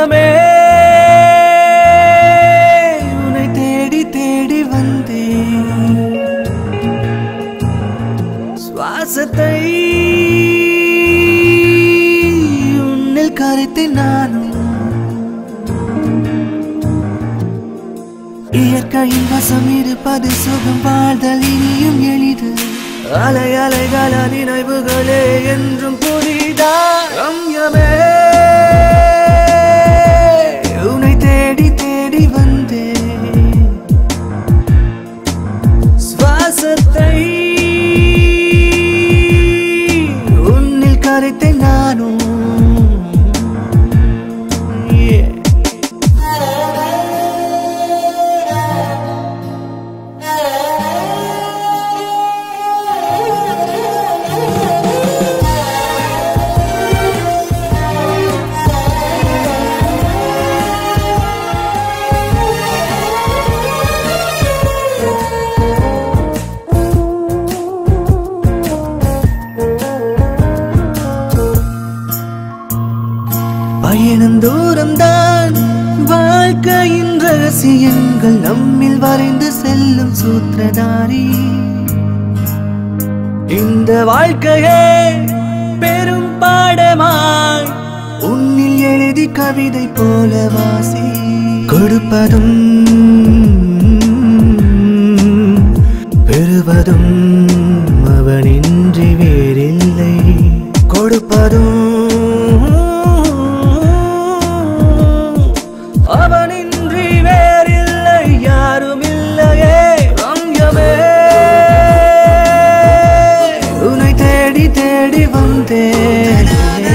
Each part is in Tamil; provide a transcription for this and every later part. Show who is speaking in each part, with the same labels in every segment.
Speaker 1: ரம்யமே உன்னை தேடி தேடி வந்தேன் சுவாசத்தை உன்னில் கரைத்து நானும் இயற்கையின் வசம் இருப்பது சுகம் வாழ்தல் இனியும் எளிது அலை அலைகள நினைவுகளே என்றும் புரிதா ரம்யமே உன்னை தேடி தேடி வந்தேன் சுவாசத்தை உன்னில் கரைத்தேன் நானும் Yeah. பயணம் தூரம்தான் வாழ்க்கையின் ரகசியங்கள் நம்மில் வரைந்து செல்லும் சூத்திரதாரி இந்த வாழ்க்கையே பெரும் பாடமாய் உன்னில் எழுதி கவிதை போல வாசி கொடுப்பதும் பெறுவதும் அவனின்றி வேறில்லை கொடுப்பதும் அவனின்றி வேறில்லை யாரும் இல்லையே ரம்யமே உன்னை தேடி தேடி வந்தேன்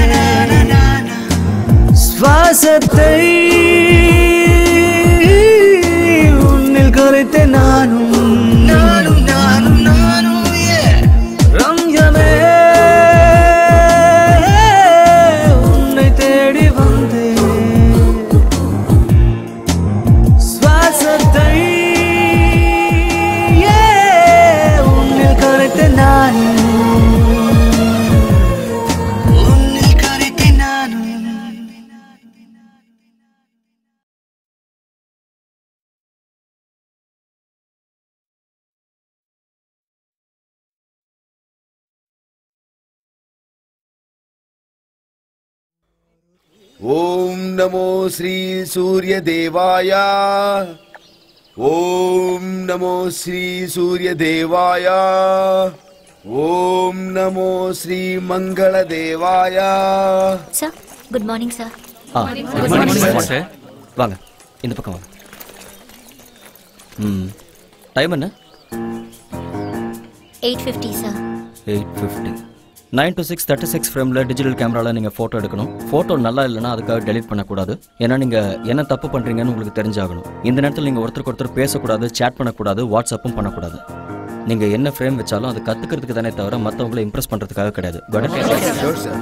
Speaker 1: சுவாசத்தை உன்னில் கரைத்தேன் நானும் நானும் நானும் நானும் ரம்யமே உன்னை தேடி வந்தேன் சுவாசத்தை உன்னில் கரைத்தேன் நானும் உன்னில் கரைத்தேன் நானும்
Speaker 2: ஓம் நமோ ஸ்ரீ சூரிய தேவாய ஓம் நமோ ஸ்ரீ சூரிய தேவாய ஓம் நமோ ஸ்ரீ மங்கள தேவாய
Speaker 3: சார் குட் மார்னிங் சார்
Speaker 4: ஆ குட் மார்னிங் சார் வாங்க இந்த பக்கம் வாங்க ம் டைம் என்ன
Speaker 3: eight fifty sir
Speaker 4: eight fifty nine to six thirty six ஃப்ரேமில் டிஜிட்டல் கேமராவில் நீங்கள் ஃபோட்டோ எடுக்கணும் ஃபோட்டோ நல்லா இல்லைன்னா அதுக்காக டெலிட் பண்ணக்கூடாது ஏன்னா நீங்கள் என்ன தப்பு பண்ணுறீங்கன்னு உங்களுக்கு தெரிஞ்சாகணும் இந்த நேரத்தில் நீங்கள் ஒருத்தருக்கு ஒருத்தர் பேசக்கூடாது சேட் பண்ணக்கூடாது வாட்ஸ்அப்பும் பண்ணக்கூடாது நீங்கள் என்ன ஃப்ரேம் வச்சாலும் அது கற்றுக்கிறதுக்கு தானே தவிர மற்றவங்களை இம்ப்ரெஸ் பண்ணுறதுக்காக கிடையாது Got it?
Speaker 2: ஷோர் சார்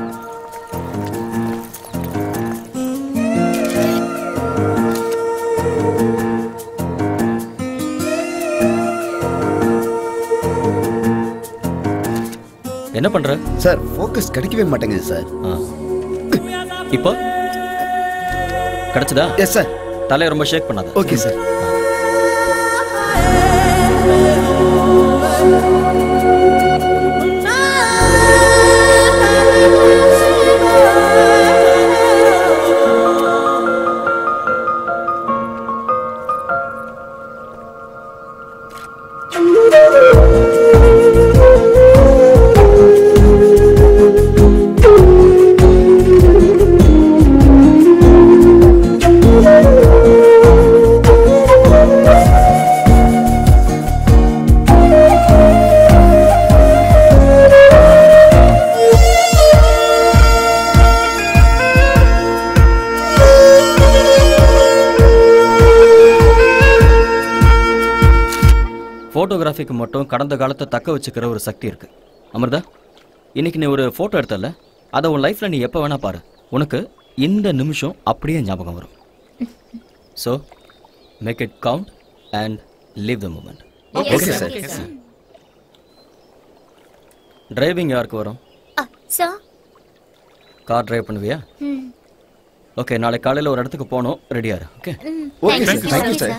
Speaker 4: என்ன பண்ணுற
Speaker 2: சார் ஃபோக்கஸ் கிடைக்கவே மாட்டேங்குது சார்
Speaker 4: ஆ இப்போ கிடச்சதா
Speaker 2: எஸ் சார்
Speaker 4: தலையை ரொம்ப ஷேக் பண்ணாத
Speaker 2: ஓகே சார்
Speaker 4: ஃபோட்டோகிராஃபிக்கு மட்டும் கடந்த காலத்தை தக்க வச்சுக்கிற ஒரு சக்தி இருக்கு அமிர்தா இன்னைக்கு நீ ஒரு ஃபோட்டோ எடுத்தல அதை உன் லைஃப்ல நீ எப்போ வேணா பாரு உனக்கு இந்த நிமிஷம் அப்படியே ஞாபகம் வரும் so make it count and leave the moment
Speaker 2: okay sir
Speaker 4: driving யாருக்கு வரும்
Speaker 3: சார்
Speaker 4: கார் டிரைவ் பண்ணுவியா
Speaker 3: ம்
Speaker 4: ஓகே நாளை காலையில் ஒரு இடத்துக்கு போகணும் ரெடியா இரு ஓகே
Speaker 3: ம்
Speaker 2: Okay,
Speaker 3: thank you
Speaker 2: sir. Thank you,
Speaker 3: sir
Speaker 2: sir.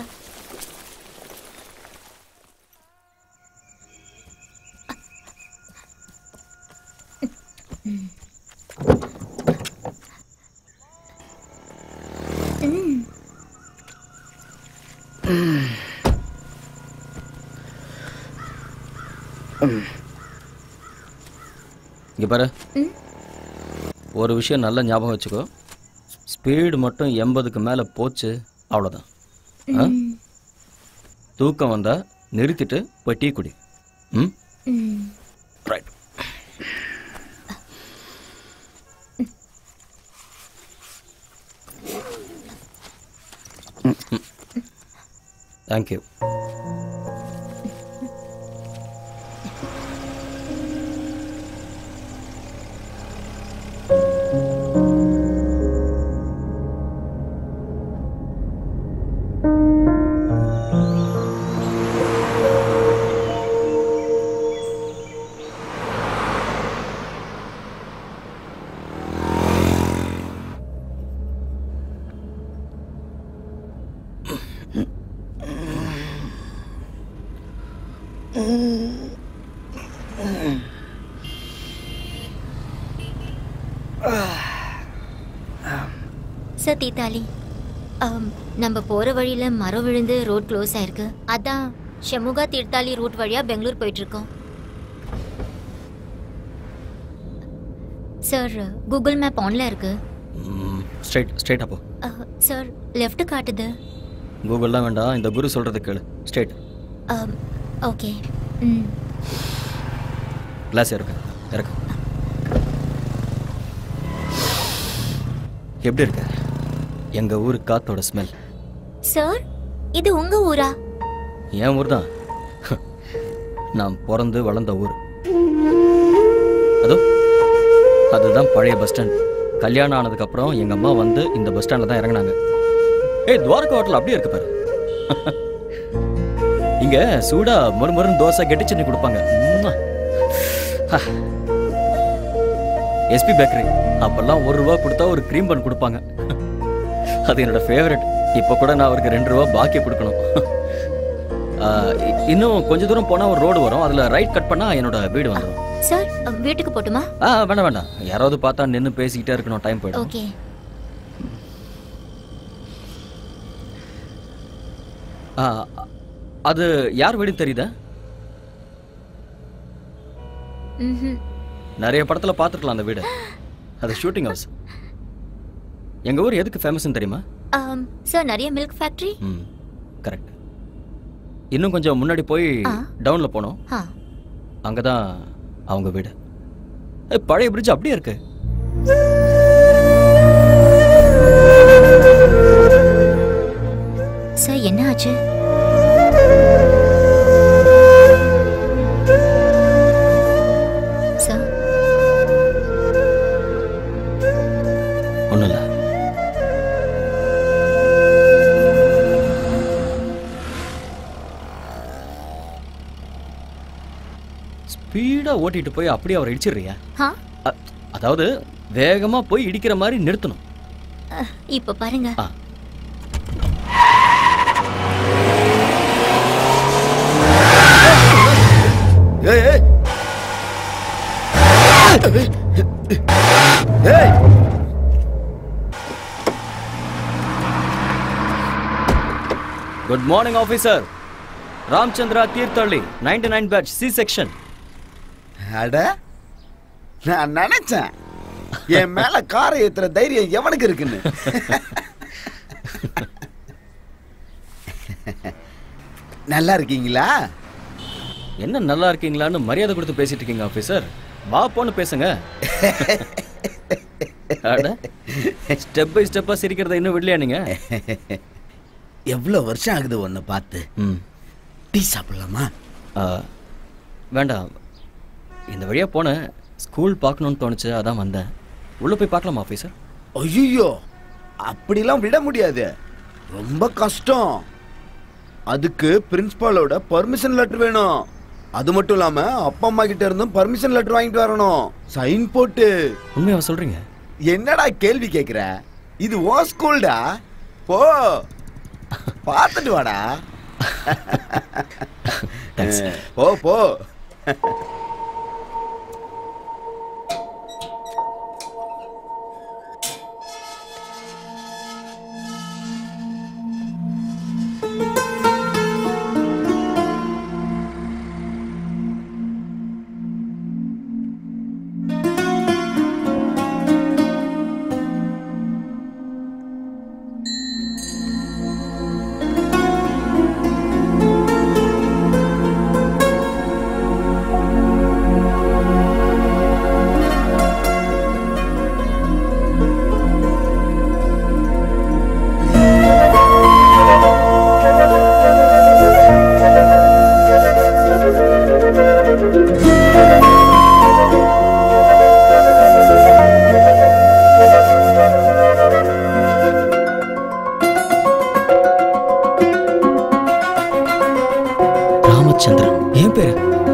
Speaker 4: இங்கே பாரு
Speaker 3: ம்.
Speaker 4: ஒரு விஷயம் நல்லா ஞாபகம் வச்சுக்கோ ஸ்பீடு மட்டும் எண்பதுக்கு மேலே போச்சு அவ்வளோதான் ஆ? தூக்கம் வந்தா நிறுத்திட்டு போய் டீ குடி ம்
Speaker 3: ம்
Speaker 4: ரைட் தேங்க்யூ
Speaker 3: சார் தீத்தாலி ஆம், நம்ம போற வழியில மரம் விழுந்து ரோட் க்ளோஸ் ஆயிருக்கு அதான் ஷமுகா தீர்த்தாலி ரூட் வழியா பெங்களூர் போயிட்டு இருக்கோம் சார் கூகுள் மேப் ஆன்ல இருக்கு
Speaker 4: ஸ்ட்ரைட் ஸ்ட்ரைட்டாக போ
Speaker 3: அஹ், சார் லெஃப்ட் காட்டுது
Speaker 4: கூகுள்லாம் வேண்டாம் இந்த குரு சொல்கிறது கேளு ஸ்ட்ரைட்
Speaker 3: ஆம், ஓகே ம்
Speaker 4: கிளாஸ் இருக்கு இறக்கு எப்படி இருக்க எங்க ஊர் காத்தோட ஸ்மெல்
Speaker 3: சார் இது உங்க ஊரா
Speaker 4: என் ஊர் தான் நான் பிறந்து வளர்ந்த ஊர் அதோ அதுதான் பழைய பஸ் ஸ்டாண்ட் கல்யாணம் ஆனதுக்கப்புறம் எங்க அம்மா வந்து இந்த பஸ் ஸ்டாண்டில் தான் இறங்குனாங்க ஏய் துவாரகா ஹோட்டல் அப்படியே இருக்கு பாரு இங்க சூடா மொறுமொறுன்னு தோசை கெட்டி சட்னி கொடுப்பாங்க எஸ்பி பேக்கரி அப்பெல்லாம் ஒரு ரூபா கொடுத்தா ஒரு க்ரீம் பன் கொடுப்பாங்க அது என்னோட ஃபேவரட் இப்போ கூட நான் அவருக்கு ரெண்டு ரூபா பாக்கி கொடுக்கணும் ஆ, இ- இன்னும் கொஞ்ச தூரம் போனால் ஒரு ரோடு வரும் அதில் ரைட் கட் பண்ணால் என்னோட வீடு வந்துடும்
Speaker 3: சார் அஹ், வீட்டுக்கு போட்டுமா
Speaker 4: ஆ வேண்டாம் வேண்டாம் யாராவது பார்த்தா நின்று பேசிக்கிட்டே இருக்கணும் டைம் போயிடும்
Speaker 3: ஓகே
Speaker 4: ஆ, அது யார் வீடுன்னு தெரியுதா
Speaker 3: ம்ஹும்.
Speaker 4: நிறைய படத்தில் பார்த்துருக்கலாம் அந்த வீடு அது ஷூட்டிங் ஹவுஸ் எங்கள் ஊர் எதுக்கு ஃபேமஸ்னு தெரியுமா
Speaker 3: ஆம், சார் நிறைய மில்க் ஃபேக்டரி
Speaker 4: ம் கரெக்ட் இன்னும் கொஞ்சம் முன்னாடி போய்
Speaker 3: ஆ.
Speaker 4: டவுனில் போனோம்
Speaker 3: ஆ
Speaker 4: அங்கே தான் அவங்க வீடு ஏய், பழைய பிரிட்ஜ் அப்படியே இருக்கு
Speaker 3: சார் என்ன ஆச்சு சார்
Speaker 4: ஒன்றும் இல்லை ஸ்பீடாக ஓட்டிட்டு போய் அப்படியே அவரை இடிச்சிடுறியா
Speaker 3: ஆ
Speaker 4: அ- அதாவது வேகமாக போய் இடிக்கிற மாதிரி நிறுத்தணும்
Speaker 3: அஹ், இப்ப பாருங்க
Speaker 4: ஆ
Speaker 2: ஏய் ஏய் ஏய்
Speaker 4: good morning officer Ramchandra Thirthahalli ninety nine batch C section
Speaker 2: அட நான் நினைச்சேன் என் மேல காரை ஏத்துற தைரியம் எவனுக்கு இருக்குன்னு நல்லா இருக்கீங்களா
Speaker 4: என்ன நல்லா இருக்கீங்களான்னு மரியாதை கொடுத்து பேசிட்டு இருக்கீங்க ஆஃபீஸர் வா போன்னு பேசுங்க ஸ்டெப் பை ஸ்டெப்பா சிரிக்கிறத இன்னும் விடலையா நீங்க
Speaker 2: எவ்வளவு வருஷம் ஆகுது உன்னை பார்த்து
Speaker 4: ம்
Speaker 2: டீ சாப்பிடலாமா
Speaker 4: ஆ, வேண்டாம் இந்த வழியா போனேன் ஸ்கூல் பார்க்கணும்னு தோணுச்சு அதான் வந்தேன் உள்ள போய் பார்க்கலாமா ஆஃபீஸர்
Speaker 2: ஐயோ அப்படிலாம் விட முடியாது ரொம்ப கஷ்டம் அதுக்கு பிரின்சிபாலோட பர்மிஷன் லெட்டர் வேணும் அது மட்டும் இல்லாம அப்பா அம்மா கிட்ட இருந்தும் பர்மிஷன் லெட்டர் வாங்கிட்டு வரணும் சைன் போட்டு
Speaker 4: உண்மையாக சொல்றீங்க
Speaker 2: என்னடா கேள்வி கேக்குற இது ஓ ஸ்கூல்டா போ பார்த்துட்டு வாடா
Speaker 4: Thanks.
Speaker 2: போ போ
Speaker 4: ராமச்சந்திரன் ஏன் பேரு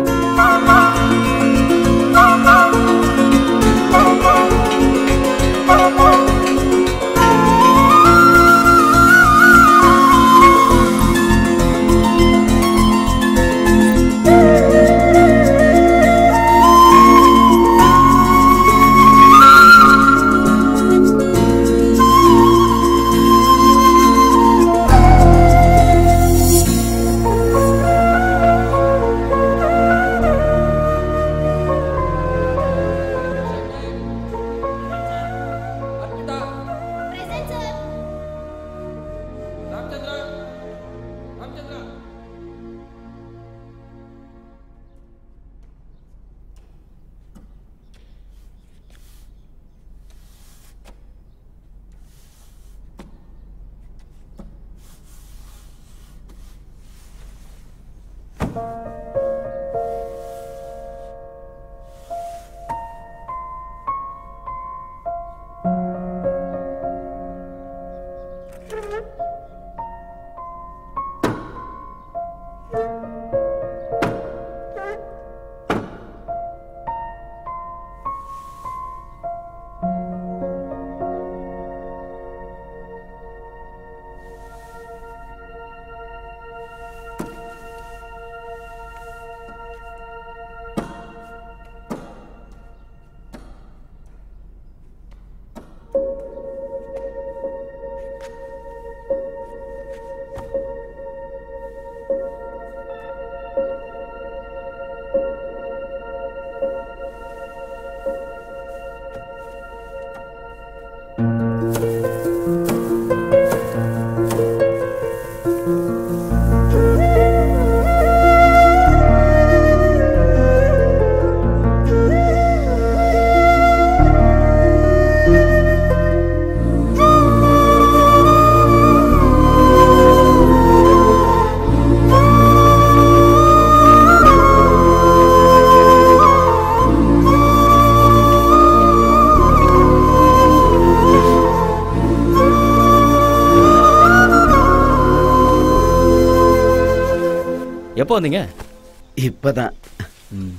Speaker 4: எப்போ வந்தீங்க
Speaker 2: இப்பதான்
Speaker 4: ம்.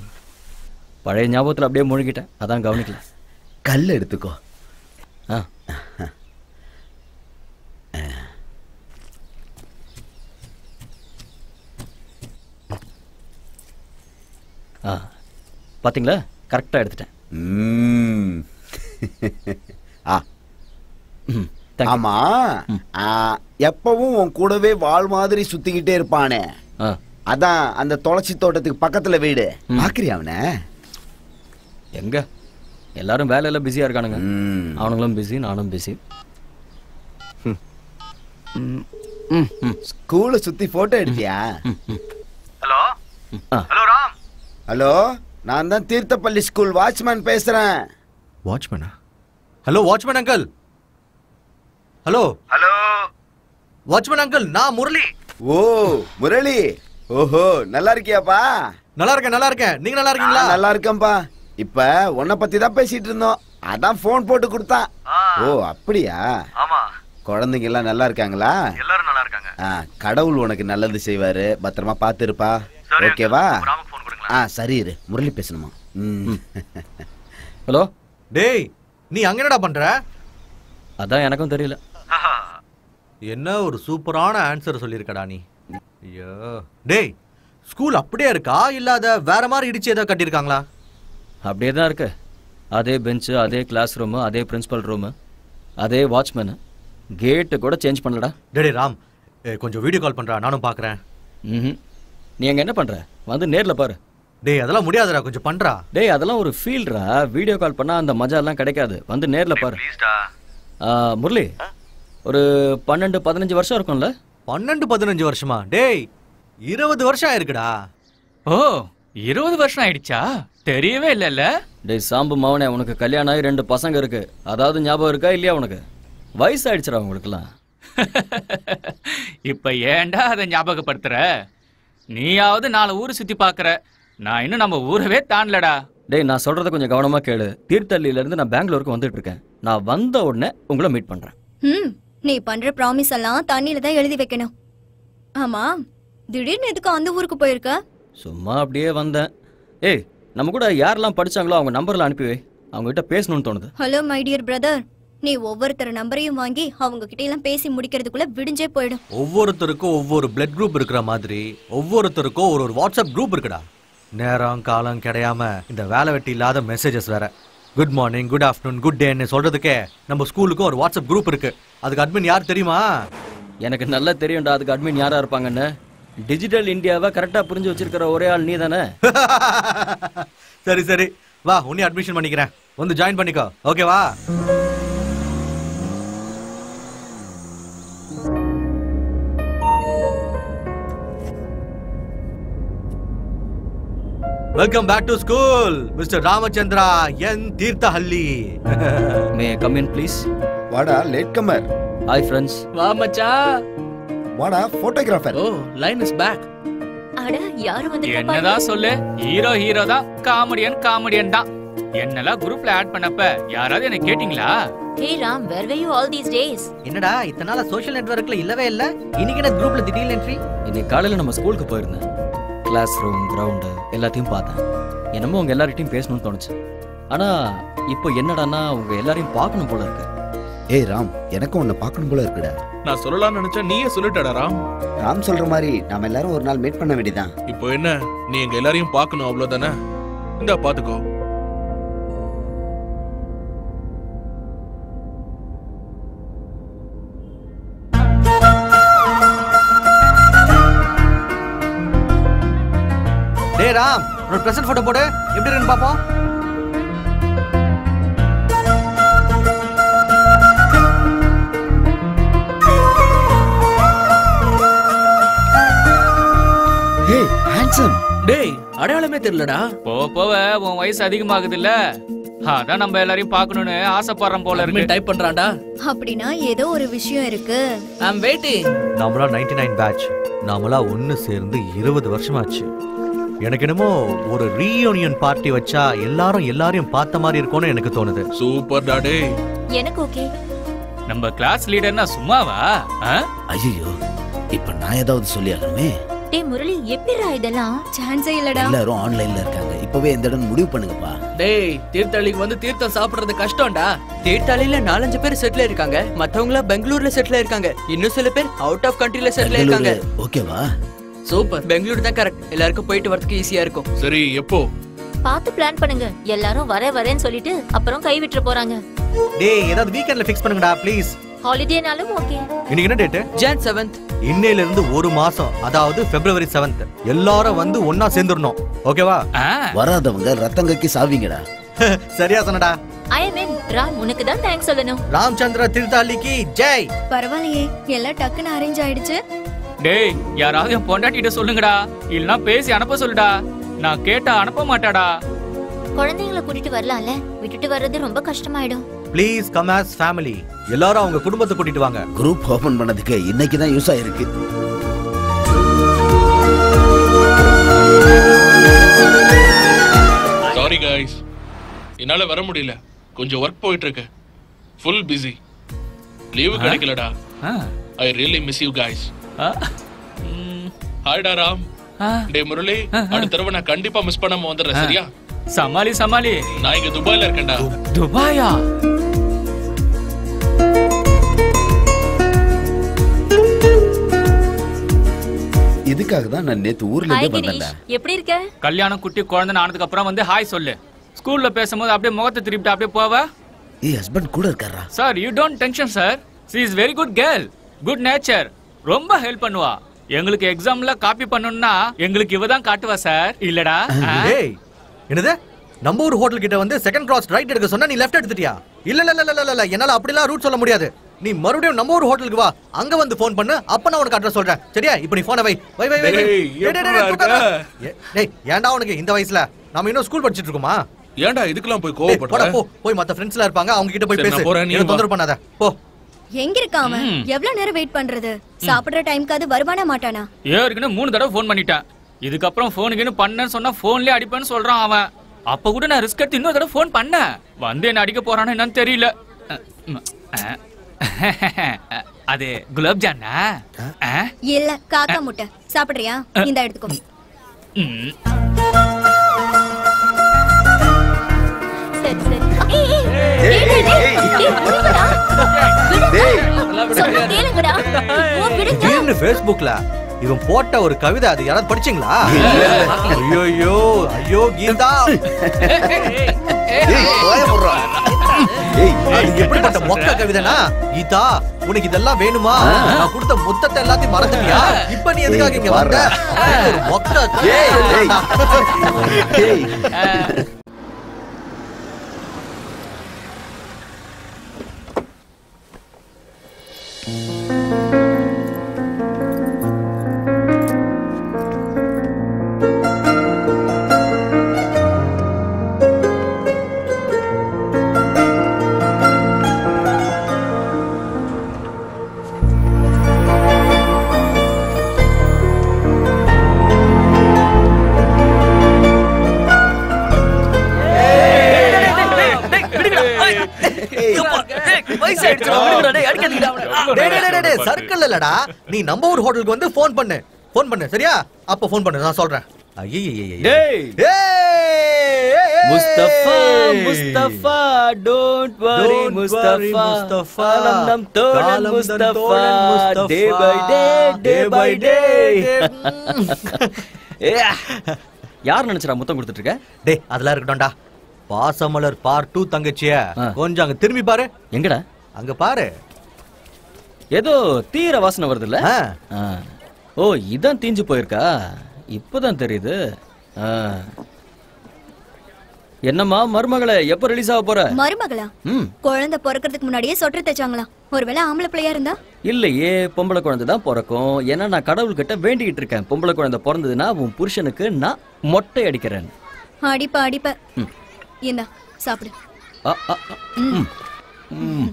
Speaker 4: பழைய ஞாபகத்தில் அப்படியே முழுகிட்டேன் அதான் கவனிக்கல
Speaker 2: கல் எடுத்துக்கோ
Speaker 4: ஆ ஆ பாத்தீங்களா கரெக்டாக எடுத்துட்டேன்
Speaker 2: ம். ஆ
Speaker 4: ம் தேங்க்யூ
Speaker 2: ஆமா ஆ, எப்பவும் உன் கூடவே வாள் மாதிரி சுத்திக்கிட்டே இருப்பானே
Speaker 4: ஆ
Speaker 2: அதான் அந்த துளசி தோட்டத்துக்கு பக்கத்துல வீடு
Speaker 4: ம்.
Speaker 2: பாக்குறியா அவனை
Speaker 4: எங்க எல்லாரும் வேலையில பிஸியாக இருக்கானுங்க
Speaker 2: ம்.
Speaker 4: அவனுங்களும் பிஸி நானும் பிஸி
Speaker 2: ஸ்கூலை சுத்தி போட்டோ எடுத்தியா
Speaker 5: ஹலோ
Speaker 4: ஆ
Speaker 5: ஹலோ ராம்
Speaker 2: ஹலோ நான் தான் தீர்த்தப்பள்ளி ஸ்கூல் வாட்ச்மேன் பேசுறேன்
Speaker 6: வாட்ச்மேனா hello watchman uncle hello
Speaker 5: hello
Speaker 6: watchman uncle நான் முரளி
Speaker 2: ஓ முரளி ஓஹோ நல்லா இருக்கியாப்பா
Speaker 6: நல்லா இருக்கேன் நல்லா இருக்கேன் நீங்க நல்லா
Speaker 2: ஆ,
Speaker 6: இருக்கீங்களா
Speaker 2: நல்லா இருக்கேன்பா இப்ப உன்னை பத்தி தான் பேசிட்டு இருந்தோம் அதான் போன் போட்டு கொடுத்தான்
Speaker 5: ஆ.
Speaker 2: ஓ அப்படியா
Speaker 5: ஆமா
Speaker 2: குழந்தைங்க எல்லாம் நல்லா இருக்காங்களா
Speaker 5: எல்லாரும் நல்லா இருக்காங்க
Speaker 2: ஆ, கடவுள் உனக்கு நல்லது செய்வாரு பத்திரமா பார்த்து இருப்பா
Speaker 5: சரி,
Speaker 2: ஓகேவா
Speaker 5: ராமுக்கு ஃபோன் கொடுங்களேன்
Speaker 2: ஆ சரி இரு முரளி பேசணுமா ம்
Speaker 4: ஹலோ
Speaker 6: டேய் நீ அங்க என்னடா பண்ற
Speaker 4: அதான் எனக்கும் தெரியல
Speaker 6: என்ன ஒரு சூப்பரான ஆன்சர் சொல்லியிருக்கடா நீ ஐயோ டேய் ஸ்கூல் அப்படியே இருக்கா இல்ல அத வேற மாதிரி இடிச்சு ஏதோ கட்டியிருக்காங்களா
Speaker 4: அப்படியே தான் இருக்கு அதே பெஞ்சு அதே கிளாஸ் ரூமு அதே பிரின்சிபல் ரூமு அதே வாட்ச்மேனு கேட்டு கூட சேஞ்ச் பண்ணலடா
Speaker 6: டேய் டேய், ராம் ஏ, கொஞ்சம் வீடியோ கால் பண்றா நானும் பாக்குறேன்
Speaker 4: ம் நீ அங்கே என்ன பண்ணுற வந்து நேரில் பாரு
Speaker 6: டேய் அதெல்லாம் முடியாதுடா கொஞ்சம் பண்றா
Speaker 4: டேய் அதெல்லாம் ஒரு ஃபீல்டா வீடியோ கால் பண்ணால் அந்த மஜாலாம் கிடைக்காது வந்து நேரில் பாரு ஆ, முரளி ஒரு பன்னெண்டு பதினஞ்சு வருஷம் இருக்கும்ல
Speaker 6: பன்னெண்டு பதினஞ்சு வருஷமா டேய் இருபது வருஷம் ஆயிருக்குடா
Speaker 7: ஓ இருபது வருஷம் ஆயிடுச்சா தெரியவே இல்லைல்ல
Speaker 4: டேய் சாம்பு மவனே உனக்கு கல்யாணம் ஆகி ரெண்டு பசங்க இருக்கு அதாவது ஞாபகம் இருக்கா இல்லையா உனக்கு வயசாயிடுச்சுடா உங்களுக்குலாம்
Speaker 7: இப்ப ஏன்டா அதை ஞாபகப்படுத்துற நீயாவது நாலு ஊர் சுத்தி பாக்குற நான் இன்னும் நம்ம ஊரவே தாண்டலடா
Speaker 4: டேய் நான் சொல்றத கொஞ்சம் கவனமா கேளு தீர்த்தள்ளியில இருந்து நான் பெங்களூருக்கு வந்துட்டு இருக்கேன் நான் வந்த உடனே உங்களை மீட் பண்றேன்
Speaker 8: ம் நீ பண்ற ப்ராமிஸ் எல்லாம் தண்ணியில தான் எழுதி வைக்கணும் ஆமா திடீர்னு எதுக்கு அந்த ஊருக்கு போயிருக்க
Speaker 4: சும்மா அப்படியே வந்தேன் ஏய் நம்ம கூட யாரெல்லாம் படிச்சாங்களோ அவங்க நம்பர்ல அனுப்பி வை அவங்க கிட்ட பேசணும்னு தோணுது
Speaker 8: ஹலோ மை டியர் பிரதர் நீ ஒவ்வொருத்தர் நம்பரையும் வாங்கி அவங்க கிட்ட எல்லாம் பேசி முடிக்கிறதுக்குள்ள விடிஞ்சே போயிடும்
Speaker 6: ஒவ்வொருத்தருக்கும் ஒவ்வொரு பிளட் குரூப் இருக்கிற மாதிரி ஒவ்வொருத்தருக்கும் ஒரு ஒரு வாட்ஸ்அப் குரூப் இருக்குடா நேரம் காலம் கிடையாம இந்த வேலை வெட்டி இல்லாத மெசேஜஸ் வேற good morning good afternoon good டேன்னு சொல்றதுக்கே நம்ம ஸ்கூலுக்கு ஒரு வாட்ஸ்அப் குரூப் இருக்கு அதுக்கு அட்மின் யார் தெரியுமா
Speaker 4: எனக்கு நல்லா தெரியும்டா அதுக்கு அட்மின் யாரா இருப்பாங்கன்னு டிஜிட்டல் இந்தியாவை கரெக்டா புரிஞ்சு வச்சிருக்கிற ஒரே ஆள் நீ தானே
Speaker 6: சரி சரி வா உன்னை அட்மிஷன் பண்ணிக்கிறேன் வந்து ஜாயின் பண்ணிக்கோ ஓகேவா welcome back to school mister Ramachandra என் Thirthahalli
Speaker 4: may come in please
Speaker 2: வாடா லேட் கமர்
Speaker 4: ஹாய் ஃப்ரெண்ட்ஸ்
Speaker 7: வா மச்சா
Speaker 2: வாடா photographer
Speaker 7: oh line is back
Speaker 3: அட யாரு வந்து
Speaker 7: என்னதான் சொல்லு ஹீரோ ஹீரோ தான் காமெடியன் காமெடியன் தான் என்னெல்லாம் குரூப்ல ஆட் பண்ணப்ப யாராவது என்ன கேட்டிங்களா
Speaker 3: hey Ram where were you all these days
Speaker 9: என்னடா இத்தனை நாளா சோஷியல் நெட்வொர்க்ல இல்லவே இல்ல இன்னைக்கு என்ன குரூப்ல திடீர் என்ட்ரி
Speaker 4: இன்னைக்கு காலையில நம்ம ஸ்கூலுக்கு போயிருந்தேன் கிளாஸ் ரூம் கிரவுண்டு எல்லாத்தையும் பார்த்தேன் என்னமோ உங்க எல்லார்கிட்டையும் பேசணும்னு தோணுச்சு ஆனா இப்போ என்னடான்னா உங்க எல்லாரையும் பார்க்கணும் போல இருக்கு
Speaker 2: ஏய் ராம் எனக்கும் உன்னை பார்க்கணும் போல இருக்குடா
Speaker 10: நான் சொல்லலாம்னு நினைச்சா நீயே சொல்லிட்டடா ராம்
Speaker 2: ராம் சொல்ற மாதிரி நாம எல்லாரும் ஒரு நாள் மீட் பண்ண வேண்டியதான்
Speaker 10: இப்போ என்ன நீ எங்க எல்லாரையும் பார்க்கணும் அவ்வளவுதானே இந்தா பாத்துக்கோ
Speaker 6: டேய் ராம் ஒரு பிரசன்ட் போட்டோ போடு எப்படி இருக்குன்னு பாப்போம்
Speaker 2: ஹே ஹேண்ட்ஸம்
Speaker 9: டேய் அடையாளமே தெரியலடா
Speaker 7: போக போக உன் வயசு அதிகமாகுது இல்ல அதான் நம்ம எல்லாரையும் பார்க்கணும்னு ஆசைப்படுறோம் போல இருக்கு
Speaker 9: டைப் பண்றான்டா
Speaker 8: அப்படின்னா ஏதோ ஒரு விஷயம் இருக்கு
Speaker 9: ஐம் வெயிட்டிங்
Speaker 6: நாமளா நைன்டி நைன் பேட்ச் நாமளா ஒன்று சேர்ந்து இருபது வருஷமாச்சு எனக்கு என்னமோ ஒரு ரீயூனியன் பார்ட்டி வச்சா எல்லாரும் எல்லாரையும் பார்த்த மாதிரி இருக்கும்னு எனக்கு தோணுது
Speaker 10: சூப்பர் டாடே
Speaker 3: எனக்கு ஓகே
Speaker 7: நம்ம கிளாஸ் லீடர்னா சும்மாவா ஆ?
Speaker 2: ஐயோ இப்ப நான் ஏதாவது சொல்லி ஆகணுமே
Speaker 3: டே முரளி எப்படிடா இதெல்லாம்
Speaker 8: சான்ஸே இல்லடா
Speaker 2: எல்லாரும் ஆன்லைன்ல இருக்காங்க இப்பவே எந்த இடம் முடிவு பண்ணுங்கப்பா
Speaker 9: டேய் தீர்த்தளிக்கு வந்து தீர்த்தம் சாப்பிடுறது கஷ்டம்டா தீர்த்தாளில நாலஞ்சு பேர் செட்டில் இருக்காங்க மத்தவங்க பெங்களூர்ல செட்டில் இருக்காங்க இன்னும் சில பேர் அவுட் ஆஃப் கண்ட்ரில செட்டில் இருக்காங்க
Speaker 2: பெங்களூரு ஓகேவா
Speaker 9: சூப்பர் பெங்களூர் தான் கரெக்ட் எல்லாருக்கும் போயிட்டு வரதுக்கு ஈஸியா இருக்கும்
Speaker 10: சரி எப்போ
Speaker 3: பார்த்து பிளான் பண்ணுங்க எல்லாரும் வர வரேன்னு சொல்லிட்டு அப்புறம் கை விட்டுற போறாங்க
Speaker 6: டேய் ஏதாவது வீக்கெண்ட்ல ஃபிக்ஸ் பண்ணுங்கடா ப்ளீஸ்
Speaker 3: ஹாலிடேனாலும் ஓகே
Speaker 6: இன்னைக்கு என்ன டேட்டு
Speaker 9: ஜான் செவன்த்
Speaker 6: இன்னையில இருந்து ஒரு மாசம் அதாவது பிப்ரவரி செவன்த் எல்லாரும் வந்து ஒன்னா சேர்ந்துடணும் ஓகேவா
Speaker 7: ஆ,
Speaker 2: வராதவங்க ரத்தம் கக்கி சாவீங்கடா
Speaker 6: சரியா சொன்னடா
Speaker 3: ஐ மீன் ராம் உனக்கு தான் தேங்க்ஸ் சொல்லணும்
Speaker 6: ராமச்சந்திர தீர்த்தாளிக்கு ஜெய்
Speaker 8: பரவாயில்லையே எல்லாம் டக்குன்னு அரேஞ்ச் ஆயிடுச்சு
Speaker 7: டேய் யாராவது என் பொண்டாட்டிட்ட சொல்லுங்கடா இல்லனா பேசி அனுப்ப சொல்லுடா நான் கேட்டா அனுப்ப மாட்டாடா
Speaker 3: குழந்தைங்களை கூட்டிட்டு வரலாம்ல விட்டுட்டு வர்றது ரொம்ப கஷ்டமாயிடும்
Speaker 6: ப்ளீஸ் கம் ஆஸ் ஃபேமிலி எல்லாரும் அவங்க குடும்பத்தை கூட்டிட்டு வாங்க
Speaker 2: குரூப் ஓபன் பண்ணதுக்கு இன்னைக்கு தான் யூஸ் ஆயிருக்கு
Speaker 10: சாரி காய்ஸ் என்னால வர முடியல கொஞ்சம் ஒர்க் போயிட்டு இருக்கு ஃபுல் பிஸி லீவு கிடைக்கலடா
Speaker 7: ஆ,
Speaker 10: I really miss you guys
Speaker 7: ஆ, ம்,
Speaker 10: ஹாய்டா ராம்
Speaker 7: ஆ.
Speaker 10: டே முரளி அடுத்த தடவை நான் கண்டிப்பா மிஸ் பண்ணாம வந்துடுறேன் சரியா
Speaker 7: சமாளி சமாளி
Speaker 10: நான் இங்க துபாயில இருக்கேன்டா
Speaker 7: துபாயா
Speaker 2: இதுக்காக தான் நான் நேத்து ஊர்ல
Speaker 11: ஹாய்
Speaker 2: இருந்தே
Speaker 11: கிரீஷ்
Speaker 2: வந்தேன்டா
Speaker 11: எப்படி இருக்க
Speaker 7: கல்யாணம் குட்டி குழந்தை ஆனதுக்கு அப்புறம் வந்து ஹாய் சொல்லு ஸ்கூல்ல பேசும்போது அப்படியே முகத்தை திருப்பிட்டு அப்படியே போவ
Speaker 2: ஏய் ஹஸ்பண்ட் கூட இருக்காரா
Speaker 7: sir you don't tension sir she is very good girl good nature ரொம்ப ஹெல்ப் பண்ணுவா எங்களுக்கு எக்ஸாம்ல காப்பி பண்ணணும்னா எங்களுக்கு இவ தான் காட்டுவா சார் இல்லடா ஆ?
Speaker 6: ஏய் என்னது நம்ம ஊர் ஹோட்டல் கிட்ட வந்து செகண்ட் கிராஸ் ரைட் எடுக்க சொன்னா நீ லெஃப்ட் எடுத்துட்டியா இல்ல இல்ல இல்ல இல்ல இல்ல என்னால அப்படிலாம் ரூட் சொல்ல முடியாது நீ மறுபடியும் நம்ம ஊர் ஹோட்டலுக்கு வா அங்க வந்து ஃபோன் பண்ணு அப்ப நான் உனக்கு அட்ரஸ் சொல்றேன் சரியா இப்போ நீ போனை வை வை வை வை வை.
Speaker 10: டேய்,
Speaker 6: டேய், டேய்,
Speaker 10: எப்படிடா
Speaker 6: டேய்,
Speaker 10: இருக்க?
Speaker 6: தூக்காத. ஏ, டேய் ஏன்டா உனக்கு இந்த வயசுல நாம இன்னும் ஸ்கூல் படிச்சிட்டு இருக்கோமா
Speaker 10: ஏன்டா இதுக்கெல்லாம் போய்
Speaker 6: டேய், போடா,
Speaker 10: கோவப்படுற
Speaker 6: போ போய் மத்த ஃப்ரெண்ட்ஸ்ல இருப்பாங்க அவங்க கிட்ட போய்
Speaker 10: சரி, நான்
Speaker 6: பேசு
Speaker 10: போறேன், நீ
Speaker 6: என்ன
Speaker 10: வா.
Speaker 6: தொந்தரவு பண்ணாத போ
Speaker 8: எங்க இருக்கான் அவன்
Speaker 7: ம்.
Speaker 8: எவ்வளவு நேரம் வெயிட் பண்றது சாப்பிடுற டைம்க்காவது வருவானா மாட்டானா
Speaker 7: ஏற்கனவே மூணு தடவை ஃபோன் பண்ணிட்டேன் இதுக்கப்புறம் ஃபோனுக்குன்னு பண்ணேன்னு சொன்னா ஃபோன்லயே அடிப்பேன்னு சொல்றான் அவன் அப்ப கூட நான் ரிஸ்க் எடுத்து இன்னொரு தடவை ஃபோன் பண்ணேன் வந்து என்ன அடிக்க போறானு என்னன்னு தெரியல அஹ், ம், அஹ். அது குலாப் ஜானா அஹ்,
Speaker 8: இல்ல காக்கா முட்டை சாப்பிடுறியா இந்த எடுத்துக்கோ
Speaker 7: ம்.
Speaker 3: சரி சரி ஏய், ஏய், டேய், டேய், டேய், டேய், விடுங்கடா. விடுங்க. சொன்னா கேளுங்கடா. ஓ, விடுங்க.
Speaker 6: திடீர்னு Facebookல இவன் போட்ட ஒரு கவிதை அது யாராவது படிச்சீங்களா ஐயோ ஐயோ ஐயோ கீதா
Speaker 2: ஏய் போய போடுறா ஏய்
Speaker 6: அது எப்படிப்பட்ட மொக்க கவிதைனா கீதா உனக்கு இதெல்லாம் வேணுமா நான் கொடுத்த முத்தத்தை எல்லாத்தையும் மறந்துட்டியா இப்ப நீ எதுக்காக இங்க வந்த ஒரு மொக்க
Speaker 2: ஏய், ஏய். ஏய்
Speaker 6: சர்க்கிள் இல்லடா நீ நம்ம ஊர் ஹோட்டலுக்கு வந்து ஃபோன் பண்ணு ஃபோன் பண்ணு சரியா அப்ப ஃபோன் பண்ணு நான் சொல்றேன் ஐயையையையே.
Speaker 4: டேய்
Speaker 6: ஏய், ஏய், ஏய்.
Speaker 4: Mustafa Mustafa don't worry
Speaker 6: Don't worry,
Speaker 4: Mustafa
Speaker 6: Mustafa.
Speaker 4: காலம் நம் தோழன்
Speaker 6: காலம் நம்
Speaker 4: முஸ்தபா
Speaker 6: தோழன் Mustafa.
Speaker 4: Day by day day by day யார் நினைச்சடா முத்தம் கொடுத்துட்டு இருக்க
Speaker 6: டேய் அதெல்லாம் இருக்கட்டும்டா பாசமலர் பார்ட் டூ தங்கச்சிய
Speaker 4: ஆ.
Speaker 6: கொஞ்சம் அங்க திரும்பி பாரு
Speaker 4: எங்கடா
Speaker 6: அங்க பாரு
Speaker 4: ஏதோ தீர வாசனை வருது இல்ல
Speaker 6: ஆ.
Speaker 4: ஓ இதான் தீஞ்சு போயிருக்கா இப்பதான் தெரியுது ஆ. என்னம்மா மருமகளே எப்ப ரிலீஸ் ஆக போற
Speaker 8: மருமகளா
Speaker 4: ம்
Speaker 8: குழந்தை பிறக்கிறதுக்கு முன்னாடியே சொட்டு தைச்சாங்களாம் ஒருவேளை ஆம்பளை பிள்ளையா இருந்தா
Speaker 4: இல்லையே பொம்பளை குழந்தை தான் பிறக்கும் ஏன்னா நான் கடவுள்கிட்ட வேண்டிக்கிட்டு இருக்கேன் பொம்பளை குழந்தை பிறந்ததுன்னா உன் புருஷனுக்கு நான் மொட்டை அடிக்கிறேன்
Speaker 8: அடிப்ப அடிப்ப
Speaker 4: ம்.
Speaker 8: இந்தா சாப்பிடு
Speaker 4: ஆ, ஆ, ஆ. ம். ம்.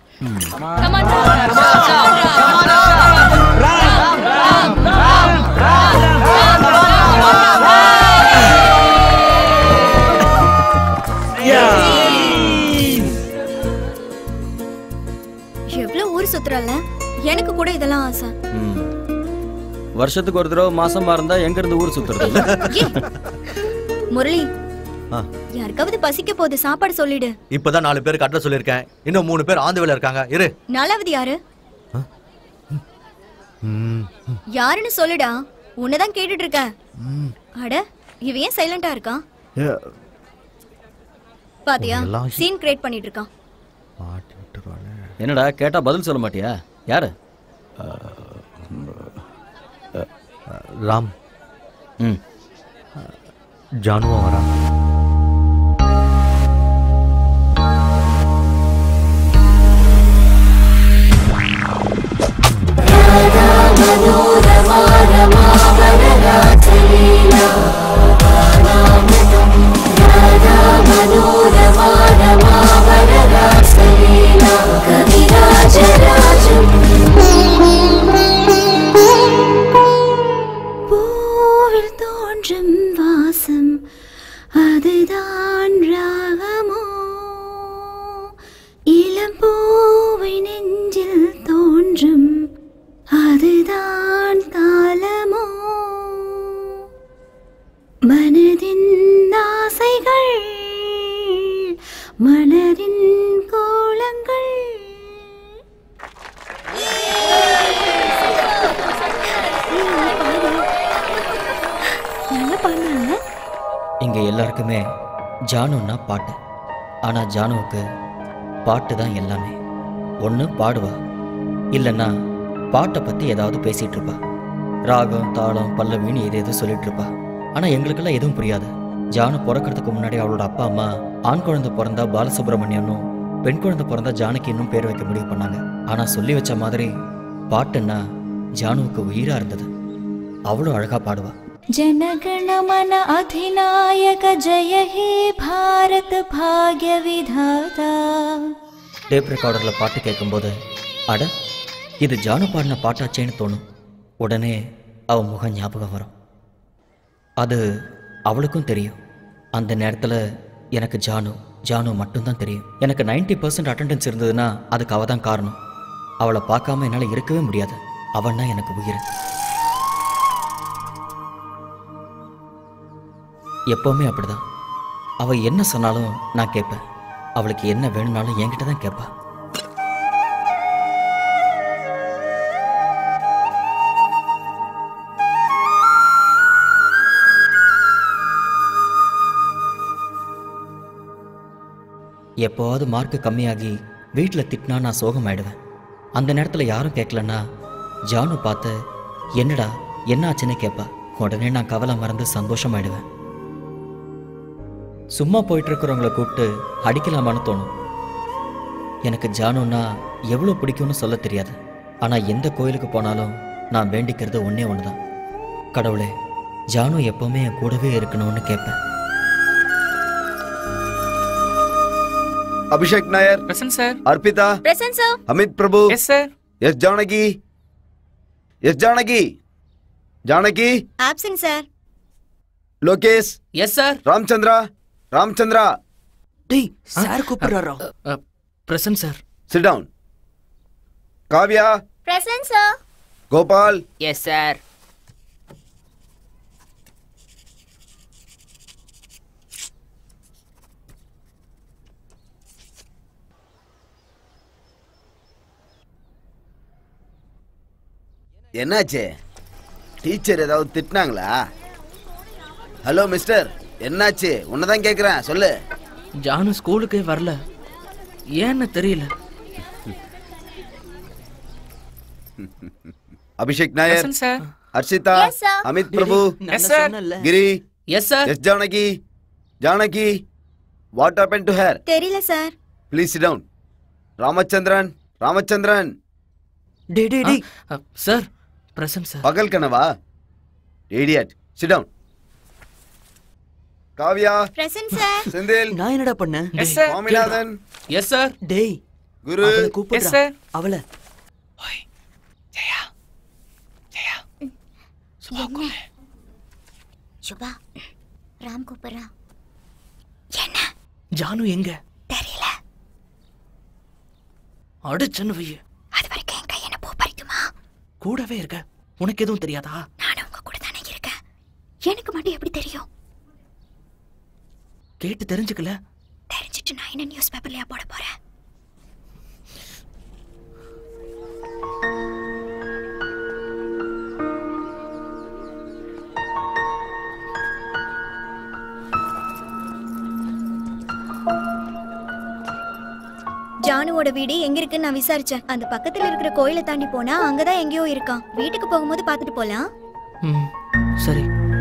Speaker 8: எவ்வளவு ஊர் சுத்துறல எனக்கு கூட இதெல்லாம் ஆசை
Speaker 4: ம். வருஷத்துக்கு ஒரு தடவை மாசமா இருந்தா எங்க இருந்து ஊர் சுத்துறது இல்ல?
Speaker 8: ஏய், முரளி
Speaker 6: ஆ.
Speaker 8: யாருக்காவது பசிக்க போகுது சாப்பாடு சொல்லிடு
Speaker 6: இப்பதான் நாலு பேருக்கு அட்ரஸ் சொல்லியிருக்கேன் இன்னும் மூணு பேர் ஆந்து வேலை இருக்காங்க இரு
Speaker 8: நாலாவது யாரு
Speaker 6: ம்.
Speaker 8: யாருன்னு சொல்லுடா உன்னதான் கேட்டுட்டு இருக்கேன் அட இவன் ஏன் சைலண்டா இருக்கான் பாத்தியா
Speaker 6: எல்லாம்
Speaker 8: சீன் கிரியேட் பண்ணிட்டு இருக்கான்
Speaker 6: மாட்டி விட்டுருவாளே.
Speaker 4: என்னடா கேட்டா பதில் சொல்ல மாட்டியா யாரு
Speaker 6: ராம்
Speaker 4: ம்
Speaker 6: ஜானுவா வரா
Speaker 12: பூவில் தோன்றும் வாசம் அதுதான் ராகமோ இளம் பூவை நெஞ்சில் தோன்றும் அதுதான் காலமோ மனதின் ஆசைகள் மலரின் கோலங்கள்
Speaker 4: இங்கே எல்லாருக்குமே ஜானுன்னா பாட்டு ஆனால் ஜானுவுக்கு பாட்டு தான் எல்லாமே ஒன்று பாடுவா இல்லைன்னா பாட்டை பற்றி ஏதாவது பேசிகிட்டு இருப்பா ராகம் தாளம் பல்லவின்னு எது எது சொல்லிட்டு இருப்பா ஆனால் எங்களுக்கெல்லாம் எதுவும் புரியாது ஜானு பிறக்கிறதுக்கு முன்னாடி அவளோட அப்பா அம்மா ஆண் குழந்தை பிறந்தா பாலசுப்ரமணியனும் பெண் குழந்தை பிறந்தா ஜானகி இன்னும் பேர் வைக்க முடிவு பண்ணாங்க ஆனால் சொல்லி வச்ச மாதிரி பாட்டுன்னா ஜானுவுக்கு உயிராக இருந்தது அவ்வளோ அழகாக பாடுவா
Speaker 12: जनगणमन अधिनायक जय हे भारत भाग्य विधाता
Speaker 4: டேப் ரெக்கார்டரில் பாட்டு கேட்கும்போது அட இது ஜானு பாடின பாட்டாச்சேன்னு தோணும் உடனே அவ முகம் ஞாபகம் வரும் அது அவளுக்கும் தெரியும் அந்த நேரத்தில் எனக்கு ஜானு ஜானு மட்டும்தான் தெரியும் எனக்கு 90% பர்சன்ட் அட்டெண்டன்ஸ் இருந்ததுன்னா அதுக்கு அவள் தான் காரணம் அவளை பார்க்காம என்னால் இருக்கவே முடியாது அவன்னா எனக்கு உயிர் எப்போவுமே அப்படிதான் அவள் என்ன சொன்னாலும் நான் கேட்பேன் அவளுக்கு என்ன வேணும்னாலும் என்கிட்ட தான் கேட்பா எப்போவாவது மார்க்கு கம்மியாகி வீட்டில் திட்டினா நான் சோகமாயிடுவேன் அந்த நேரத்தில் யாரும் கேட்கலன்னா ஜானு பார்த்து என்னடா என்ன ஆச்சுன்னு கேட்பா உடனே நான் கவலை மறந்து சந்தோஷமாயிடுவேன் சும்மா போயிட்டு இருக்கிறவங்கள கூப்பிட்டு அடிக்கலாமான்னு தோணும் எனக்கு ஜானுன்னா எவ்வளோ பிடிக்கும்னு சொல்ல தெரியாது ஆனால் எந்த கோயிலுக்கு போனாலும் நான் வேண்டிக்கிறது ஒன்றே ஒன்று தான் கடவுளே ஜானு எப்போவுமே என் கூடவே இருக்கணும்னு கேட்பேன்
Speaker 2: Abhishek Nair
Speaker 7: present sir
Speaker 2: Arpita
Speaker 8: present sir
Speaker 2: Amit Prabhu
Speaker 7: yes sir
Speaker 2: yes Janaki yes Janaki Janaki
Speaker 8: absent sir
Speaker 2: Lokesh
Speaker 9: yes sir
Speaker 2: Ramachandra Ramachandra
Speaker 9: டேய் சார் கூப்பிடுறாரா present sir
Speaker 2: sit down Kavya
Speaker 8: present sir
Speaker 2: Gopal
Speaker 9: yes sir
Speaker 2: என்னாச்சு டீச்சர் ஏதாவது திட்டினாங்களா ஹலோ மிஸ்டர் என்னாச்சு உன்னதான் கேக்குறேன் சொல்லு
Speaker 9: ஜானு ஸ்கூலுக்கே வரல ஏன்னு தெரியல
Speaker 2: Abhishek Nair
Speaker 7: present sir
Speaker 2: Harshita
Speaker 8: Yes, sir.
Speaker 2: Amit Prabhu
Speaker 7: yes sir
Speaker 2: Giri
Speaker 9: yes sir
Speaker 2: yes Janaki Janaki what happen to her
Speaker 8: தெரியல sir
Speaker 2: please sit down Ramachandran Ramachandran
Speaker 9: டே டே டே சார் பிரசன்ட் சார்
Speaker 2: பகல் கனவா idiot sit down Kavya
Speaker 8: present sir
Speaker 2: Senthil
Speaker 9: நான் என்னடா பண்ணேன்
Speaker 7: yes sir
Speaker 2: Swaminathan
Speaker 9: yes sir டேய்
Speaker 2: குரு
Speaker 9: அவளை
Speaker 7: எஸ்
Speaker 9: கூப்பிடுறா
Speaker 7: சார்
Speaker 9: அவளை
Speaker 3: சுபா ராம் கூப்பிடுறா
Speaker 9: ஜானு எங்க
Speaker 3: தெரியல
Speaker 9: அடிச்சன்னு வைய
Speaker 3: அது வரைக்கும் என் கையை பூ பறிக்குமா
Speaker 9: கூடவே இருக்க உனக்கு எதுவும் தெரியாதா
Speaker 3: நானும் உங்க கூட தானே இருக்கேன் எனக்கு மட்டும் எப்படி தெரியும்
Speaker 9: கேட்டு தெரிஞ்சுக்கல
Speaker 3: தெரிஞ்சிட்டு நான் என்ன நியூஸ் பேப்பர்லயா போட போறேன்
Speaker 8: ஜானுவோட வீடு எங்க இருக்குன்னு நான் விசாரிச்சேன் அந்த பக்கத்துல இருக்கிற கோயிலை தாண்டி போனா அங்கதான் எங்கேயோ இருக்கான் வீட்டுக்கு போகும்போது பாத்துட்டு போலாம்
Speaker 9: ம் சரி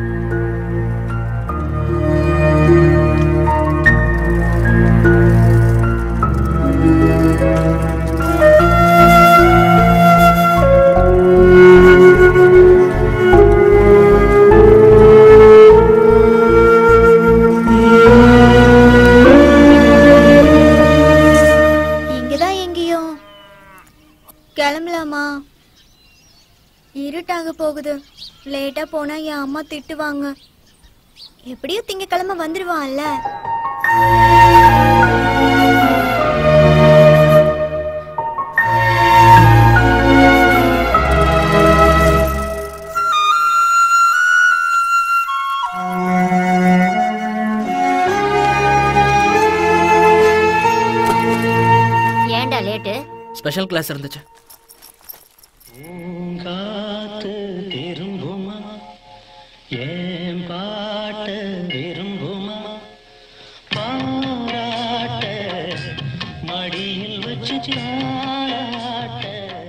Speaker 8: இங்கதான் எங்கேயோ கிளம்பலாமா இருட்டாக போகுது லேட்டா போனா என் அம்மா திட்டுவாங்க எப்படியும் திங்கக்கிழமை வந்துருவான்ல
Speaker 3: ஏன்டா லேட்டு
Speaker 9: ஸ்பெஷல் கிளாஸ் இருந்துச்சு
Speaker 11: காத்து திரும்புமா ஏன் பாட்டு விரும்புமா வச்சு தாளாட்ட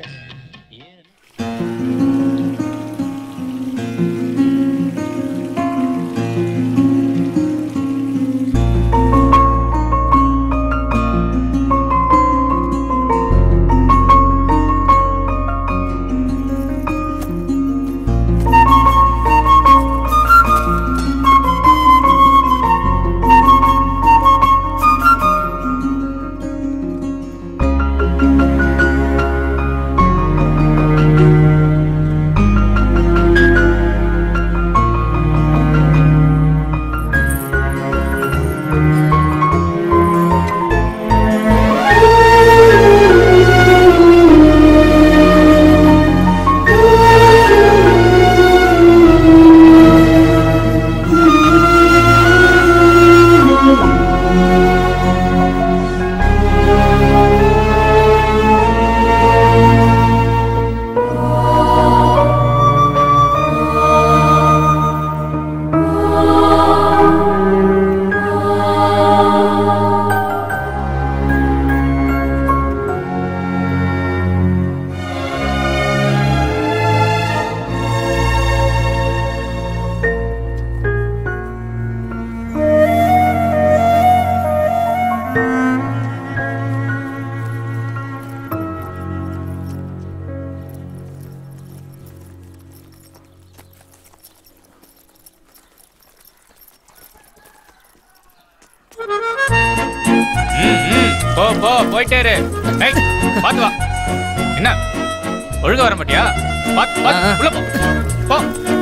Speaker 7: ம், ம். போ போ போயிட்டே இரு ஏய் பாத்து வா என்ன ஒழுங்கா வர மாட்டியா பாத்து பாத்து உள்ள போ போ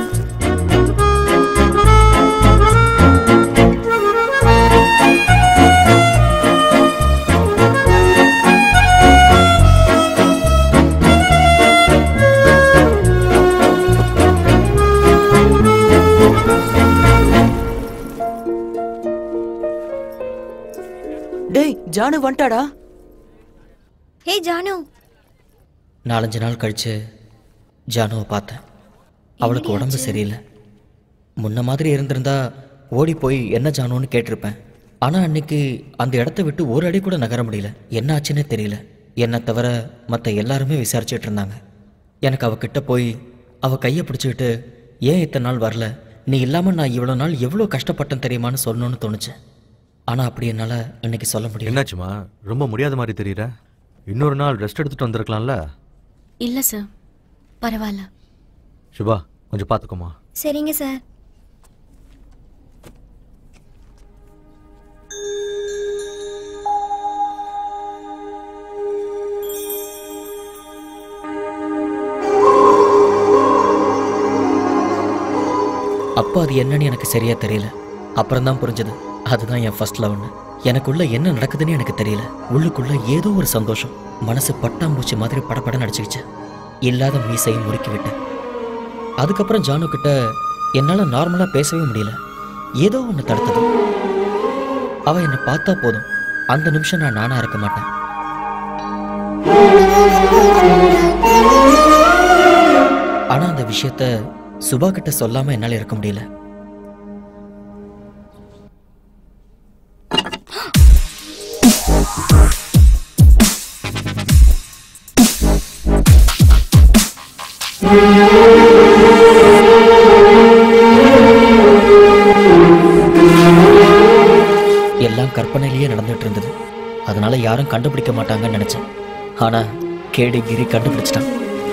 Speaker 9: டேய் ஜானு வந்துட்டாடா
Speaker 8: ஹே ஜானு
Speaker 4: நாலஞ்சு நாள் கழிச்சு ஜானுவை பார்த்தேன் அவளுக்கு உடம்பு சரியில்லை முன்ன மாதிரி இருந்திருந்தா ஓடி போய் என்ன ஜானுன்னு கேட்டிருப்பேன் ஆனால் அன்னைக்கு அந்த இடத்த விட்டு ஒரு அடி கூட நகர முடியல என்ன ஆச்சுன்னே தெரியல என்னை தவிர மற்ற எல்லாருமே விசாரிச்சுட்டு இருந்தாங்க எனக்கு அவகிட்ட போய் அவ கையை பிடிச்சிக்கிட்டு ஏன் இத்தனை நாள் வரல நீ இல்லாமல் நான் இவ்வளோ நாள் எவ்வளோ கஷ்டப்பட்டேன் தெரியுமான்னு சொல்லணும்னு தோணுச்சு ஆனால் அப்படி என்னால் இன்னைக்கு சொல்ல முடியல
Speaker 6: என்னாச்சுமா ரொம்ப முடியாத மாதிரி தெரியற இன்னொரு நாள் ரெஸ்ட் எடுத்துட்டு வந்திருக்கலாம்ல
Speaker 13: இல்ல சார் பரவாயில்ல
Speaker 6: சுபா கொஞ்சம் பார்த்துக்கோமா
Speaker 8: சரிங்க சார்
Speaker 4: அப்போ அது என்னன்னு எனக்கு சரியா தெரியல அப்புறம் தான் புரிஞ்சது அதுதான் என் ஃபர்ஸ்ட் லவ்னு எனக்குள்ள என்ன நடக்குதுன்னு எனக்கு தெரியல உள்ளுக்குள்ள ஏதோ ஒரு சந்தோஷம் மனசு பட்டாம்பூச்சி மாதிரி படபட நடிச்சுக்கிச்சு இல்லாத மீசையை முறுக்கி விட்டேன் அதுக்கப்புறம் ஜானு கிட்ட என்னால் நார்மலாக பேசவே முடியல ஏதோ ஒன்று தடுத்தது அவ என்னை பார்த்தா போதும் அந்த நிமிஷம் நான் நானா இருக்க மாட்டேன் ஆனா அந்த விஷயத்த சுபா கிட்ட சொல்லாம என்னால இருக்க முடியல எல்லாம் கற்பனையிலேயே நடந்துட்டு இருந்தது அதனால யாரும் கண்டுபிடிக்க மாட்டாங்கன்னு நினைச்சேன் ஆனா கேடி கிரி கண்டுபிடிச்சிட்டான்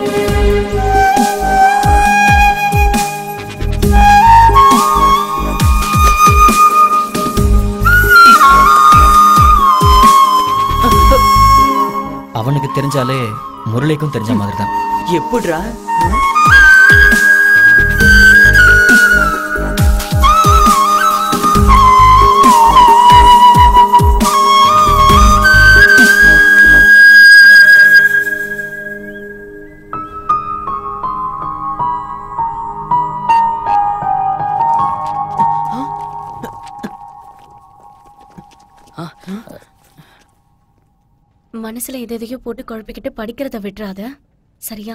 Speaker 4: அவனுக்கு தெரிஞ்சாலே முரளிக்கும் தெரிஞ்ச மாதிரி தான்
Speaker 9: எப்படிடா
Speaker 13: மனசுல எதை எதையோ போட்டு குழப்பிக்கிட்டு படிக்கிறத விட்டுறாத சரியா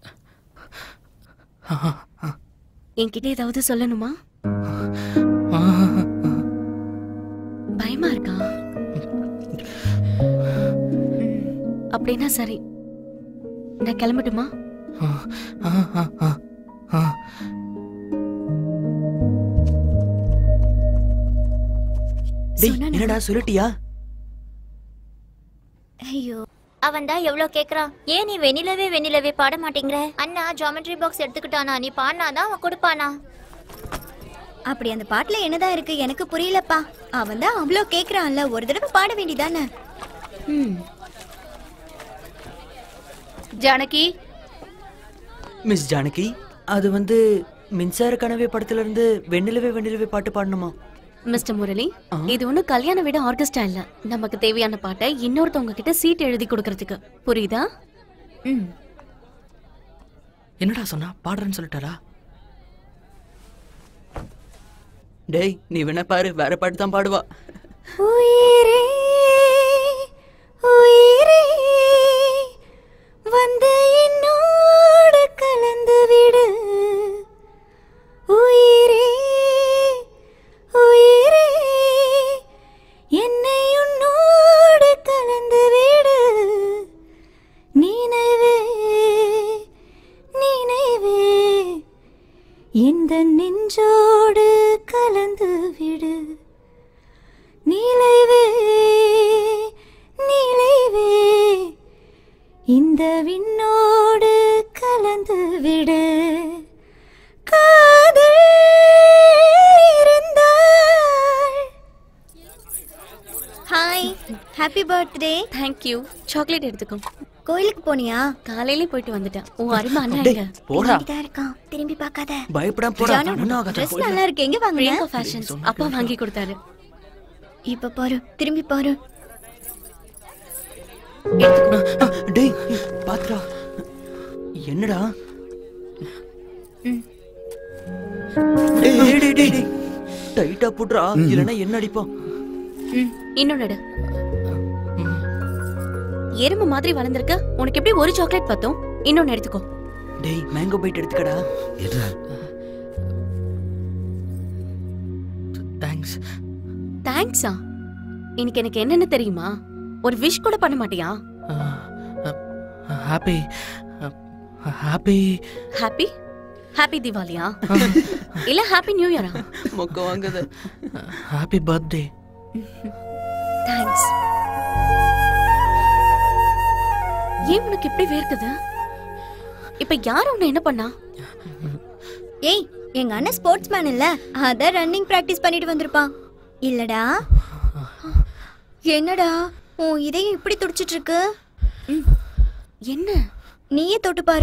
Speaker 13: என்கிட்ட ஏதாவது சொல்லணுமா பயமா இருக்கா ம். அப்படின்னா சரி நான் கிளம்பட்டுமா
Speaker 9: டேய் என்னடா சொல்லிட்டியா
Speaker 3: ஐயோ அவன் தான் எவ்வளவு கேக்குறான் ஏன் நீ வெண்ணிலவே வெண்ணிலவே பாட மாட்டேங்கிற அண்ணா ஜாமெட்ரி பாக்ஸ் எடுத்துக்கிட்டானா நீ பாடினாதான் அவன் கொடுப்பானா
Speaker 8: அப்படி அந்த பாட்டுல என்னதான் இருக்கு எனக்கு புரியலப்பா அவன் தான் அவ்வளோ கேக்குறான்ல ஒரு தடவை பாட வேண்டியதானே
Speaker 13: ஜானகி
Speaker 9: மிஸ் ஜானகி அது வந்து மின்சார கனவே படத்துல இருந்து வெண்ணிலவே வெண்ணிலவே பாட்டு பாடணுமா
Speaker 13: மிஸ்டர் முரளி இது ஒண்ணும் கல்யாண வீடு ஆர்கெஸ்ட்ரா இல்ல நமக்கு தேவையான பாட்டை இன்னொருத்தவங்க கிட்ட சீட் எழுதி கொடுக்கறதுக்கு புரியுதா ம்
Speaker 9: என்னடா சொன்னா பாடுறேன்னு சொல்லிட்டாரா டேய் நீ வேணா பாரு வேற பாட்டு தான் பாடுவா
Speaker 12: உயிரே உயிரே வந்து என்னோடு கலந்து விடு உயிரே உயிரே என்னை உன்னோடு கலந்து விடு நினைவே நினைவே இந்த நெஞ்சோடு கலந்து விடு நிலைவே நிலைவே இந்த விண்ணோடு கலந்து விடு காதல் இருந்தால்
Speaker 8: hi happy birthday
Speaker 13: thank you chocolate எடுத்துக்கோ
Speaker 8: கோயிலுக்கு போனியா
Speaker 13: காலையிலே போயிட்டு வந்துட்டேன் உன் அருமை அண்ணா
Speaker 9: டேய்,
Speaker 13: எங்க
Speaker 9: போடா
Speaker 8: தான் இருக்கான் திரும்பி பார்க்காத
Speaker 9: பயப்படாம போடா
Speaker 8: ஜானு,
Speaker 9: ஒண்ணும் ஆகாது.
Speaker 8: dress நல்லா இருக்கு எங்க
Speaker 13: பிரியங்கா
Speaker 8: வாங்குன
Speaker 13: ஃபேஷன்ஸ் அப்பா வாங்கி கொடுத்தாரு
Speaker 8: இப்ப பாரு திரும்பி பாரு
Speaker 9: டேய் பாத்துடா என்னடா டேய் டேய், டேய் டேய் டேய் டைட்டா புட்றா இல்லனா என்ன அடிப்போம்
Speaker 13: ம் இன்னொன்னு எடு. எறும்பு மாதிரி வளர்ந்திருக்க உனக்கு எப்படி ஒரு சாக்லேட் பத்தும் இன்னொன்னு எடுத்துக்கோ
Speaker 9: டேய் மேங்கோ பைட் எடுத்துக்கடா தேங்க்ஸ்
Speaker 13: தேங்க்ஸா இன்னைக்கு எனக்கு என்னன்னு தெரியுமா ஒரு விஷ் கூட பண்ண மாட்டியா
Speaker 9: ஹாப்பி ஹாப்பி
Speaker 13: ஹாப்பி ஹாப்பி தீபாவளியா இல்ல ஹாப்பி நியூ இயரா
Speaker 9: மொக்க வாங்குது ஹாப்பி பர்த்டே
Speaker 13: தேங்க்ஸ் ஏன் உனக்கு இப்படி வேர்க்குது இப்ப யார் உன்னை என்ன பண்ணா
Speaker 8: ஏய் எங்க அண்ணன் ஸ்போர்ட்ஸ் மேன் இல்ல அதான் ரன்னிங் பிராக்டிஸ் பண்ணிட்டு வந்திருப்பான் இல்லடா என்னடா உன் இதயம் இப்படி துடிச்சிட்டு இருக்கு
Speaker 13: என்ன
Speaker 8: நீயே தொட்டு பாரு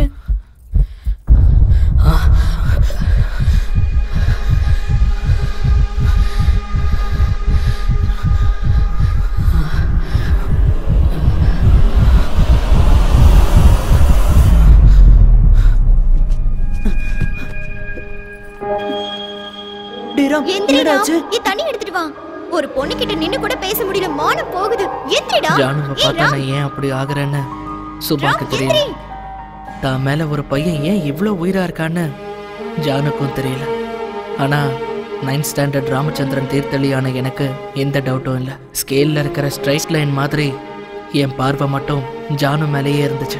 Speaker 9: டேய் ராம்
Speaker 8: எந்திரிடா
Speaker 9: என்னடாச்சு
Speaker 8: ஏ தண்ணி எடுத்துட்டு வா ஒரு பொண்ணு கிட்ட நின்னு கூட பேச முடியல மானம் போகுது எந்திரிடா
Speaker 14: ஜானுவை
Speaker 8: ஏய்,
Speaker 14: பார்த்தா
Speaker 8: ராம்,
Speaker 14: நான் ஏன் அப்படி ஆகுறேன்னு சுபாக்கு
Speaker 8: ராம்,
Speaker 14: தெரியல
Speaker 8: எந்திரி.
Speaker 14: தான் மேல ஒரு பையன் ஏன் இவ்ளோ உயிரா இருக்கான்னு ஜானுக்கும் தெரியல ஆனா நைன்த் ஸ்டாண்டர்ட் ராமச்சந்திரன் தீர்த்தளியான எனக்கு எந்த டவுட்டும் இல்லை ஸ்கேல்ல இருக்கிற ஸ்ட்ரைட் லைன் மாதிரி என் பார்வை மட்டும் ஜானு மேலேயே இருந்துச்சு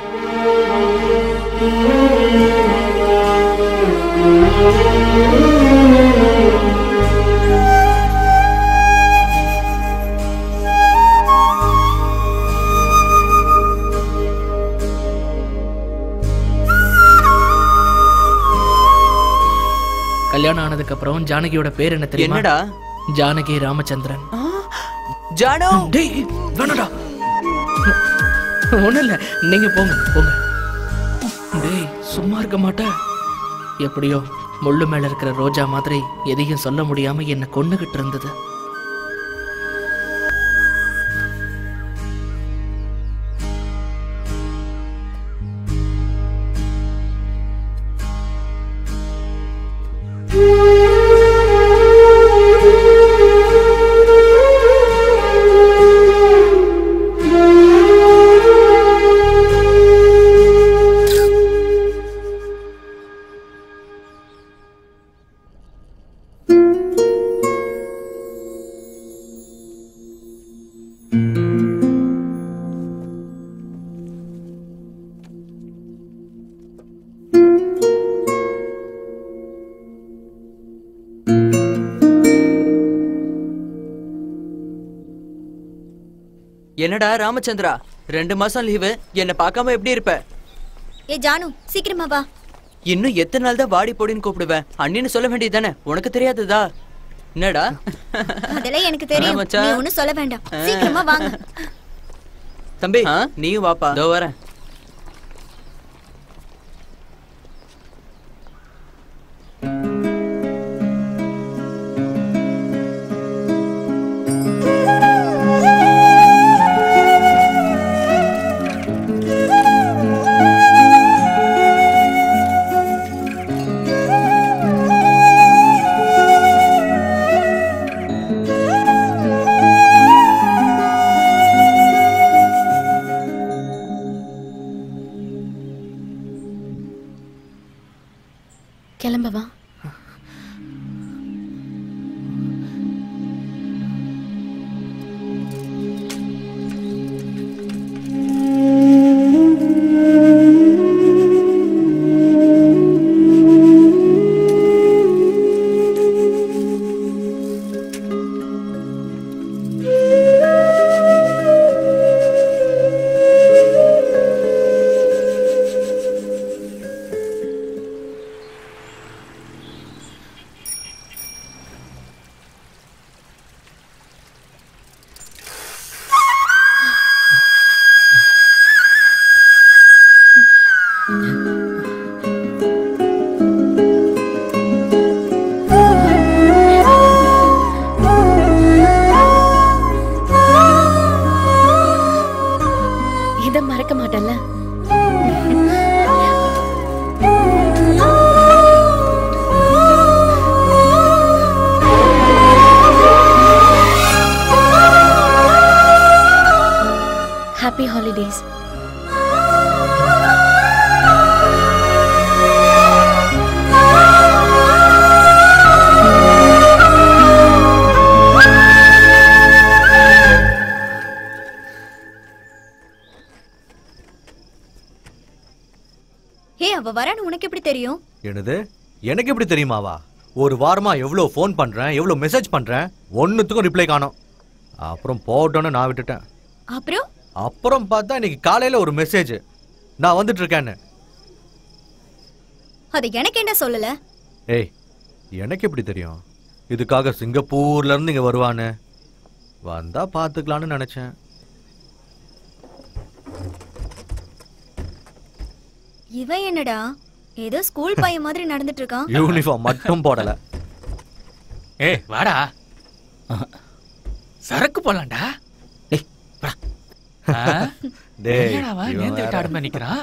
Speaker 14: கல்யாணம் ஆனதுக்கு அப்புறம் ஜானகியோட பேர் என்ன தெரியுமா
Speaker 9: என்னடா?
Speaker 14: ஜானகி ராமச்சந்திரன்
Speaker 9: ஜானு
Speaker 14: டேய் வேணாடா ஒண்ணும் இல்ல நீங்க போங்க போங்க டேய் சும்மா இருக்க மாட்டா எப்படியோ முள்ளு மேல இருக்கிற ரோஜா மாதிரி எதையும் சொல்ல முடியாம என்ன கொன்னுகிட்டு இருந்தது
Speaker 9: என்னடா ராமச்சந்திரா ரெண்டு மாசம் லீவு என்ன பார்க்காம எப்படி இருப்ப
Speaker 8: ஏ ஜானு சீக்கிரமா வா
Speaker 9: இன்னும் எத்தனை நாள் தான் வாடி போடின்னு கூப்பிடுவேன் அண்ணின்னு சொல்ல வேண்டியதுதானே உனக்கு தெரியாததா என்னடா
Speaker 8: அதெல்லாம் எனக்கு தெரியும்
Speaker 9: மச்சான்.
Speaker 8: நீ ஒண்ணும் சொல்ல வேண்டாம் சீக்கிரமா வாங்க
Speaker 9: தம்பி நீயும் வாப்பா இதோ வரேன்
Speaker 13: கிளம்பவா இதை மறக்க மாட்டேன்ல ஹாப்பி ஹாலிடேஸ்
Speaker 8: ஹே அவ வரான்னு உனக்கு எப்படி தெரியும்
Speaker 6: என்னது எனக்கு எப்படி தெரியுமாவா ஒரு வாரமா எவ்வளவு ஃபோன் பண்றேன் எவ்வளவு மெசேஜ் பண்றேன் ஒன்னுத்துக்கும் ரிப்ளை காணோம் அப்புறம் போட்டோன்னு நான் விட்டுட்டேன்
Speaker 8: அப்புறம்
Speaker 6: அப்புறம் பார்த்தா இன்னைக்கு காலையில ஒரு மெசேஜ் நான் வந்துட்டு இருக்கேன்னு
Speaker 8: அது எனக்கு என்ன சொல்லல
Speaker 6: ஏய் எனக்கு எப்படி தெரியும் இதுக்காக சிங்கப்பூர்ல இருந்து இங்க வருவான்னு வந்தா பாத்துக்கலாம்னு நினைச்சேன்
Speaker 8: இவன் என்னடா ஏதோ ஸ்கூல் பையன் மாதிரி நடந்துட்டு இருக்கான்
Speaker 6: யூனிஃபார்ம் மட்டும் போடல
Speaker 7: ஏய் வாடா சரக்கு போலாம்டா ஆ?
Speaker 6: டேய்,
Speaker 7: என்னடா அவன்
Speaker 6: இவன்
Speaker 7: நேர்ந்து விட்டு
Speaker 6: வேற.
Speaker 7: ஆடுமே நிக்கிறான்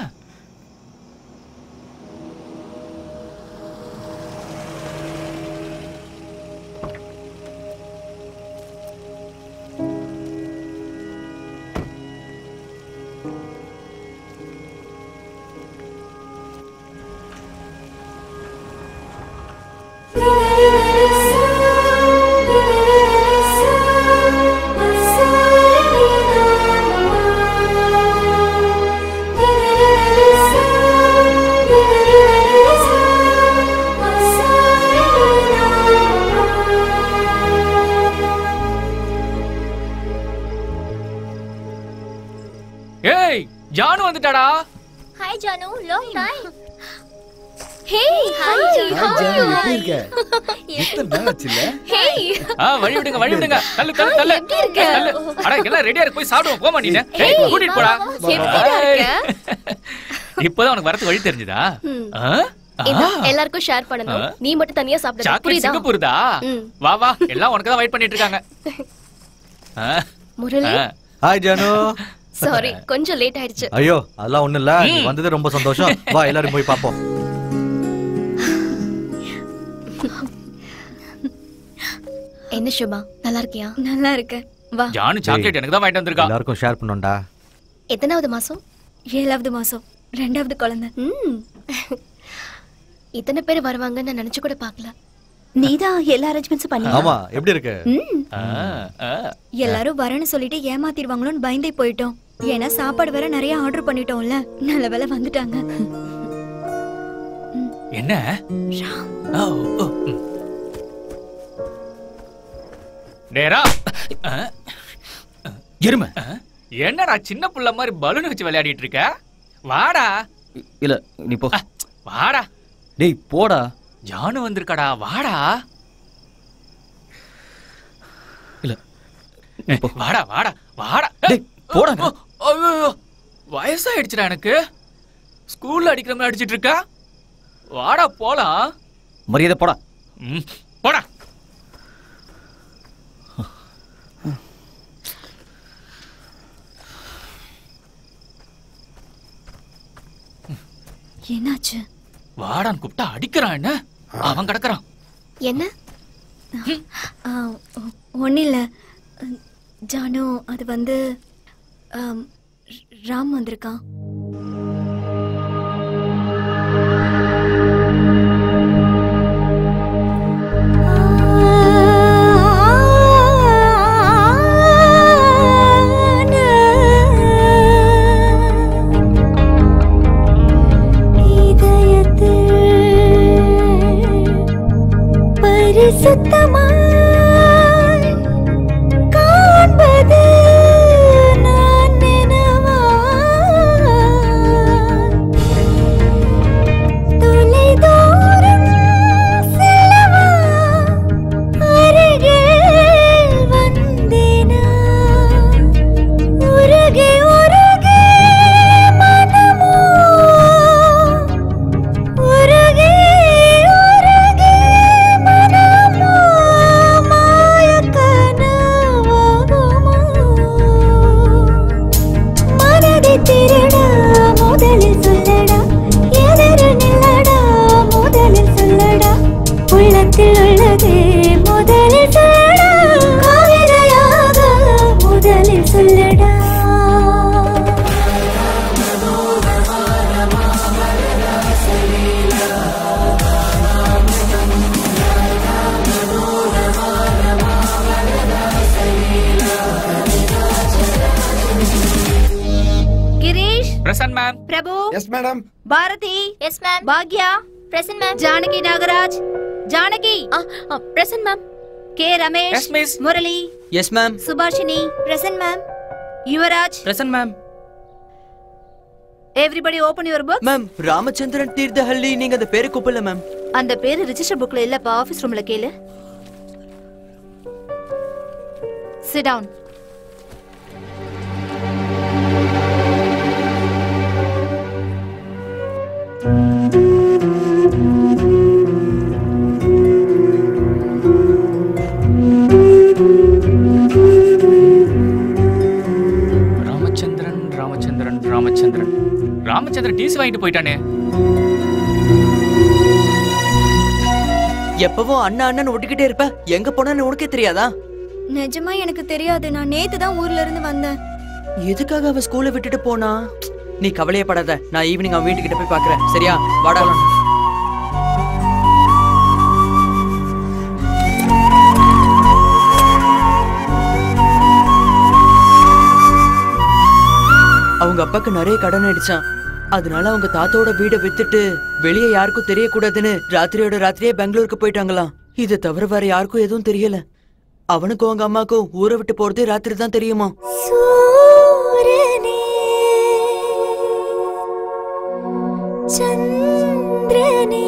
Speaker 7: ஏய் ஜானு வந்துட்டாடா
Speaker 3: hi Janu long time
Speaker 12: hey
Speaker 3: hi
Speaker 2: Janu எப்படி இருக்க எத்தனை நாள் ஆச்சுல்ல
Speaker 7: ஆ வழி விடுங்க வழி விடுங்க தள்ளு தள்ளு தள்ளு
Speaker 3: எப்படி இருக்க?
Speaker 7: தள்ளு அட எல்லாம் ரெடியா இருக்கு போய் சாப்பிடுவோம் போமா நீ ஏய் கூட்டிட்டு போடா
Speaker 13: எப்படிடா இருக்க?
Speaker 7: இப்பதான் உனக்கு வரது வழி தெரிஞ்சுதா
Speaker 13: ம்.
Speaker 7: ஆ? ஆ.
Speaker 13: இந்த எல்லாருக்கும் ஷேர் பண்ணணும்
Speaker 7: ஆ.
Speaker 13: நீ மட்டும் தனியா சாப்பிட
Speaker 7: சாக்லேட்
Speaker 13: புரியுதா
Speaker 7: சிங்கப்பூர்தா
Speaker 13: ம்.
Speaker 7: வா வா எல்லாம் உனக்கு தான் வெயிட் பண்ணிட்டு இருக்காங்க ஆ.
Speaker 13: முரளி
Speaker 7: ஆ.
Speaker 6: ஹாய் ஜானு
Speaker 13: சாரி கொஞ்சம் லேட் ஆயிடுச்சு
Speaker 6: ஐயோ அதெல்லாம் ஒண்ணும் இல்ல நீ வந்தது ரொம்ப சந்தோஷம் வா எல்லாரும் போய் பாப்போம்
Speaker 13: என்ன சுபா நல்லா இருக்கியா
Speaker 8: நல்லா இருக்கு வா
Speaker 7: ஜானு சாக்லேட் எனக்கு தான் வாங்கிட்டு வந்திருக்கா
Speaker 6: எல்லாருக்கும் ஷேர் பண்ணோம்டா
Speaker 13: எத்தனாவது மாசம்
Speaker 8: ஏழாவது மாசம் ரெண்டாவது குழந்தை
Speaker 13: ம் இத்தனை பேர் வருவாங்கன்னு நான் நினைச்சு கூட பார்க்கல
Speaker 12: நீதான் எல்லா அரேஞ்ச்மெண்ட்ஸும் பண்ணி
Speaker 6: ஆமா எப்படி இருக்கு
Speaker 7: ஆ, ஆ.
Speaker 8: எல்லாரும் வரேன்னு சொல்லிட்டு ஏமாத்திடுவாங்களோன்னு பயந்தே போயிட்டோம் ஏன்னா சாப்பாடு வேற நிறைய ஆர்டர் பண்ணிட்டோம்ல நல்ல வேலை வந்துட்டாங்க
Speaker 7: என்ன ஓ, ஓ, ம். டேரா ஆ? எருமை ஆ? என்னடா சின்ன புள்ள மாதிரி பலூன் வச்சு விளையாடிட்டு இருக்க வாடா
Speaker 4: இல்ல நீ போ
Speaker 7: வாடா
Speaker 4: டேய் போடா
Speaker 7: ஜானு வந்திருக்காடா வாடா
Speaker 4: இல்ல
Speaker 7: ஏய், வாடா வாடா வாடா
Speaker 4: டேய் போடா
Speaker 7: ஐயோ வயசாயிடுச்சுடா எனக்கு ஸ்கூல்ல அடிக்கிற மாதிரி அடிச்சிட்டு இருக்கா வாடா போலாம்
Speaker 4: மரியாதை போடா
Speaker 7: ம், போடா
Speaker 8: என்னாச்சு
Speaker 7: வாடான்னு கூப்பிட்டா அடிக்கிறான் என்ன அவன் கிடக்குறான்
Speaker 8: என்ன ஒன்றும் இல்லை ஜானு அது வந்து ஆம், ராம் வந்திருக்கான்
Speaker 15: பரிசுத்தமாய் காண்பது நான் நினவா தொலைதூரம் செல்லவா அருகில் வந்தேனா உருகி உருகி மனமோ உருகி உருகி மனமோ மாயக்கனவாகுமோ மனதை திருடா முதலில் சொல்லடா எதிரு நில்லடா முதலில் சொல்லடா உள்ளத்தில் உள்ளதே முதலில் சொல்லடா கவிதையாக முதலில் சொல்லடா
Speaker 13: Girish
Speaker 7: present ma'am
Speaker 13: Prabhu
Speaker 2: yes madam
Speaker 13: Bharathi
Speaker 3: yes ma'am
Speaker 13: Bhagya
Speaker 3: present ma'am
Speaker 13: Janaki Nagaraj Janaki
Speaker 3: present ma'am
Speaker 13: K Ramesh Murali
Speaker 9: yes ma'am
Speaker 13: Subhashini
Speaker 8: present ma'am
Speaker 13: Yuvaraj
Speaker 14: present ma'am
Speaker 13: everybody open your book
Speaker 9: ma'am Ramachandran Thirthahalli நீங்க அந்த பேரை கூப்பிடல மேம்
Speaker 13: அந்த பேரு ரிஜிஸ்டர் புக்ல இல்லப்பா ஆபீஸ் ரூம்ல கேளு sit down
Speaker 7: Ramachandran Ramachandran Ramachandran Ramachandran TC வாங்கிட்டு போயிட்டானே
Speaker 9: எப்பவும் அண்ணா அண்ணன் ஒட்டிக்கிட்டே இருப்ப எங்க போனான்னு உனக்கே தெரியாதா
Speaker 8: நிஜமா எனக்கு தெரியாது நான் நேத்து தான் ஊர்ல இருந்து வந்தேன்
Speaker 9: எதுக்காக அவ ஸ்கூலை விட்டுட்டு போனா நீ கவலையப்படாத நான் ஈவினிங் அவன் வீட்டுக்கிட்ட போய் பாக்குறேன் சரியா வாடா அவங்க அப்பாக்கு நிறைய கடன் அடிச்சான் அதனால அவங்க தாத்தாவோட வீடை வித்துட்டு வெளியே யாருக்கும் தெரியக்கூடாதுன்னு ராத்திரியோட ராத்திரியே பெங்களூருக்கு போயிட்டாங்களாம் இதை தவிர வேற யாருக்கும் எதுவும் தெரியல அவனுக்கும் அவங்க அம்மாக்கும் ஊரை விட்டு போறது ராத்திரி தான் தெரியுமா
Speaker 15: சூரனே சந்திரனே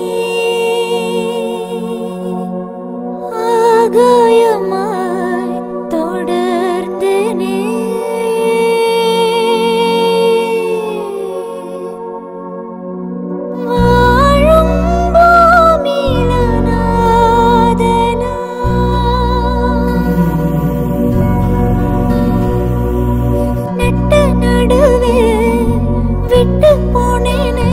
Speaker 15: ஆகாயமாய் தொடர்ந்தனே வாழும் பூமியில நாதனா நட்ட நடுவே விட்டு போனேனே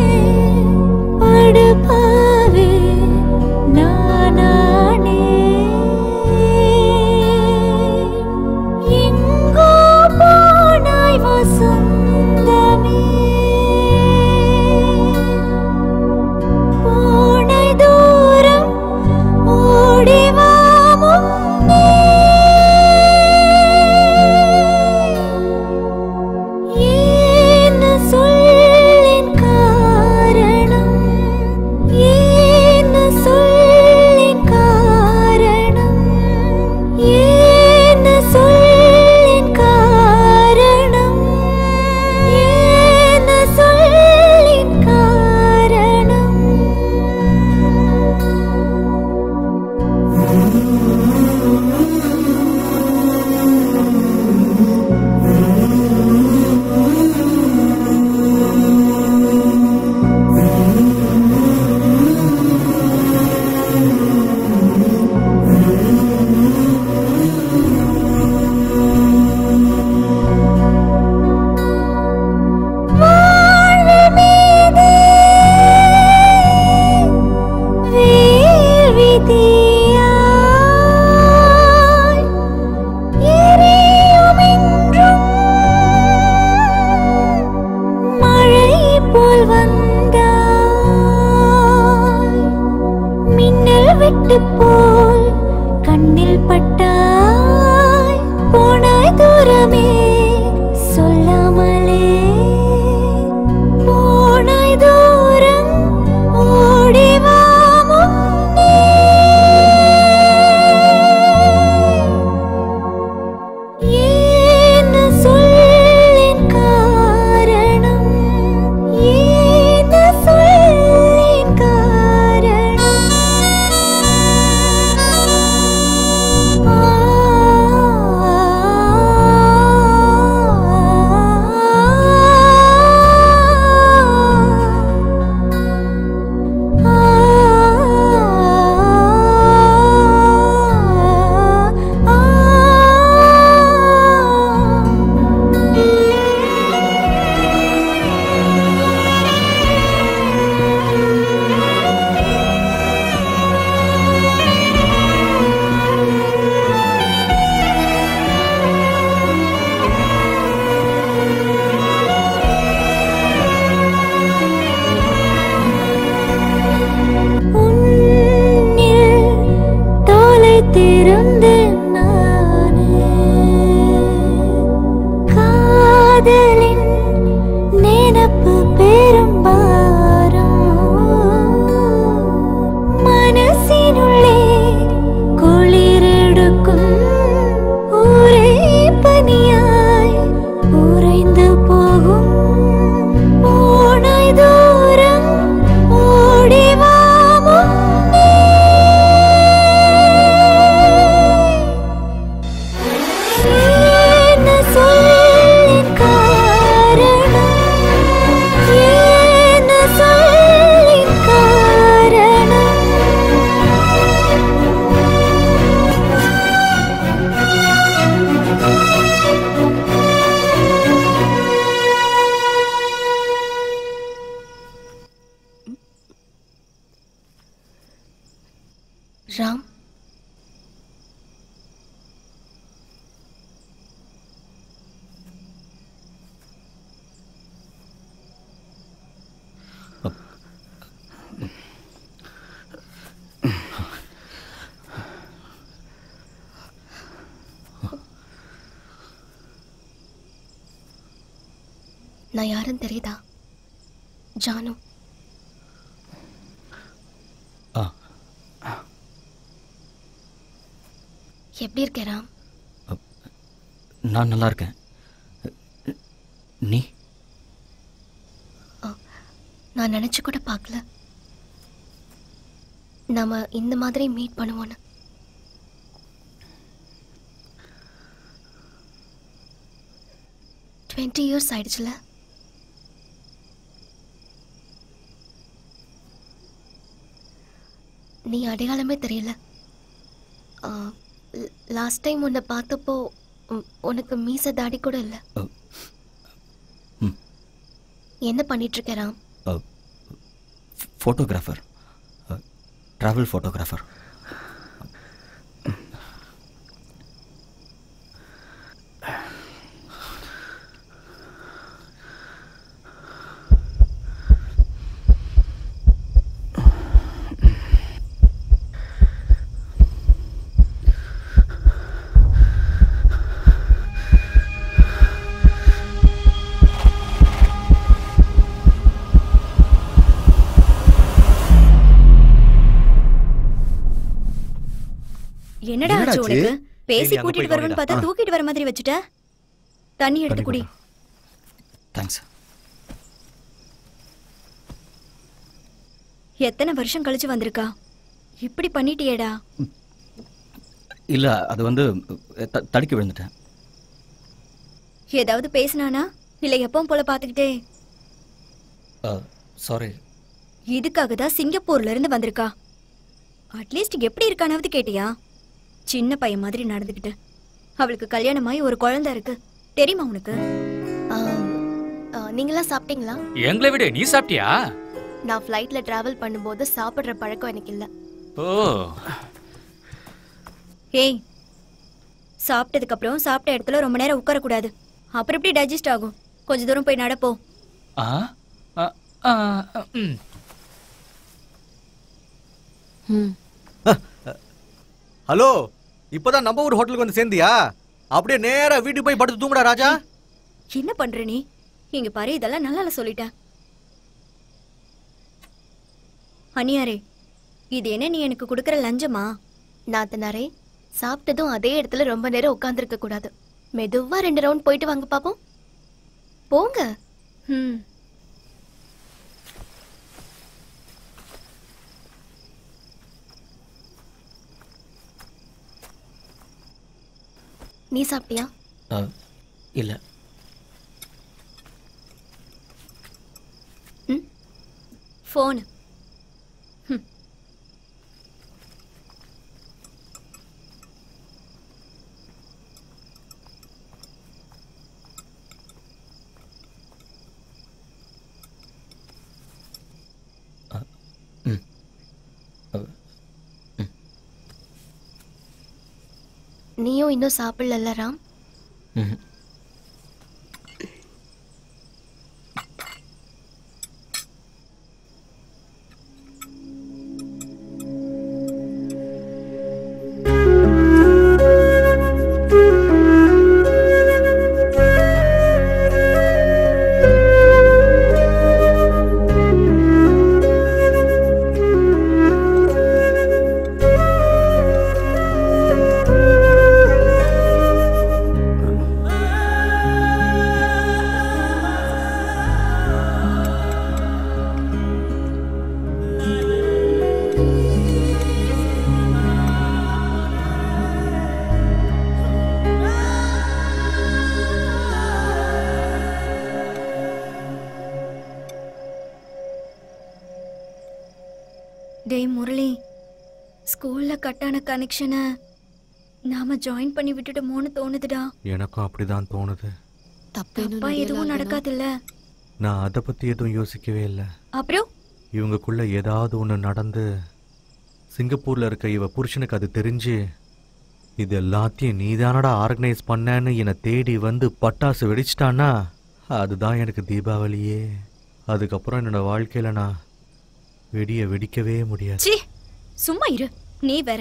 Speaker 15: படுபாவே நானானே காற்று போல் கண்ணில் பட்டாய் போனாய் தூரமே சொல்லாமலே போனாய் தூரம் ஓடி வா முன்னே. என்ன சொல்லின் காரணம் என்ன சொல்லின் காரணம் உன்னில் தொலைத்திருந்தேன் நானே. காதலின் நினப்பு பெரும்பாரம் மனசினுள்ளே குளிரெடுக்கும் ஒரே பனியாய் உறைந்து போகும் போனாய் தூரம் ஓடி வா முன்னே. என்ன சொல்லின் காரணம் என்ன சொல்லின் காரணம்
Speaker 13: ராம் நான் யாருன்னு தெரியுதா ஜானு
Speaker 4: ஆ
Speaker 13: எப்படி இருக்க ராம்
Speaker 4: நான் நல்லா இருக்கேன் நீ
Speaker 13: நான் நினைச்சு கூட பார்க்கல நாம இந்த மாதிரி மீட் பண்ணுவோன்னு டுவெண்ட்டி இயர்ஸ் ஆயிடுச்சுல நீ அடையாளமே தெரியல லாஸ்ட் டைம் உன்னை பார்த்தப்போ உம், உனக்கு மீச தாடி கூட இல்லை என்ன பண்ணிட்டு இருக்க ராம்
Speaker 4: ஃபோட்டோகிராஃபர் ட்ராவல் ஃபோட்டோகிராஃபர்
Speaker 8: என்னடா ஆச்சு
Speaker 2: என்னடா
Speaker 8: உனக்கு
Speaker 2: ஆச்சு?
Speaker 8: பேசி
Speaker 6: நீ அங்க
Speaker 8: கூட்டிட்டு
Speaker 6: போய்
Speaker 8: வருவேன்னு பார்த்தா
Speaker 6: கவனிடா.
Speaker 8: தூக்கிட்டு வர மாதிரி வச்சுட்ட தண்ணி எடுத்து குடி
Speaker 4: தேங்க்ஸ்
Speaker 8: எத்தனை வருஷம் கழிச்சு வந்திருக்கா இப்படி பண்ணிட்டியேடா
Speaker 4: இல்லை அது வந்து த- தடுக்கி விழுந்துட்டேன்
Speaker 8: ஏதாவது பேசினானா இல்ல எப்பவும் போல பாத்துக்கிட்டே
Speaker 4: சாரி
Speaker 8: இதுக்காக தான் சிங்கப்பூர்ல இருந்து வந்திருக்கா அட்லீஸ்ட் எப்படி இருக்கானாவது கேட்டியா சின்ன பையன் மாதிரி நடந்துக்கிட்டு அவளுக்கு கல்யாணமாயி ஒரு குழந்தை இருக்கு தெரியுமா உனக்கு
Speaker 13: நீங்களாம் சாப்பிட்டீங்களா
Speaker 7: எங்களை விட நீ சாப்பிட்டியா
Speaker 13: நான் ஃப்ளைட்ல டிராவல் பண்ணும்போது சாப்பிடுற பழக்கம் எனக்கு இல்ல
Speaker 7: ஓ
Speaker 8: ஏய் சாப்பிட்டதுக்கு அப்புறம் சாப்பிட்ட இடத்துல ரொம்ப நேரம் உட்கார கூடாது அப்புறம் எப்படி டைஜஸ்ட் ஆகும் கொஞ்ச தூரம் போய் நடப்போ
Speaker 7: ஆ ஆ, ஆ, ம்.
Speaker 6: ஹலோ இப்பதான் நம்ம ஊர் ஹோட்டலுக்கு வந்து சேர்ந்தியா அப்படியே நேரா வீட்டுக்கு போய் படுத்து தூங்குடா ராஜா
Speaker 8: என்ன பண்ற நீ இங்க பாரு இதெல்லாம் நல்லா சொல்லிட்டேன் அனியாரே இது என்ன நீ எனக்கு கொடுக்கற லஞ்சமா
Speaker 13: நாத்தனாரே சாப்பிட்டதும் அதே இடத்துல ரொம்ப நேரம் உட்கார்ந்திருக்க கூடாது மெதுவா ரெண்டு ரவுண்ட் போயிட்டு வாங்க பாப்போம் போங்க
Speaker 8: ம்
Speaker 13: நீ சாப்பிட்டியா
Speaker 4: இல்லை
Speaker 8: ஃபோன்
Speaker 13: நீயும் இன்னும் சாப்பிடல ராம்
Speaker 4: ம்
Speaker 8: டேய் முரளி ஸ்கூல்ல கட்டான கனெக்ஷனை நாம ஜாயின் பண்ணி விட்டுட்டோமோன்னு தோணுதுடா
Speaker 6: எனக்கும் அப்படிதான் தோணுது
Speaker 8: தப்பா எதுவும் நடக்காதுல்ல
Speaker 6: நான் அதை பத்தி எதுவும் யோசிக்கவே இல்லை
Speaker 8: அப்புறம்
Speaker 6: இவங்கக்குள்ள ஏதாவது ஒன்று நடந்து சிங்கப்பூர்ல இருக்க இவ புருஷனுக்கு அது தெரிஞ்சு இது எல்லாத்தையும் நீதானடா ஆர்கனைஸ் பண்ணேன்னு என்னை தேடி வந்து பட்டாசு வெடிச்சிட்டான்னா அதுதான் எனக்கு தீபாவளியே அதுக்கப்புறம் என்னோட வாழ்க்கையில நான் வெடிய வெடிக்கவே முடியாது
Speaker 8: ச்சீ சும்மா இரு நீ வேற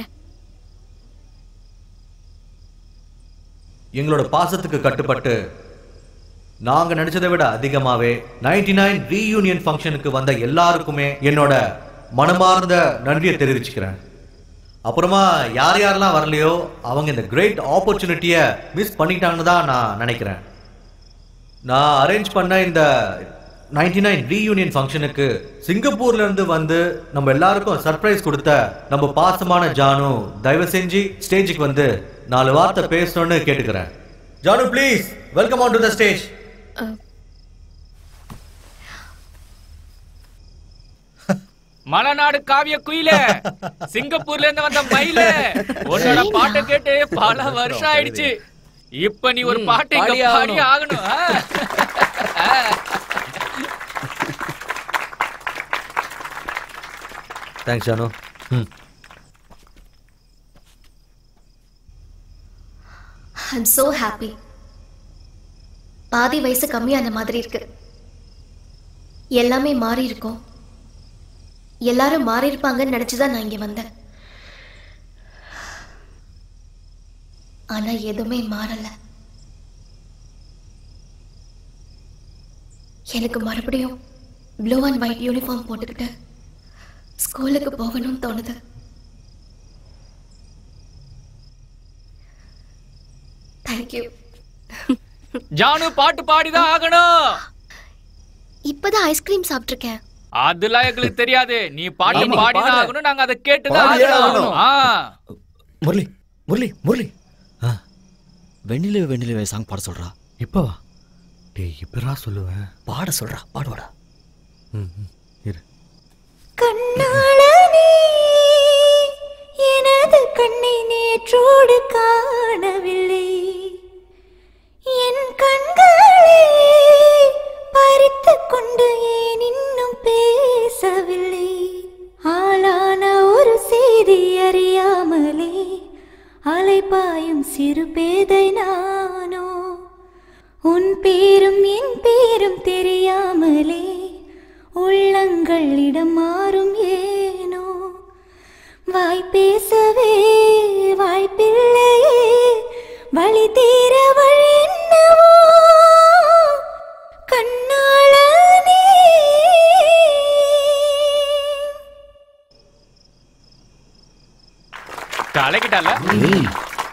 Speaker 6: எங்களோட பாசத்துக்கு கட்டுப்பட்டு நாங்க நினைச்சதை விட அதிகமாவே 99 நைன் ரீயூனியன் ஃபங்க்ஷனுக்கு வந்த எல்லாருக்குமே என்னோட மனமார்ந்த நன்றியை தெரிவிச்சுக்கிறேன் அப்புறமா யார் யாரெல்லாம் வரலையோ அவங்க இந்த கிரேட் ஆப்பர்ச்சுனிட்டியை மிஸ் பண்ணிட்டாங்கன்னு தான் நான் நினைக்கிறேன் நான் அரேஞ்ச் பண்ண இந்த 99 நைன் ரீயூனியன் ஃபங்க்ஷனுக்கு சிங்கப்பூர்ல இருந்து வந்து நம்ம எல்லாருக்கும் சர்ப்ரைஸ் கொடுத்த நம்ம பாசமான ஜானு தயவு செஞ்சு ஸ்டேஜுக்கு வந்து நாலு வார்த்தை பேசணும்னு கேட்டுக்கிறேன் Janu please welcome on to the stage
Speaker 7: மலைநாடு காவிய குயில சிங்கப்பூர்ல இருந்து வந்த மயில உன்னோட பாட்டை கேட்டு பல வருஷம் ஆயிடுச்சு இப்ப நீ ஒரு
Speaker 14: ம்,
Speaker 7: பாட்டு இங்க
Speaker 14: பாடியே
Speaker 7: பாடி ஆகணும் ஆ?
Speaker 6: தேங்க்ஸ் ஜானு ம்
Speaker 13: ஐம் so ஹாப்பி பாதி வயசு கம்மியான மாதிரி இருக்கு எல்லாமே மாறி இருக்கும் எல்லாரும் மாறி இருப்பாங்கன்னு நினைச்சுதான் நான் இங்க வந்தேன் ஆனா எதுவுமே மாறல எனக்கு மறுபடியும் ப்ளூ அண்ட் ஒயிட் யூனிஃபார்ம் போட்டுக்கிட்டு ஸ்கூலுக்கு போகணும்னு தோணுது தேங்க்யூ
Speaker 7: ஜானு பாட்டு பாடிதான் ஆகணும்
Speaker 13: இப்பதான் ஐஸ்கிரீம் சாப்பிட்டிருக்கேன்
Speaker 7: அதெல்லாம் எங்களுக்கு தெரியாது நீ பாட்டு
Speaker 4: ஆமா,
Speaker 7: பாடிதான்
Speaker 4: பாடு.
Speaker 7: ஆகணும் நாங்க அதை கேட்டுதான்
Speaker 4: பாடியே
Speaker 7: ஆகணும்
Speaker 4: ஆகணும்.
Speaker 7: ஆ
Speaker 4: முரளி முரளி முரளி வெண்ணிலவே வெண்ணிலவே சாங் பாட சொல்றா
Speaker 6: இப்பவா டேய் இப்பரா சொல்லுவேன்
Speaker 4: பாட சொல்றா பாடுவாடா
Speaker 6: ம் ம், இரு
Speaker 15: கண்ணாளனே எனது கண்ணை நேற்றோடு காணவில்லை என் கண்களே பறித்துக் கொண்டு ஏன் இன்னும் பேசவில்லை ஆளான ஒரு செய்தி அறியாமலே அலைபாயும் சிறு பேதை நானோ உன் பேரும் என் பேரும் தெரியாமலே உள்ளங்களிடம் மாறும் ஏனோ வாய் பேசவே
Speaker 7: கலக்கிட்டால
Speaker 2: ஏய்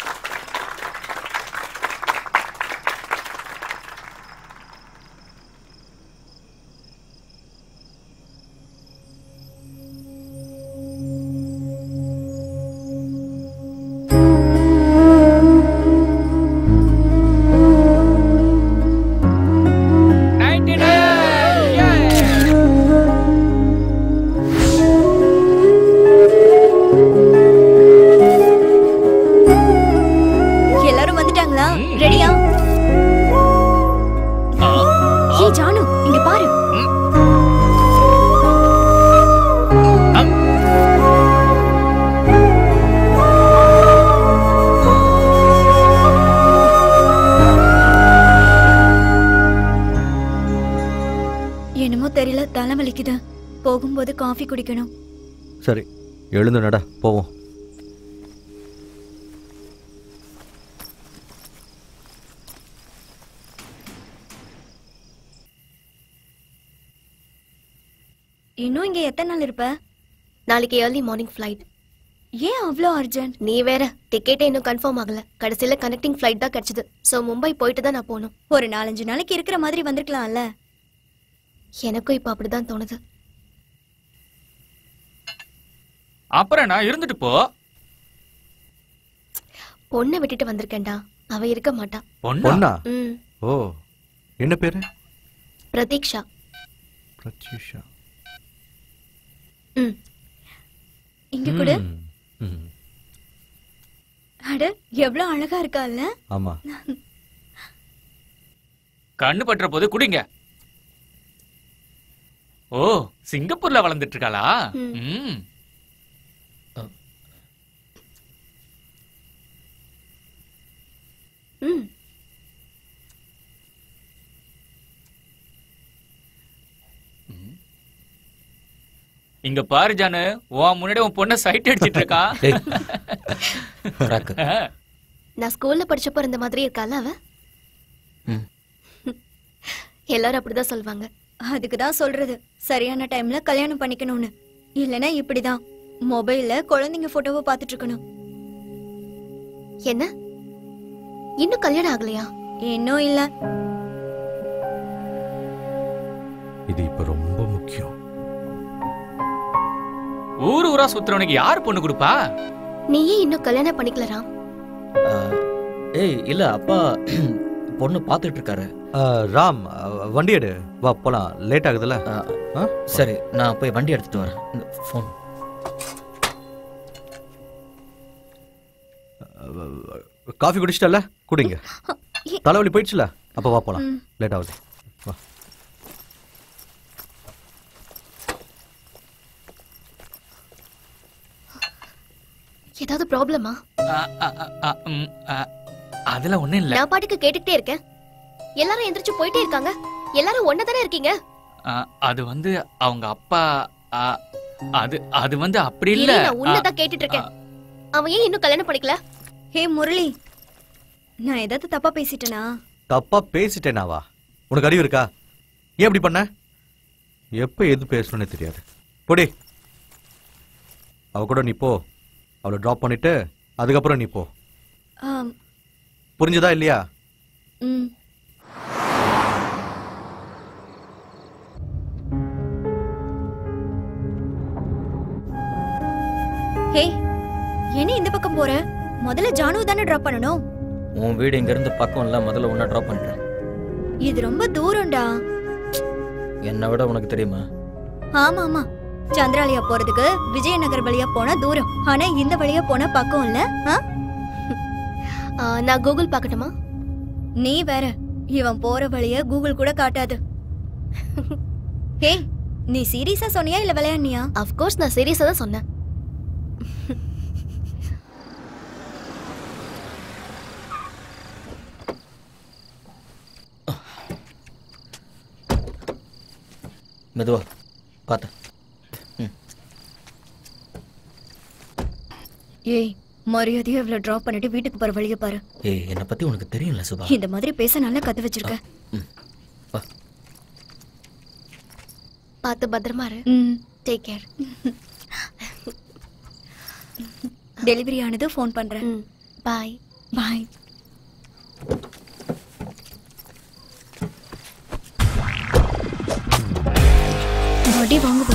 Speaker 8: எல்லாரும் வந்துட்டாங்களா ரெடியா ஏய் ஜானு இங்க பாரு என்னமோ தெரியல தலை வலிக்குது போகும்போது காஃபி குடிக்கணும்
Speaker 6: சரி எழுந்து நட போவோம்
Speaker 8: இன்னும் இங்க எத்தனை நாள் இருப்ப
Speaker 13: நாளைக்கு ஏர்லி மார்னிங் ஃப்ளைட்
Speaker 8: ஏன் அவ்வளோ அர்ஜென்ட்
Speaker 13: நீ வேற டிக்கெட்டே இன்னும் கன்ஃபார்ம் ஆகல கடைசியில கனெக்டிங் ஃப்ளைட் தான் கிடைச்சது சோ மும்பை போயிட்டு தான் நான் போகணும்
Speaker 8: ஒரு நாலஞ்சு நாளைக்கு இருக்கிற மாதிரி வந்திருக்கலாம்ல
Speaker 13: எனக்கும் இப்ப அப்படிதான் தோணுது
Speaker 7: அப்புறம் நான் இருந்துட்டு போ
Speaker 13: பொண்ணை விட்டுட்டு வந்திருக்கேன்டா அவ இருக்க மாட்டா
Speaker 6: பொண்ணா
Speaker 13: ம்
Speaker 6: ஓ என்ன பேரு
Speaker 13: பிரதீக்ஷா
Speaker 6: பிரத்யூஷா
Speaker 8: ம் இங்க கூட
Speaker 6: ம், ம்,
Speaker 8: அட எவ்வளவு அழகா இருக்கால்ல
Speaker 6: ஆமா
Speaker 7: கண்ணு பற்ற போது குடிங்க ஓ சிங்கப்பூர்ல வளர்ந்துட்டு இருக்காளா ம்
Speaker 13: ம்
Speaker 7: இங்க பாரு ஜானு உன் முன்னாடி உன் பொண்ணை சைட் அடிச்சிட்டு இருக்கா
Speaker 13: நான் ஸ்கூல்ல படிச்சப்போ இருந்த மாதிரி இருக்கால அவ
Speaker 4: ம்.
Speaker 13: எல்லாரும் அப்படிதான் சொல்லுவாங்க
Speaker 8: அதுக்கு தான் சொல்றது சரியான டைம்ல கல்யாணம் பண்ணிக்கணும்னு இல்லனா இப்படிதான் மொபைல்ல குழந்தைங்க போட்டோவை பார்த்துட்டு இருக்கணும்
Speaker 13: என்ன இன்னும் கல்யாணம் ஆகலையா
Speaker 8: இன்னும் இல்ல
Speaker 6: இது இப்ப ரொம்ப முக்கியம்
Speaker 7: ஊர் ஊரா சுத்துறவனுக்கு யார் பொண்ணு கொடுப்பா
Speaker 13: நீ ஏன் இன்னும் கல்யாணம் பண்ணிக்கலராம்
Speaker 4: ஆ, ஏய் இல்ல அப்பா பொண்ணு பார்த்துட்டு இருக்காரு
Speaker 6: ஆ, ராம் ஆ, வண்டி எடு வா போலாம் லேட் ஆகுதுல்ல ஆ?
Speaker 4: சரி நான் போய் வண்டி எடுத்துட்டு வரேன் இந்த ஃபோன்
Speaker 6: காஃபி குடிச்சிட்டல குடிங்க தலைவலி போயிடுச்சுல அப்ப வா போலாம்
Speaker 8: ம்.
Speaker 6: லேட் ஆகுது வா
Speaker 13: ஏதாவது ப்ராப்ளமா
Speaker 7: ஆ, ஆ, ஆ, ஆ, ம், ஆ, அதெல்லாம் ஒண்ணும் இல்ல
Speaker 13: நான் பாட்டுக்கு கேட்டுக்கிட்டே இருக்கேன் எல்லாரும் எந்திரிச்சு போயிட்டே இருக்காங்க எல்லாரும் ஒண்ணா தானே இருக்கீங்க
Speaker 7: ஆ, அது வந்து அவங்க அப்பா ஆ, அது அது வந்து அப்படி இல்ல
Speaker 13: இரு, நான் உன்னதான் கேட்டுட்டு இருக்கேன் அவன் ஏன் இன்னும் கல்யாணம் பண்ணிக்கல
Speaker 8: ஹே முரளி நான் ஏதாவது தப்பா பேசிட்டேனா
Speaker 6: தப்பா பேசிட்டேனாவா உனக்கு அறிவு இருக்கா ஏன் இப்படி பண்ண எப்ப எது பேசணும்னு தெரியாது போடி அவ கூட நீ போ அவளை ட்ராப் பண்ணிட்டு அதுக்கப்புறம் நீ போ
Speaker 8: ஆம்,
Speaker 6: புரிஞ்சதா இல்லையா
Speaker 8: ம் ஹே என்ன இந்த பக்கம் போற முதல்ல ஜானு தானே டிராப் பண்ணணும்
Speaker 4: உன் வீடு இங்க இருந்து பக்கம் இல்ல முதல்ல உன்னை ட்ராப் பண்ணிட்டேன்
Speaker 8: இது ரொம்ப தூரம்டா
Speaker 4: என்னை விட உனக்கு தெரியுமா
Speaker 8: ஆமா ஆமா சந்திராலயா போறதுக்கு விஜயநகர் வழியா போனா தூரம் ஆனா இந்த வழியா போனா பக்கம் இல்ல ஆ?
Speaker 13: ஆ, நான் கூகுள் பார்க்கட்டுமா
Speaker 8: நீ வேற இவன் போற வழிய கூகுள் கூட காட்டாது ஹே நீ சீரியஸா சொன்னியா இல்ல விளையாடுனியா
Speaker 13: அஃப்கோர்ஸ் நான் சீரியஸா தான் சொன்னேன்
Speaker 4: மெதுவா பார்த்த
Speaker 8: ஏய் மரியாதையா இவ்வளவு டிராப் பண்ணிட்டு வீட்டுக்கு போற வழிய பாரு
Speaker 4: ஏய் என்னை பத்தி உனக்கு தெரியும்ல சுபா
Speaker 8: இந்த மாதிரி பேச நல்லா கத்து வச்சிருக்க
Speaker 13: பார்த்து பத்திரமா இரு
Speaker 8: ம்
Speaker 13: டேக் கேர்
Speaker 8: டெலிவரி ஆனது ஃபோன் பண்றேன்
Speaker 13: பாய்
Speaker 8: பாய் பாடி வாங்குது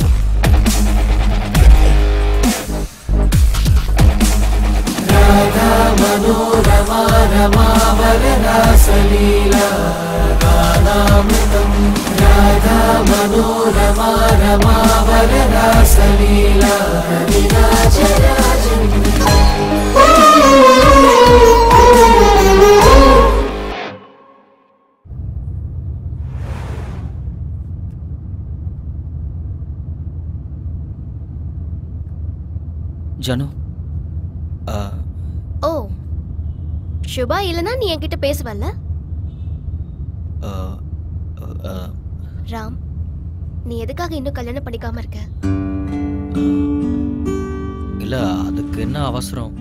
Speaker 1: మనోరమా రమావరసలీలా గానామృతం రాధా మనోరమా రమావరసలీలా కవిరాజరాజం
Speaker 4: ஜனு ஆ,
Speaker 13: ஓ சுபா இல்லனா நீ என்கிட்ட பேசுவல்ல
Speaker 4: ஆ, ஆ,
Speaker 13: ராம் நீ எதுக்காக இன்னும் கல்யாணம் பண்ணிக்காம இருக்க
Speaker 4: இல்ல அதுக்கு என்ன அவசரம்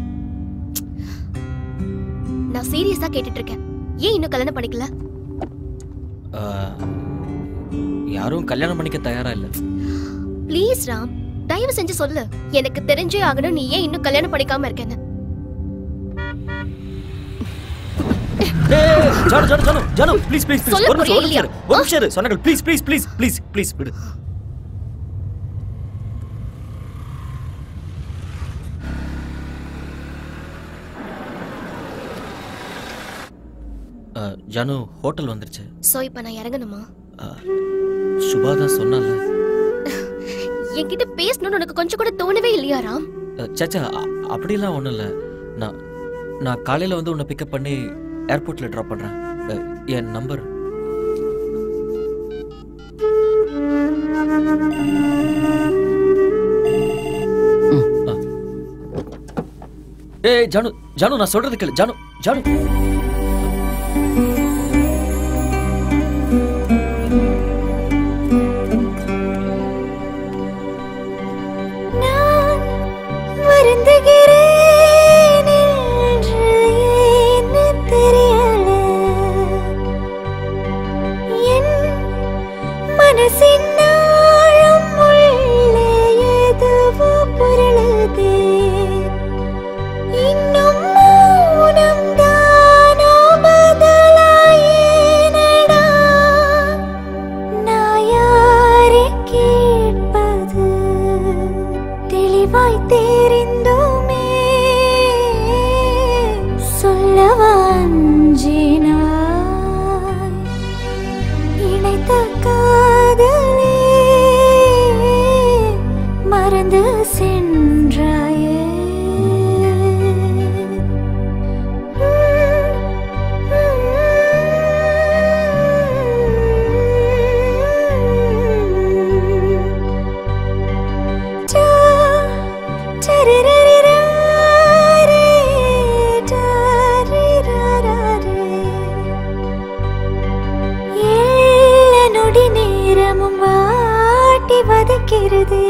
Speaker 13: நான் சீரியஸா கேட்டுட்டு இருக்கேன் ஏன் இன்னும் கல்யாணம் பண்ணிக்கல
Speaker 4: ஆ, யாரும் கல்யாணம் பண்ணிக்க தயாரா இல்ல
Speaker 13: ப்ளீஸ் ராம் தயவு செஞ்சு சொல்லு எனக்கு தெரிஞ்சே ஆகணும் நீ ஏன் இன்னும் கல்யாணம் பண்ணிக்காம இருக்கேன்னு
Speaker 4: Janu Janu Janu Janu please please please
Speaker 13: சொல்ல
Speaker 4: ஒரு நிமிஷம் ஒரு
Speaker 13: புரியலையா?
Speaker 4: நிமிஷம் இரு. ஒரு நிமிஷம் இரு. சொன்னாங்க please please please please please விடு ஆ, ஜானு ஹோட்டல் வந்துருச்சு
Speaker 13: சோ இப்ப நான் இறங்கணுமா
Speaker 4: ஆ, சுபா தான் சொன்னால
Speaker 13: என்கிட்ட பேசணும்னு உனக்கு கொஞ்சம் கூட தோணவே இல்லையா ராம்
Speaker 4: சச்சா அப்படிலாம் ஒன்றும் இல்லை நான் நான் காலையில் வந்து உன்னை பிக்கப் பண்ணி ஏர்போர்ட்டில் ட்ராப் பண்ணுறேன் அஹ், என் நம்பர் ஏய் ஜானு ஜானு நான் சொல்றது கேளு ஜானு ஜானு
Speaker 15: நான் வருந்துகிறேன் என்று ஏன்னு தெரியல என் மனசின் ஆழம் உள்ளே எதுவோ புரளுதே இன்னும் மௌனம் தானோ பதிலாயேனடா நான் யாரை கேட்பது தெளிவாய் தெரிந்துமே சொல்ல வாஞ்சினாய் இணைத்த காதலே மறந்து சென்றாயே எல்லா நொடி நேரமும் வாட்டி வதக்கிறது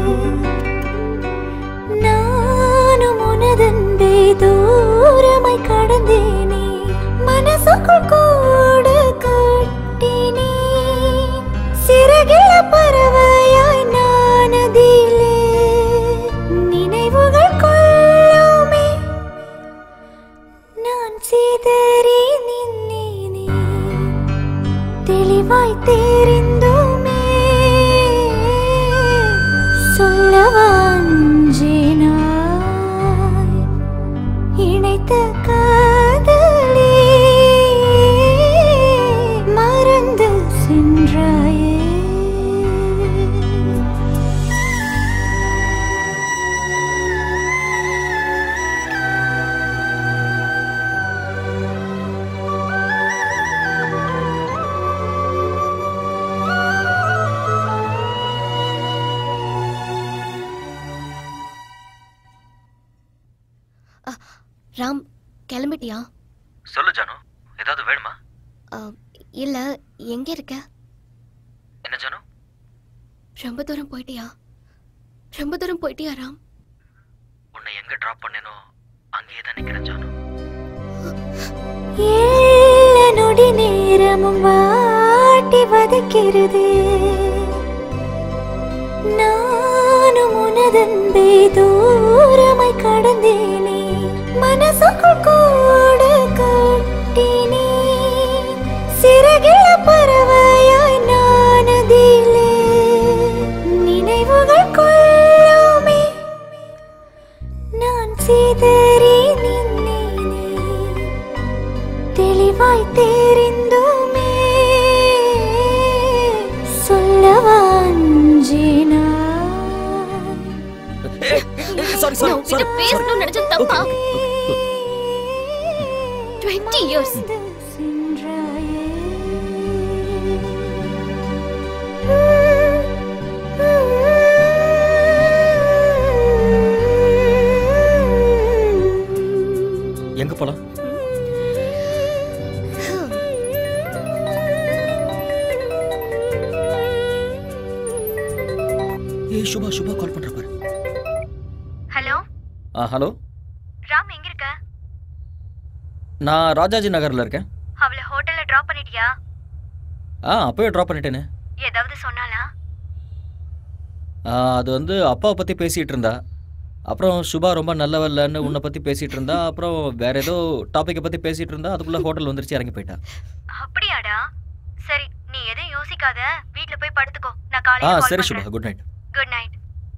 Speaker 15: நானும் உனதன்பே தூரமாய் கடந்தேனே மனசுக்குள் கூடு கட்டினே சிறகில பறவையாய் நானதிலே நினைவுகள் கொள்ளுமே நான் சிதறி நின்னேனே தெளிவாய் தெரிந்துமே சொல்ல வாஞ்சினாய் இணைத்த காதலே மறந்து சென்றாயே
Speaker 13: ராம் கிளம்பிட்டியா
Speaker 4: சொல்லு ஜானு ஏதாவது வேணுமா
Speaker 13: அ, இல்ல எங்க இருக்க
Speaker 4: என்ன ஜானு
Speaker 13: ரொம்ப தூரம் போயிட்டியா ரொம்ப தூரம் போயிட்டியா ராம்
Speaker 4: உன்னை எங்க ட்ராப் பண்ணேனோ அங்கேயே தான் நிக்கிறேன் ஜானு
Speaker 15: எல்லா நொடி நேரமும் வாட்டி வதக்கிறது நானும் உனதன்பே தூரமாய் கடந்தேனே மனசுக்குள் கூடு கட்டினே சிறகில பறவையாய் நானதிலே நினைவுகள் கொள்ளுமே நான் சிதறி நின்னேனே தெளிவாய் தெரிந்துமே சொல்லவா அஞ்சினா
Speaker 4: சாரி
Speaker 13: நான் உன்கிட்ட பேசணும்னு நினைச்ச தப்பா டுவெண்ட்டி இயர்ஸ்
Speaker 4: எங்க போலாம் ஏய் சுபா சுபா கால் பண்ற பாரு
Speaker 8: ஹலோ
Speaker 4: ஆ ஹலோ
Speaker 8: ராம் எங்க இருக்க
Speaker 4: நான் ராஜாஜி நகர்ல இருக்கேன்
Speaker 8: அவளை ஹோட்டல்ல டிராப் பண்ணிட்டியா
Speaker 4: ஆ அப்பவே ட்ராப் பண்ணிட்டேனே
Speaker 8: ஏதாவது சொன்னாலா
Speaker 4: ஆ, அது வந்து அப்பாவை பற்றி பேசிகிட்டு இருந்தா அப்புறம் சுபா ரொம்ப நல்லவல்லன்னு உன்னை பற்றி பேசிகிட்டு இருந்தா அப்புறம் வேற ஏதோ டாப்பிக்கை பற்றி பேசிகிட்டு இருந்தா அதுக்குள்ளே ஹோட்டல் வந்துருச்சு இறங்கி போயிட்டா
Speaker 8: அப்படியாடா சரி நீ எதையும் யோசிக்காத வீட்ல போய் படுத்துக்கோ நான்
Speaker 4: ஆ
Speaker 8: காலையில
Speaker 4: சரி Suba good night
Speaker 8: good night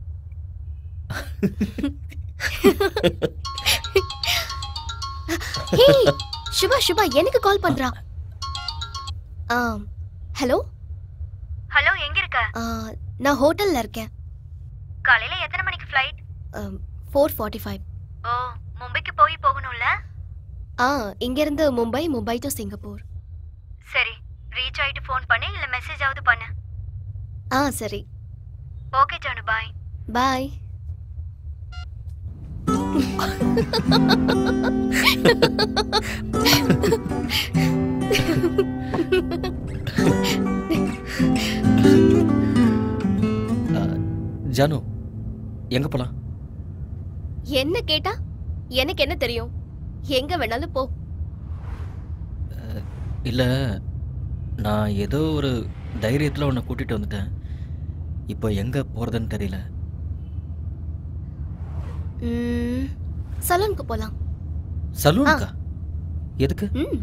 Speaker 13: hey Suba Suba எனக்கு கால் பண்றா ஆ ஹலோ
Speaker 8: ஹலோ எங்க இருக்க
Speaker 13: நான் ஹோட்டல்ல இருக்கேன்
Speaker 8: காலையில எத்தனை மணிக்கு ஃப்ளைட்
Speaker 13: ஃபோர் ஃபார்ட்டி ஃபைவ்
Speaker 8: ஓ மும்பைக்கு போய் போகணும்ல
Speaker 13: ஆ இங்கிருந்து மும்பை மும்பை டு சிங்கப்பூர்
Speaker 8: சரி ரீச் ஆயிட்டு ஃபோன் பண்ணு இல்ல மெசேஜ் ஆவது பண்ணு
Speaker 13: ஆ சரி
Speaker 8: okay Janu bye
Speaker 13: bye
Speaker 4: Janu எங்கே போகலாம்
Speaker 13: என்ன கேட்டா எனக்கு என்ன தெரியும் எங்க வேணாலும் போ
Speaker 4: இல்லை நான் ஏதோ ஒரு தைரியத்தில் உன்னை கூட்டிகிட்டு வந்துட்டேன் இப்போ எங்கே போகிறதுன்னு தெரியல
Speaker 13: ம், சலூனுக்கு போலாம்
Speaker 4: சலூனுக்கா எதுக்கு
Speaker 13: ம்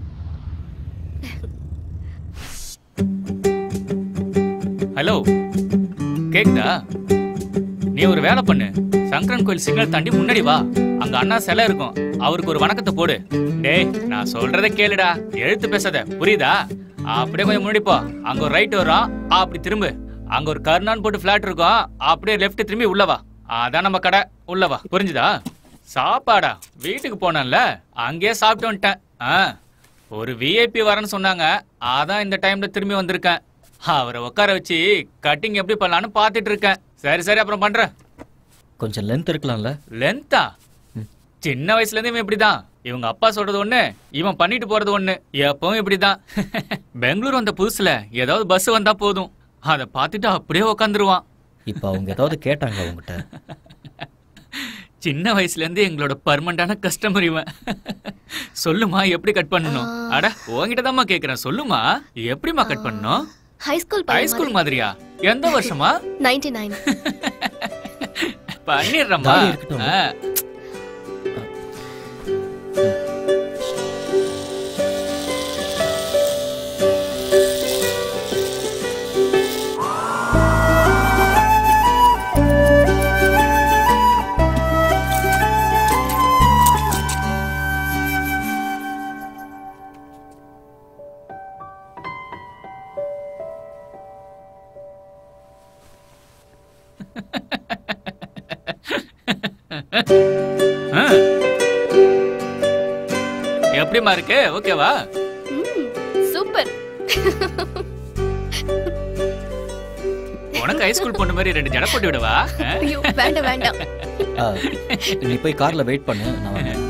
Speaker 7: ஹலோ கேக்குதா நீ ஒரு வேலை பண்ணு சங்கரன் கோயில் சிக்னல் தாண்டி முன்னாடி வா அங்க அண்ணா சிலை இருக்கும் அவருக்கு ஒரு வணக்கத்தை போடு டேய் நான் சொல்றத கேளுடா எழுத்து பேசாத புரியுதா அப்படியே கொஞ்சம் முன்னாடி போ அங்க ஒரு ரைட் வரும் அப்படி திரும்பு அங்க ஒரு கர்ணான் போட்டு ஃபிளாட் இருக்கும் அப்படியே லெஃப்ட் திரும்பி உள்ள வா அதான் நம்ம கடை உள்ள வா புரிஞ்சுதா சாப்பாடா வீட்டுக்கு போனேன்ல அங்கேயே சாப்பிட்டு வந்துட்டேன் ஆ ஒரு விஐபி வரேன்னு சொன்னாங்க அதான் இந்த டைம்ல திரும்பி வந்திருக்கேன் அவரை உட்கார வச்சு கட்டிங் எப்படி பண்ணலான்னு பார்த்துட்டு இருக்கேன் சரி சரி அப்புறம் பண்றேன்
Speaker 4: கொஞ்சம் லென்த் இருக்கலாம்ல
Speaker 7: லென்த்தா சின்ன வயசுல இருந்து இவன் இப்படிதான் இவங்க அப்பா சொல்றது ஒண்ணு இவன் பண்ணிட்டு போறது ஒண்ணு எப்பவும் இப்படிதான் பெங்களூர் வந்த புதுசுல ஏதாவது பஸ் வந்தா போதும் அதை பார்த்துட்டு அப்படியே உக்காந்துருவான்
Speaker 4: இப்போ அவங்க ஏதாவது கேட்டாங்க உங்ககிட்ட
Speaker 7: சின்ன வயசுல இருந்து எங்களோட பர்மனண்டான கஸ்டமர் இவன் சொல்லுமா எப்படி கட் பண்ணணும் அட உன்கிட்ட தாம்மா கேக்குறேன் சொல்லுமா எப்படிமா கட் பண்ணணும்
Speaker 13: ஹை ஸ்கூல்
Speaker 7: ஹை ஸ்கூல் மாதிரியா எந்த வருஷமா
Speaker 13: நைன்டி நைன்
Speaker 7: பண்ணிடுறேம்மா
Speaker 4: தாடி இருக்கட்டும்.
Speaker 7: ஆ. ஆ. எப்படிம்மா இருக்கு ஓகேவா
Speaker 13: சூப்பர்
Speaker 7: உனக்கு ஹைஸ்கூல் பொண்ணு மாதிரி ரெண்டு ஜடை போட்டு விடவா ஆ?
Speaker 13: ஐயோ வேண்டாம் வேண்டாம்
Speaker 4: ஆ, நீ போய் காரில் வெயிட் பண்ணு நான் வரேன்.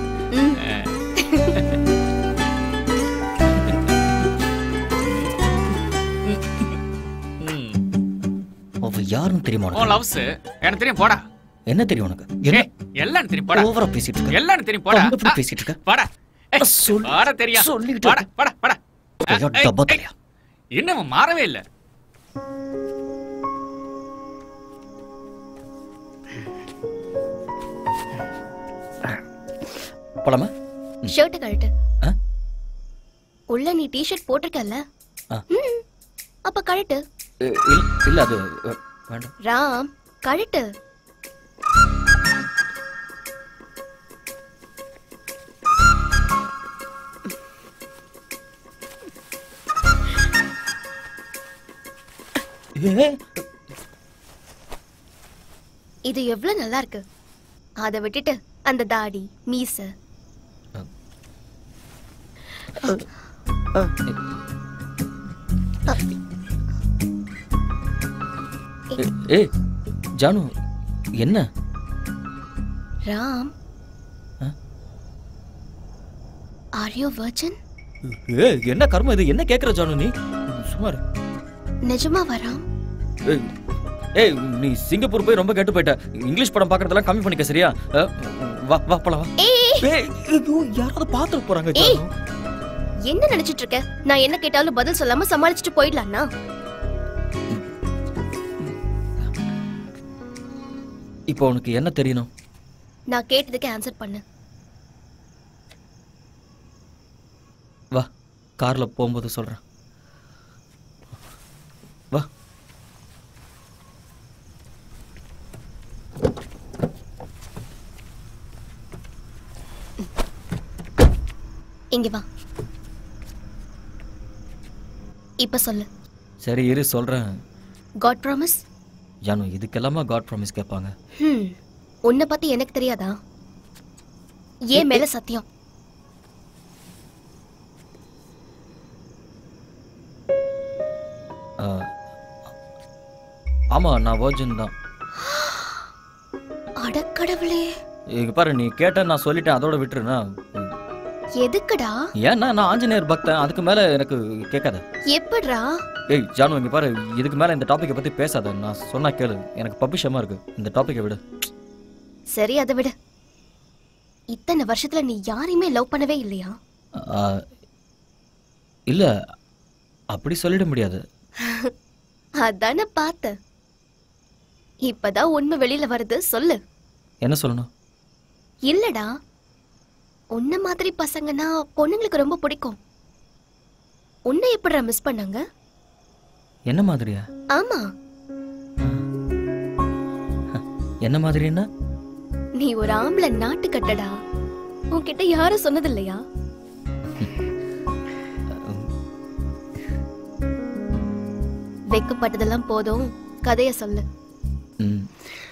Speaker 4: அவ யாருன்னு தெரியுமா
Speaker 7: உன்
Speaker 4: உனக்கு
Speaker 7: லவ்ஸ் எனக்கு தெரியும் போடா
Speaker 4: என்ன தெரியும் உனக்கு
Speaker 7: ஏய், எல்லாம் தெரியும் போடா
Speaker 4: ஓவரா பேசிட்டு இருக்க
Speaker 7: எல்லாம் தெரியும் போடா
Speaker 4: ரொம்ப இப்படி
Speaker 7: ஆ,
Speaker 4: பேசிட்டு இருக்க
Speaker 7: போடா ஏய், போடா தெரியும்
Speaker 4: சொல்லிக்கிட்டு
Speaker 7: போடா போடா போடா
Speaker 4: ஐயா,
Speaker 7: ஏய்,
Speaker 4: டப்பா
Speaker 7: ஏய்,
Speaker 4: தலையா.
Speaker 7: இன்னும் அவன் மாறவே இல்ல
Speaker 4: போலாமா
Speaker 13: ஷர்ட்டை கழட்டு
Speaker 4: ஆ?
Speaker 13: உள்ள நீ டிஷர்ட் போட்டிருக்கல்ல
Speaker 4: ஆ.
Speaker 13: ம். அப்ப கழட்டு
Speaker 4: இ- இல்- இல்ல அது அ, வேண்டாம்
Speaker 13: ராம் கழட்டு இது எவ்வளவு நல்லா இருக்கு அதை விட்டுட்டு அந்த தாடி மீச
Speaker 4: ஏ- ஏய் ஜானு என்ன
Speaker 13: ராம் ஆர் யூ வர்ஜன்
Speaker 4: ஏ என்ன கர்மம் இது என்ன கேக்குற ஜானு நீ சுமார்
Speaker 13: நிஜமா வராம்
Speaker 4: ஏய், ஏய் நீ சிங்கப்பூர் போய் ரொம்ப கெட்டு போயிட்ட இங்கிலீஷ் படம் பார்க்கறதெல்லாம் கம்மி பண்ணிக்க சரியா அ, வா வா போலாம் வா
Speaker 13: ஏய்
Speaker 4: ஏய் ஐயோ, யாராவது பார்த்துட்டு போறாங்க
Speaker 13: ஏய்
Speaker 4: ஜானு
Speaker 13: என்ன நினைச்சிட்டு இருக்க நான் என்ன கேட்டாலும் பதில் சொல்லாம சமாளிச்சுட்டு போயிடலாம்னா
Speaker 4: இப்போ உனக்கு என்ன தெரியணும்
Speaker 13: நான் கேட்டதுக்கு ஆன்சர் பண்ணு
Speaker 4: வா கார்ல போகும்போது சொல்றேன் வா
Speaker 13: இங்க வா இப்ப சொல்லு
Speaker 4: சரி இரு சொல்றேன்
Speaker 13: காட் ப்ராமிஸ்
Speaker 4: ஜானு இதுக்கெல்லாமா காட் ப்ராமிஸ் கேட்பாங்க
Speaker 13: ஹம் உன்னை பத்தி எனக்கு தெரியாதா ஏன் மேல சத்தியம்
Speaker 4: ஆ, ஆமா நான் வர்ஜின் தான்
Speaker 13: அடக்கடவுளே
Speaker 4: இங்க பாரு நீ கேட்ட நான் சொல்லிட்டேன் அதோட விட்டுருனா
Speaker 13: எதுக்குடா
Speaker 4: ஏன்னா நான் ஆஞ்சநேயர் பக்தன் அதுக்கு மேல எனக்கு கேட்காத
Speaker 13: எப்படிடா
Speaker 4: ஏய் ஜானு இங்க பாரு இதுக்கு மேல இந்த டாபிக்கை பத்தி பேசாத நான் சொன்னா கேளு எனக்கு பப்பிஷமா இருக்கு இந்த டாபிக்கை விடு
Speaker 13: சரி அதை விடு இத்தனை வருஷத்துல நீ யாரையுமே லவ் பண்ணவே இல்லையா
Speaker 4: ஆ, இல்ல அப்படி சொல்லிட முடியாது
Speaker 13: அதானே பார்த்த இப்பதான் உண்மை வெளியில வருது சொல்லு
Speaker 4: என்ன சொல்லணும்
Speaker 13: இல்லடா உன்ன மாதிரி பசங்கன்னா பொண்ணுங்களுக்கு ரொம்ப பிடிக்கும் உன்னை எப்படிடா மிஸ் பண்ணாங்க
Speaker 4: என்ன மாதிரியா
Speaker 13: ஆமா
Speaker 4: என்ன மாதிரின்னா
Speaker 13: நீ ஒரு ஆம்பளை நாட்டு கட்டடா உன்கிட்ட யாரும் சொன்னதில்லையா வெக்கப்பட்டதெல்லாம் போதும் கதைய சொல்லு
Speaker 4: ம்.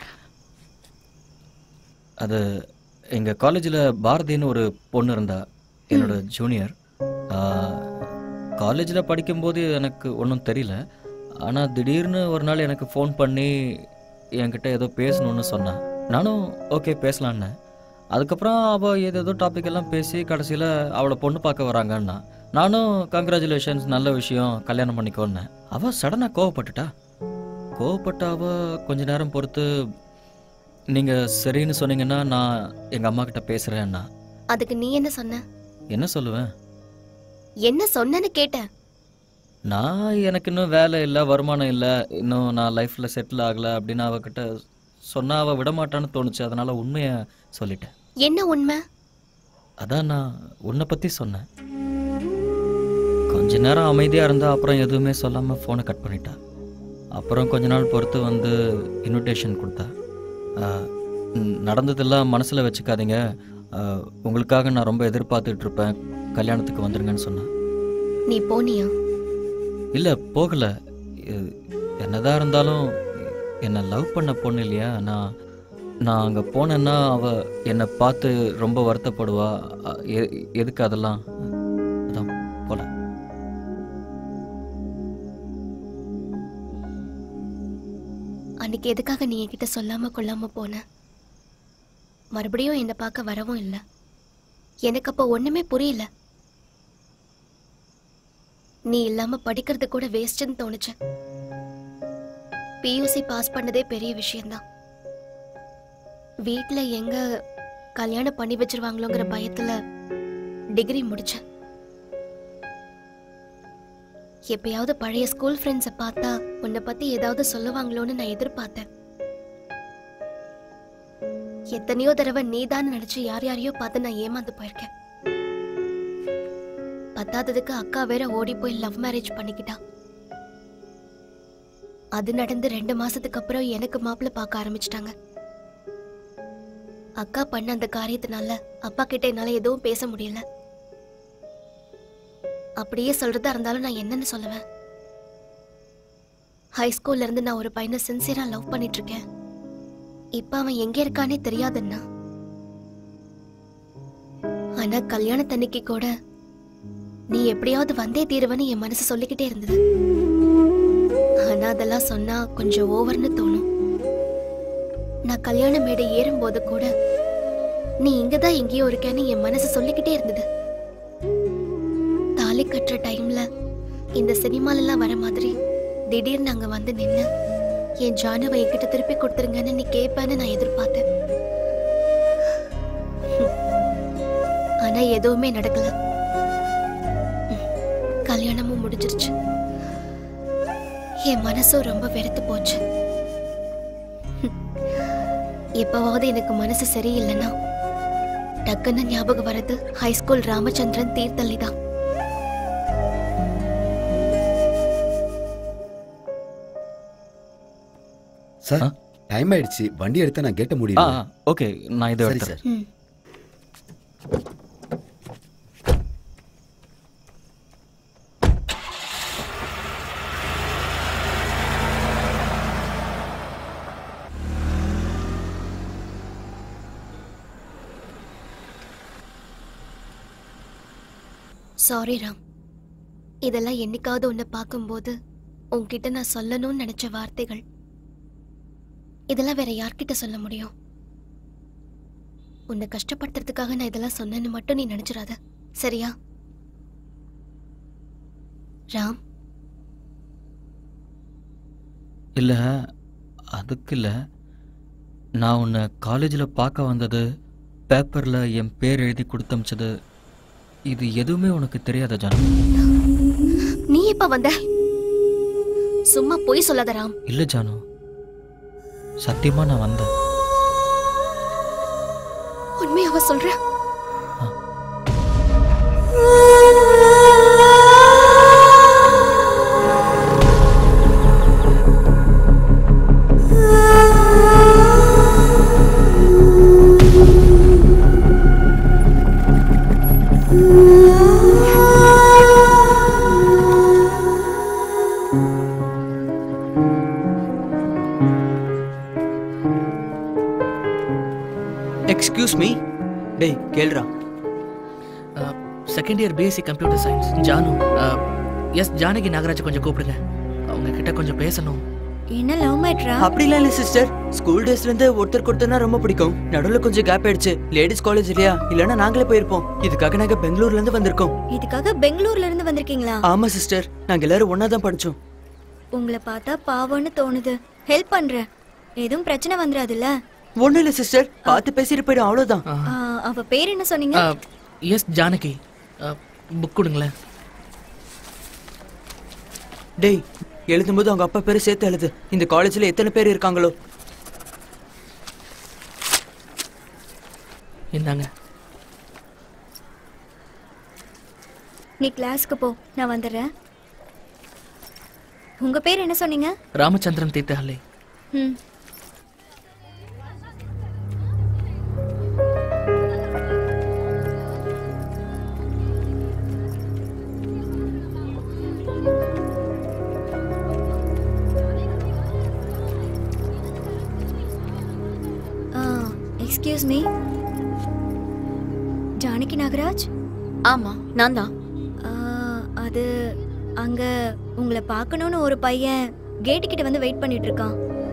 Speaker 4: அது எங்க காலேஜில் பாரதின்னு ஒரு பொண்ணு இருந்தா என்னோட ஜூனியர் காலேஜில் படிக்கும்போது எனக்கு ஒன்றும் தெரியல ஆனால் திடீர்னு ஒரு நாள் எனக்கு ஃபோன் பண்ணி என்கிட்ட ஏதோ பேசணும்னு சொன்னான் நானும் ஓகே பேசலான்னு அதுக்கப்புறம் அவள் ஏதேதோ டாபிக் எல்லாம் பேசி கடைசியில் அவளை பொண்ணு பார்க்க வராங்கன்னா நானும் கங்க்ராச்சுலேஷன்ஸ் நல்ல விஷயம் கல்யாணம் பண்ணிக்கோன்னு அவள் சடனாக கோவப்பட்டுட்டா கோவப்பட்ட அவ கொஞ்ச நேரம் பொறுத்து நீங்க சரின்னு சொன்னீங்கன்னா நான் எங்க அம்மா கிட்ட பேசுறேன்னா
Speaker 13: அதுக்கு நீ என்ன சொன்ன
Speaker 4: என்ன சொல்லுவேன்
Speaker 13: என்ன சொன்னேன்னு கேட்டேன்
Speaker 4: நான் எனக்கு இன்னும் வேலை இல்லை வருமானம் இல்லை இன்னும் நான் லைஃப்ல செட்டில் ஆகல அப்படின்னு அவகிட்ட சொன்னா அவ விடமாட்டான்னு தோணுச்சு அதனால உண்மையை சொல்லிட்டேன்
Speaker 13: என்ன உண்மை
Speaker 4: அதான் நான் உன்னை பத்தி சொன்னேன் கொஞ்ச நேரம் அமைதியா இருந்தா அப்புறம் எதுவுமே சொல்லாம ஃபோனை கட் பண்ணிட்டா அப்புறம் கொஞ்ச நாள் பொறுத்து வந்து இன்விடேஷன் கொடுத்தா ஆஹ், ம், நடந்ததெல்லாம் மனசுல வச்சுக்காதீங்க ஆஹ், உங்களுக்காக நான் ரொம்ப எதிர்பார்த்துட்டு இருப்பேன் கல்யாணத்துக்கு வந்துருங்கன்னு சொன்னேன்
Speaker 13: நீ போனியா
Speaker 4: இல்லை போகல இது- என்னதான் இருந்தாலும் என்னை லவ் பண்ண பொண்ணு இல்லையா நான் நான் அங்கே போனேன்னா அவ என்னை பார்த்து ரொம்ப வருத்தப்படுவா அ- எ- எதுக்கு அதெல்லாம் அதான் போல
Speaker 13: அன்னைக்கு எதுக்காக நீ என்கிட்ட சொல்லாம கொள்ளாம போன மறுபடியும் என்னை பார்க்க வரவும் இல்லை எனக்கு அப்போ ஒண்ணுமே புரியல நீ இல்லாம படிக்கிறது கூட வேஸ்ட்னு தோணுச்சு பியூசி பாஸ் பண்ணதே பெரிய விஷயம்தான் வீட்ல எங்க கல்யாணம் பண்ணி வச்சிருவாங்களோங்கிற பயத்துல டிகிரி முடிச்சேன் எப்பயாவது பழைய ஸ்கூல் ஃப்ரெண்ட்ஸை பார்த்தா உன்னை பத்தி ஏதாவது சொல்லுவாங்களோன்னு நான் எதிர்பார்த்தேன் எத்தனையோ தடவை நீதான் நினைச்சு யார் யாரையோ பார்த்து நான் ஏமாந்து போயிருக்கேன் பத்தாததுக்கு அக்கா வேற ஓடி போய் லவ் மேரேஜ் பண்ணிக்கிட்டா அது நடந்து ரெண்டு மாசத்துக்கு அப்புறம் எனக்கு மாப்பிள்ளை பார்க்க ஆரம்பிச்சிட்டாங்க அக்கா பண்ண அந்த காரியத்தினால அப்பா கிட்ட என்னால எதுவும் பேச முடியல அப்படியே சொல்றதா இருந்தாலும் நான் என்னன்னு சொல்லுவேன் ஹை ஸ்கூல்ல இருந்து நான் ஒரு பையனை சின்சியரா லவ் பண்ணிட்டு இருக்கேன் இப்ப அவன் எங்க இருக்கானே தெரியாதுன்னா ஆனா கல்யாணத்தன்னைக்கு கூட நீ எப்படியாவது வந்தே தீருவன்னு என் மனசு சொல்லிக்கிட்டே இருந்தது ஆனா அதெல்லாம் சொன்னா கொஞ்சம் ஓவர்னு தோணும் நான் கல்யாண மேடை ஏறும்போது கூட நீ இங்கதான் எங்கேயோ இருக்கேன்னு என் மனசு சொல்லிக்கிட்டே இருந்தது தாலி கட்டுற டைம்ல இந்த சினிமால எல்லாம் வர மாதிரி திடீர்னு அங்க வந்து நின்னு என் ஜானுவை என்கிட்ட திருப்பி கொடுத்துருங்கன்னு நீ கேட்பேன்னு நான் எதிர்பார்த்தேன் ஆனா எதுவுமே நடக்கல ம், கல்யாணமும் முடிஞ்சிருச்சு என் மனசும் ரொம்ப வெறுத்து போச்சு எப்பவாவது எனக்கு மனசு சரியில்லைன்னா டக்குன்னு ஞாபகம் வர்றது ஹைஸ்கூல் ராமச்சந்திரன் தீர்த்தள்ளி தான்
Speaker 2: சார் டைம் ஆயிடுச்சு வண்டி எடுத்தா நான் கேட்ட
Speaker 4: ஆ
Speaker 2: முடியும்
Speaker 4: ஓகே நான் இதை
Speaker 2: சரி,
Speaker 4: எடுத்துறேன்
Speaker 13: சாரி ராம் இதெல்லாம் என்னைக்காவது உன்னை பார்க்கும்போது உன்கிட்ட நான் சொல்லணும்னு நினைச்ச வார்த்தைகள் இதெல்லாம் வேற யார்கிட்ட சொல்ல முடியும் உன்னை கஷ்டப்படுத்துறதுக்காக நான் இதெல்லாம் சொன்னேன்னு மட்டும் நீ நினைச்சிடாத சரியா ராம்
Speaker 4: இல்லை அதுக்கு இல்லை நான் உன்னை காலேஜில் பார்க்க வந்தது பேப்பரில் என் பேர் எழுதி கொடுத்தமிச்சது இது எதுவுமே உனக்கு தெரியாத ஜானு
Speaker 13: நீ எப்ப வந்த சும்மா பொய் சொல்லாத ராம்
Speaker 4: இல்லை ஜானு சத்தியமாக நான் வந்தேன்
Speaker 13: உண்மையாவ சொல்ற
Speaker 9: எக்ஸ்கியூஸ் மீ டேய் கேளுடா
Speaker 14: second year BSc computer science Janu yes Janaki Nagaraj கொஞ்சம் கூப்பிடுங்க அவங்க கிட்ட கொஞ்சம் பேசணும்
Speaker 8: என்ன லவ் மேட்ரா
Speaker 9: அப்படிலாம் இல்ல சிஸ்டர் ஸ்கூல் டேஸ்ல இருந்து ஒருத்தருக்கு ஒருத்தர்னா ரொம்ப பிடிக்கும் நடுவுல கொஞ்சம் கேப் ஆயிடுச்சு லேடிஸ் காலேஜ் இல்லையா இல்லனா நாங்களே போயிருப்போம் இதுக்காக நாங்க பெங்களூர்ல இருந்து வந்திருக்கோம்
Speaker 8: இதுக்காக பெங்களூர்ல இருந்து வந்திருக்கீங்களா
Speaker 9: ஆமா சிஸ்டர் நாங்க எல்லாரும் ஒண்ணா தான் படிச்சோம்
Speaker 8: உங்களை பார்த்தா பாவம்னு தோணுது ஹெல்ப் பண்றேன் எதுவும் பிரச்சனை வந்துடாதுல்ல
Speaker 9: ஒண்ணும் இல்ல சிஸ்டர் பார்த்து பேசிட்டு போயிடும் அவ்வளவுதான்
Speaker 8: ஆ, அவ பேர் என்ன சொன்னீங்க
Speaker 14: எஸ் ஜானகி புக் கொடுங்களேன்
Speaker 9: டேய் எழுதும்போது அவங்க அப்பா பேரு சேர்த்து எழுது இந்த காலேஜ்ல எத்தனை பேர் இருக்காங்களோ
Speaker 14: இந்தாங்க
Speaker 8: நீ கிளாஸ்க்கு போ நான் வந்துடுறேன் உங்க பேர் என்ன சொன்னீங்க
Speaker 14: ராமச்சந்திரன் தீர்த்தஹள்ளி
Speaker 8: ம் எக்ஸ்கியூஸ் மீ ஜானகி நாகராஜ்
Speaker 13: ஆமா நான் தான்
Speaker 8: ஆ, அது அங்க உங்களை பார்க்கணும்னு ஒரு பையன் கேட்டு கிட்ட வந்து வெயிட் பண்ணிட்டு இருக்கான்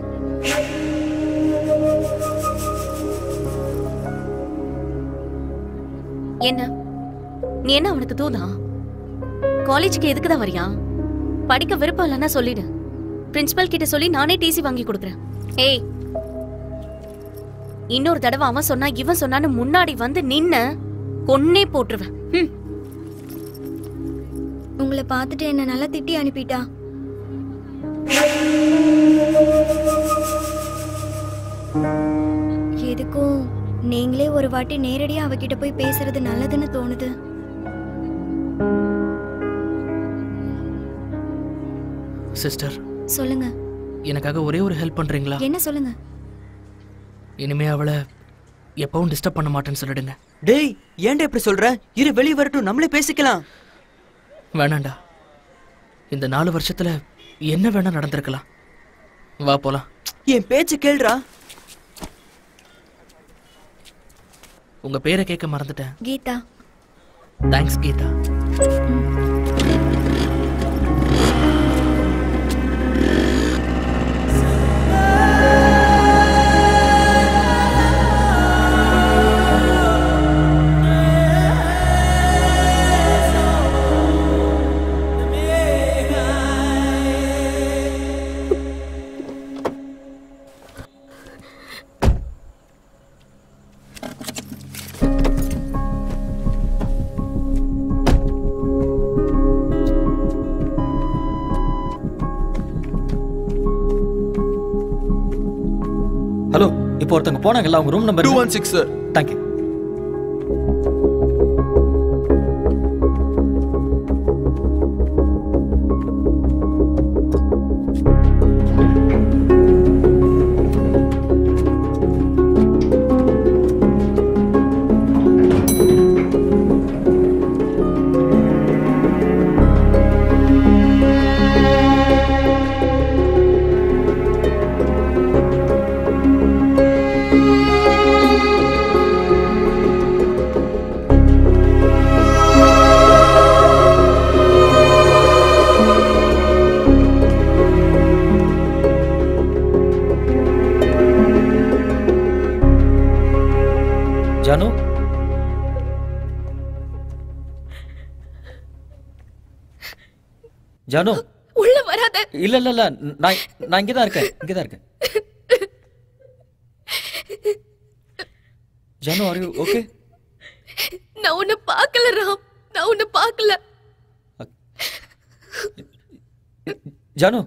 Speaker 13: என்ன நீ என்ன அவனுக்கு தூதா காலேஜுக்கு எதுக்கு தான் வரியா படிக்க விருப்பம் இல்லைன்னா சொல்லிடு பிரின்சிபல் கிட்ட சொல்லி நானே டிசி வாங்கி கொடுக்குறேன் ஏய் இன்னொரு தடவை அவன் சொன்னா இவன் சொன்னான்னு முன்னாடி வந்து நின்ன கொன்னே போட்டுருவேன் ம்
Speaker 8: உங்களை பார்த்துட்டு என்ன நல்லா திட்டி அனுப்பிட்டா எதுக்கும் ஒரு வாட்டி நேரடியா அவகிட்ட போய் பேசுறது நல்லதுன்னு தோணுது
Speaker 14: சிஸ்டர்
Speaker 8: சொல்லுங்க
Speaker 14: எனக்காக ஒரே ஒரு ஹெல்ப் பண்றீங்களா
Speaker 8: என்ன சொல்லுங்க
Speaker 14: இனிமே அவளை எப்பவும் டிஸ்டர்ப் பண்ண மாட்டேன்னு சொல்லிடுங்க
Speaker 9: டேய் ஏன்டா இப்படி சொல்ற இரு வெளிய வரட்டும் நம்மளே பேசிக்கலாம்
Speaker 14: வேணாண்டா இந்த நாலு வருஷத்துல என்ன வேணா நடந்திருக்கலாம் வா போலாம்
Speaker 9: என் பேச்சு கேளுடா
Speaker 14: உங்க பேரை கேட்க மறந்துட்டேன்
Speaker 8: கீதா
Speaker 14: தேங்க்ஸ் கீதா
Speaker 4: ஹலோ இப்போ ஒருத்தவங்க போனாங்கல்ல அவங்க room number
Speaker 16: two one six sir
Speaker 4: thank you Janu Janu
Speaker 13: உள்ள வராத
Speaker 4: இல்ல இல்ல இல்ல நான் நான் இங்க தான் இருக்கேன் இங்க தான் இருக்கேன் ஜானு ஆர் யூ ஓகே
Speaker 13: நான் உன்னை பார்க்கல ராம் நான் உன்னை பார்க்கல
Speaker 4: ஜானு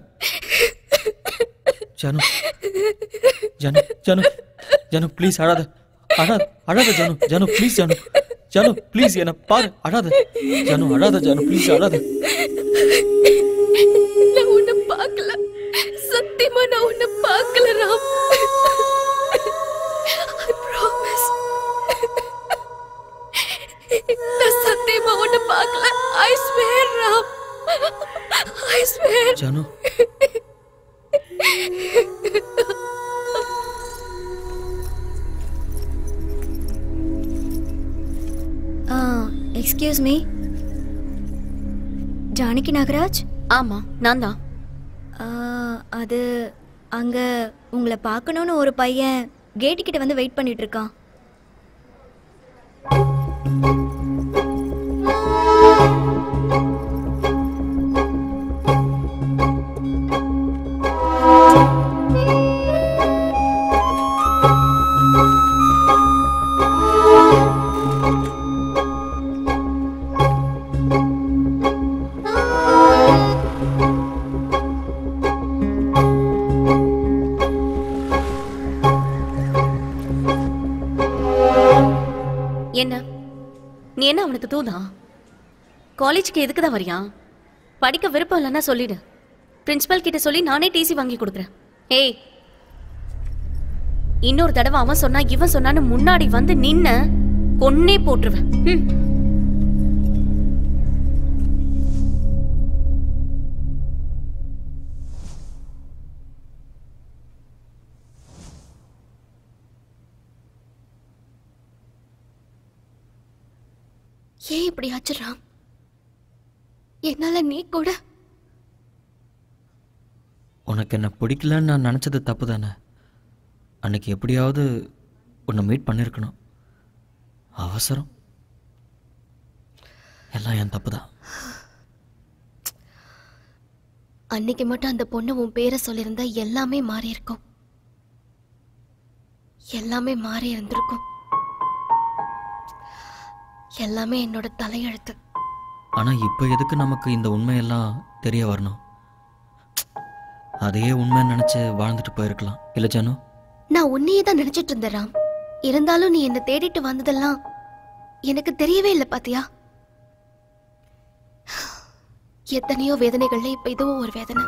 Speaker 4: ஜானு ஜானு ஜானு ஜானு ப்ளீஸ் அழாத அழாத அழாத ஜானு ஜானு ப்ளீஸ் ஜானு ஜானு ப்ளீஸ் என்ன பாரு அழாத ஜானு அழாத ஜானு ப்ளீஸ் அழாத
Speaker 13: நான் உன்னை பார்க்கல சத்தியமா நான் உன்னை பார்க்கல ராம் I promise. நான் சத்தியமா உன்னை பார்க்கல I swear Ram I swear
Speaker 4: Janu
Speaker 8: excuse me Janaki Nagaraj
Speaker 12: ஆமா நான் தான்
Speaker 8: அது அங்க உங்களை பார்க்கணும்னு ஒரு பையன் கேட்டு கிட்ட வந்து வெயிட் பண்ணிட்டு இருக்கான்
Speaker 12: என்ன நீ என்ன அவனுக்கு தூதா காலேஜுக்கு எதுக்கு தான் வரியா படிக்க விருப்பம் இல்லைன்னா சொல்லிடு பிரின்சிபல் கிட்ட சொல்லி நானே டிசி வாங்கி கொடுக்குறேன் ஏய் இன்னொரு தடவை அவன் சொன்னா இவன் சொன்னான்னு முன்னாடி வந்து நின்ன கொன்னே போட்டுருவேன் ம்.
Speaker 13: ஏன் இப்படி ஆச்சு ராம் என்னால நீ கூட
Speaker 4: உனக்கு என்ன பிடிக்கலன்னு நான் நினச்சது தப்பு தானே அன்னைக்கு எப்படியாவது உன்னை மீட் பண்ணியிருக்கணும் அவசரம் எல்லாம் என் தப்பு தான்
Speaker 13: அன்னைக்கு மட்டும் அந்த பொண்ணு உன் பேரை சொல்லியிருந்தா எல்லாமே மாறி இருக்கும் எல்லாமே மாறி இருந்திருக்கும் எல்லாமே என்னோட தலையெழுத்து
Speaker 4: ஆனால் இப்போ எதுக்கு நமக்கு இந்த உண்மையெல்லாம் தெரிய வரணும் அதையே உண்மைன்னு நினச்சி வாழ்ந்துட்டு போயிருக்கலாம் இல்லை ஜானு
Speaker 13: நான் உன்னையே தான் நினைச்சிட்டு இருந்தேன் ராம் இருந்தாலும் நீ என்ன தேடிட்டு வந்ததெல்லாம் எனக்கு தெரியவே இல்லை பாத்தியா எத்தனையோ வேதனைகள்ல இப்ப இதுவும் ஒரு வேதனை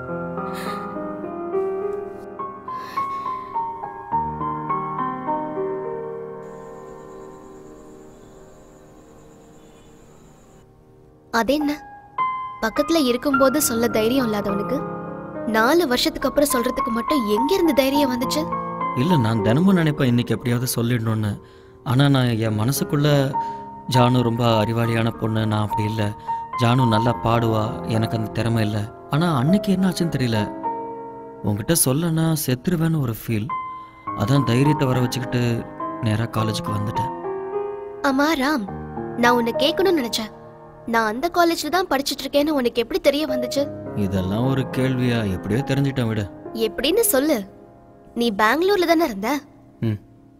Speaker 13: அது என்ன பக்கத்துல இருக்கும்போது சொல்ல தைரியம் இல்லாதவனுக்கு நாலு வருஷத்துக்கு அப்புறம் சொல்றதுக்கு மட்டும் எங்க இருந்து தைரியம் வந்துச்சு
Speaker 4: இல்லை நான் தினமும் நினைப்பேன் இன்னைக்கு எப்படியாவது சொல்லிடணும்னு ஆனால் நான் என் மனசுக்குள்ள ஜானு ரொம்ப அறிவாளியான பொண்ணு நான் அப்படி இல்லை ஜானு நல்லா பாடுவா எனக்கு அந்த திறமை இல்லை ஆனால் அன்னைக்கு என்ன ஆச்சுன்னு தெரியல உங்ககிட்ட சொல்லனா செத்துருவேன்னு ஒரு ஃபீல் அதான் தைரியத்தை வர வச்சுக்கிட்டு நேராக காலேஜுக்கு வந்துட்டேன்
Speaker 13: ஆமா ராம் நான் உன்னை கேட்கணும்னு நினைச்சேன் நான் அந்த காலேஜ்ல தான் படிச்சிட்டு இருக்கேன்னு உனக்கு எப்படி தெரிய வந்துச்சு
Speaker 4: இதெல்லாம் ஒரு கேள்வியா எப்படியோ தெரிஞ்சிட்டேன் விடு
Speaker 13: எப்படின்னு சொல்லு நீ பெங்களூர்ல தானே இருந்த
Speaker 4: ம்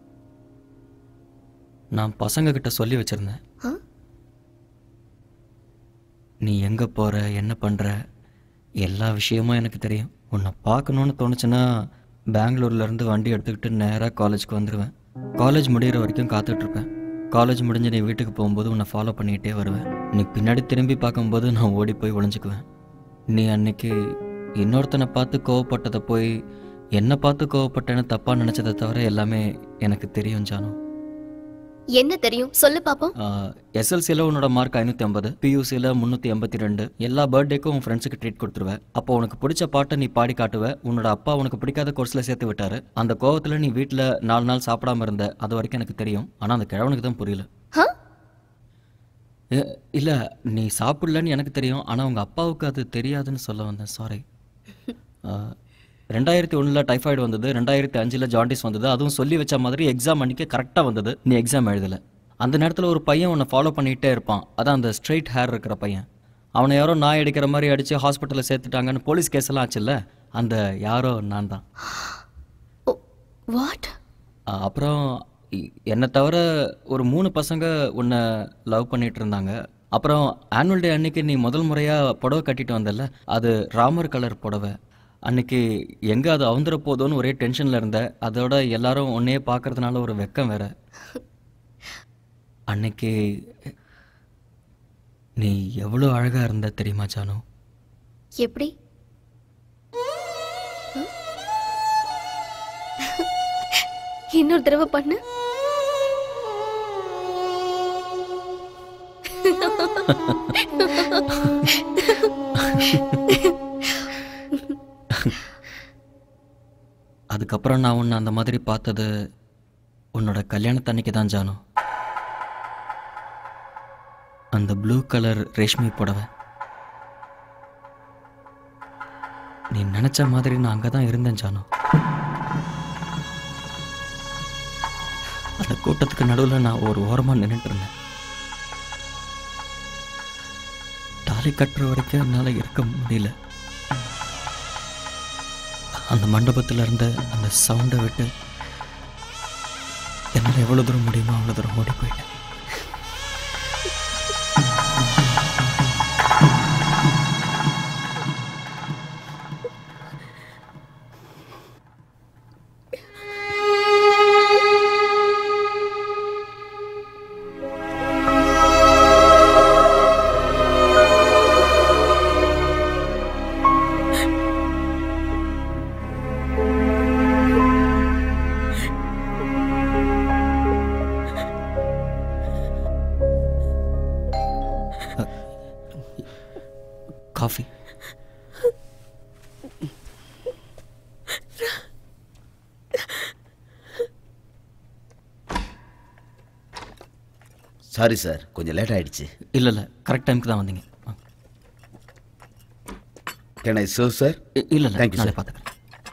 Speaker 4: நான் பசங்க கிட்ட சொல்லி வச்சிருந்தேன்
Speaker 13: ஆ?
Speaker 4: நீ எங்க போற என்ன பண்ற எல்லா விஷயமும் எனக்கு தெரியும் உன்னை பார்க்கணுன்னு தோணுச்சுன்னா பெங்களூர்ல இருந்து வண்டி எடுத்துக்கிட்டு நேராக காலேஜ்க்கு வந்துடுவேன் காலேஜ் முடியிற வரைக்கும் காத்துட்டு இருப்பேன் காலேஜ் முடிஞ்சு நீ வீட்டுக்கு போகும்போது உன்னை ஃபாலோ பண்ணிக்கிட்டே வருவேன் நீ பின்னாடி திரும்பி பார்க்கும்போது நான் ஓடி போய் ஒளிஞ்சுக்குவேன் நீ அன்னைக்கு இன்னொருத்தனை பார்த்து கோவப்பட்டதை போய் என்னை பார்த்து கோவப்பட்டேன்னு தப்பாக நினச்சதை தவிர எல்லாமே எனக்கு தெரியும் ஜானு
Speaker 13: என்ன தெரியும் சொல்லு பாப்போம்
Speaker 4: எஸ்எல்சியில் உன்னோட மார்க் ஐநூற்றி ஐம்பது பியூசியில் முந்நூற்றி எண்பத்தி ரெண்டு எல்லா பர்த்டேக்கும் உன் ஃப்ரெண்ட்ஸுக்கு ட்ரீட் கொடுத்துருவேன் அப்போ உனக்கு பிடிச்ச பாட்டை நீ பாடி காட்டுவ உன்னோட அப்பா உனக்கு பிடிக்காத கோர்ஸில் சேர்த்து விட்டாரு அந்த கோவத்தில் நீ வீட்டில் நாலு நாள் சாப்பிடாம இருந்த அது வரைக்கும் எனக்கு தெரியும் ஆனால் அந்த கிழவனுக்கு தான் புரியல
Speaker 13: ஆ?
Speaker 4: எ- இல்ல நீ சாப்பிடலன்னு எனக்கு தெரியும் ஆனா உங்க அப்பாவுக்கு அது தெரியாதுன்னு சொல்ல வந்தேன் சாரி ரெண்டாயிரத்தி ஒண்ணுல டைஃபாய்டு வந்தது ரெண்டாயிரத்தி அஞ்சுல ஜாண்டிஸ் வந்தது அதுவும் சொல்லி வச்ச மாதிரி எக்ஸாம் அன்னைக்கு கரெக்டா வந்தது நீ எக்ஸாம் எழுதல அந்த நேரத்துல ஒரு பையன் உன்னை ஃபாலோ பண்ணிட்டே இருப்பான் அதான் அந்த ஸ்ட்ரைட் ஹேர் இருக்கிற பையன் அவனை யாரோ நாய் அடிக்கிற மாதிரி அடிச்சு ஹாஸ்பிட்டலில் சேர்த்துட்டாங்கன்னு போலீஸ் கேஸ் எல்லாம் ஆச்சுல்ல அந்த யாரோ நான் தான்
Speaker 13: வாட்
Speaker 4: அஹ் அப்புறம் இ- என்னை தவிர ஒரு மூணு பசங்க உன்னை லவ் பண்ணிட்டு இருந்தாங்க அப்புறம் ஆனுவல் டே அன்னைக்கு நீ முதல் முறையாக புடவை கட்டிட்டு வந்தல்ல அது ராமர் கலர் புடவை அன்னைக்கு எங்கே அது அவுந்துற போதோன்னு ஒரே டென்ஷனில் இருந்தேன் அதோட எல்லாரும் உன்னையே பார்க்கறதுனால ஒரு வெக்கம் வேற அன்னைக்கு நீ எவ்வளோ அழகாக இருந்த தெரியுமா ஜானு
Speaker 13: எப்படி இன்னொரு தடவை பண்ணு
Speaker 4: அதுக்கப்புறம் நான் உன்னை அந்த மாதிரி பார்த்தது உன்னோட கல்யாணத்தன்னைக்கு தான் ஜானு அந்த ப்ளூ கலர் ரேஷ்மி புடவை நீ நினச்ச மாதிரி நான் அங்கே தான் இருந்தேன் ஜானு அந்த கூட்டத்துக்கு நடுவில் நான் ஒரு ஓரமாக நின்றுட்டு இருந்தேன் தாலி கட்டுற வரைக்கும் என்னால் இருக்க முடியல அந்த மண்டபத்தில் இருந்த அந்த சவுண்டை விட்டு என்னால் எவ்வளோ தூரம் முடியுமோ அவ்வளோ தூரம் ஓடி போயிட்டேன் காஃபி
Speaker 2: சாரி சார் கொஞ்சம் லேட் ஆயிடுச்சு
Speaker 4: இல்லை இல்லை கரெக்ட் டைமுக்கு தான் வந்தீங்க
Speaker 2: கேன் ஐ சர்வ் சார்
Speaker 4: இல்லை இல்லை
Speaker 2: தேங்க்யூ
Speaker 4: நாளை
Speaker 2: சார்
Speaker 4: பார்த்துக்கிறேன்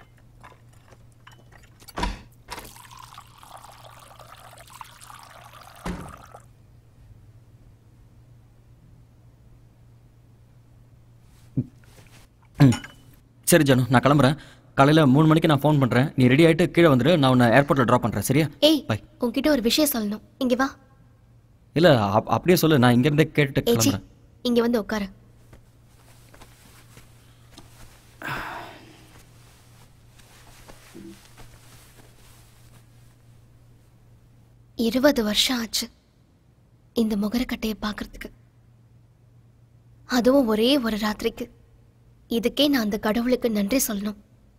Speaker 4: ம். சரி ஜானு நான் கிளம்புறேன் காலையில் மூணு மணிக்கு நான் ஃபோன் பண்ணுறேன் நீ ரெடி ஆகிட்டு கீழே வந்துடு நான் உன்னை ஏர்போர்ட்டில் ட்ராப் பண்ணுறேன் சரியா
Speaker 13: ஏய்
Speaker 4: பை
Speaker 13: உன்கிட்ட ஒரு விஷயம் சொல்லணும் இங்க வா
Speaker 4: இல்லை அப்- அப்படியே சொல்லு நான் இங்கேருந்தே கேட்டுட்டு
Speaker 13: ஏச்சி
Speaker 4: கிளம்புறேன்
Speaker 13: இங்க வந்து உட்காரு இருபது வருஷம் ஆச்சு இந்த முகரக்கட்டையை பார்க்கறதுக்கு அதுவும் ஒரே ஒரு ராத்திரிக்கு இதுக்கே நான் அந்த கடவுளுக்கு நன்றி சொல்லணும்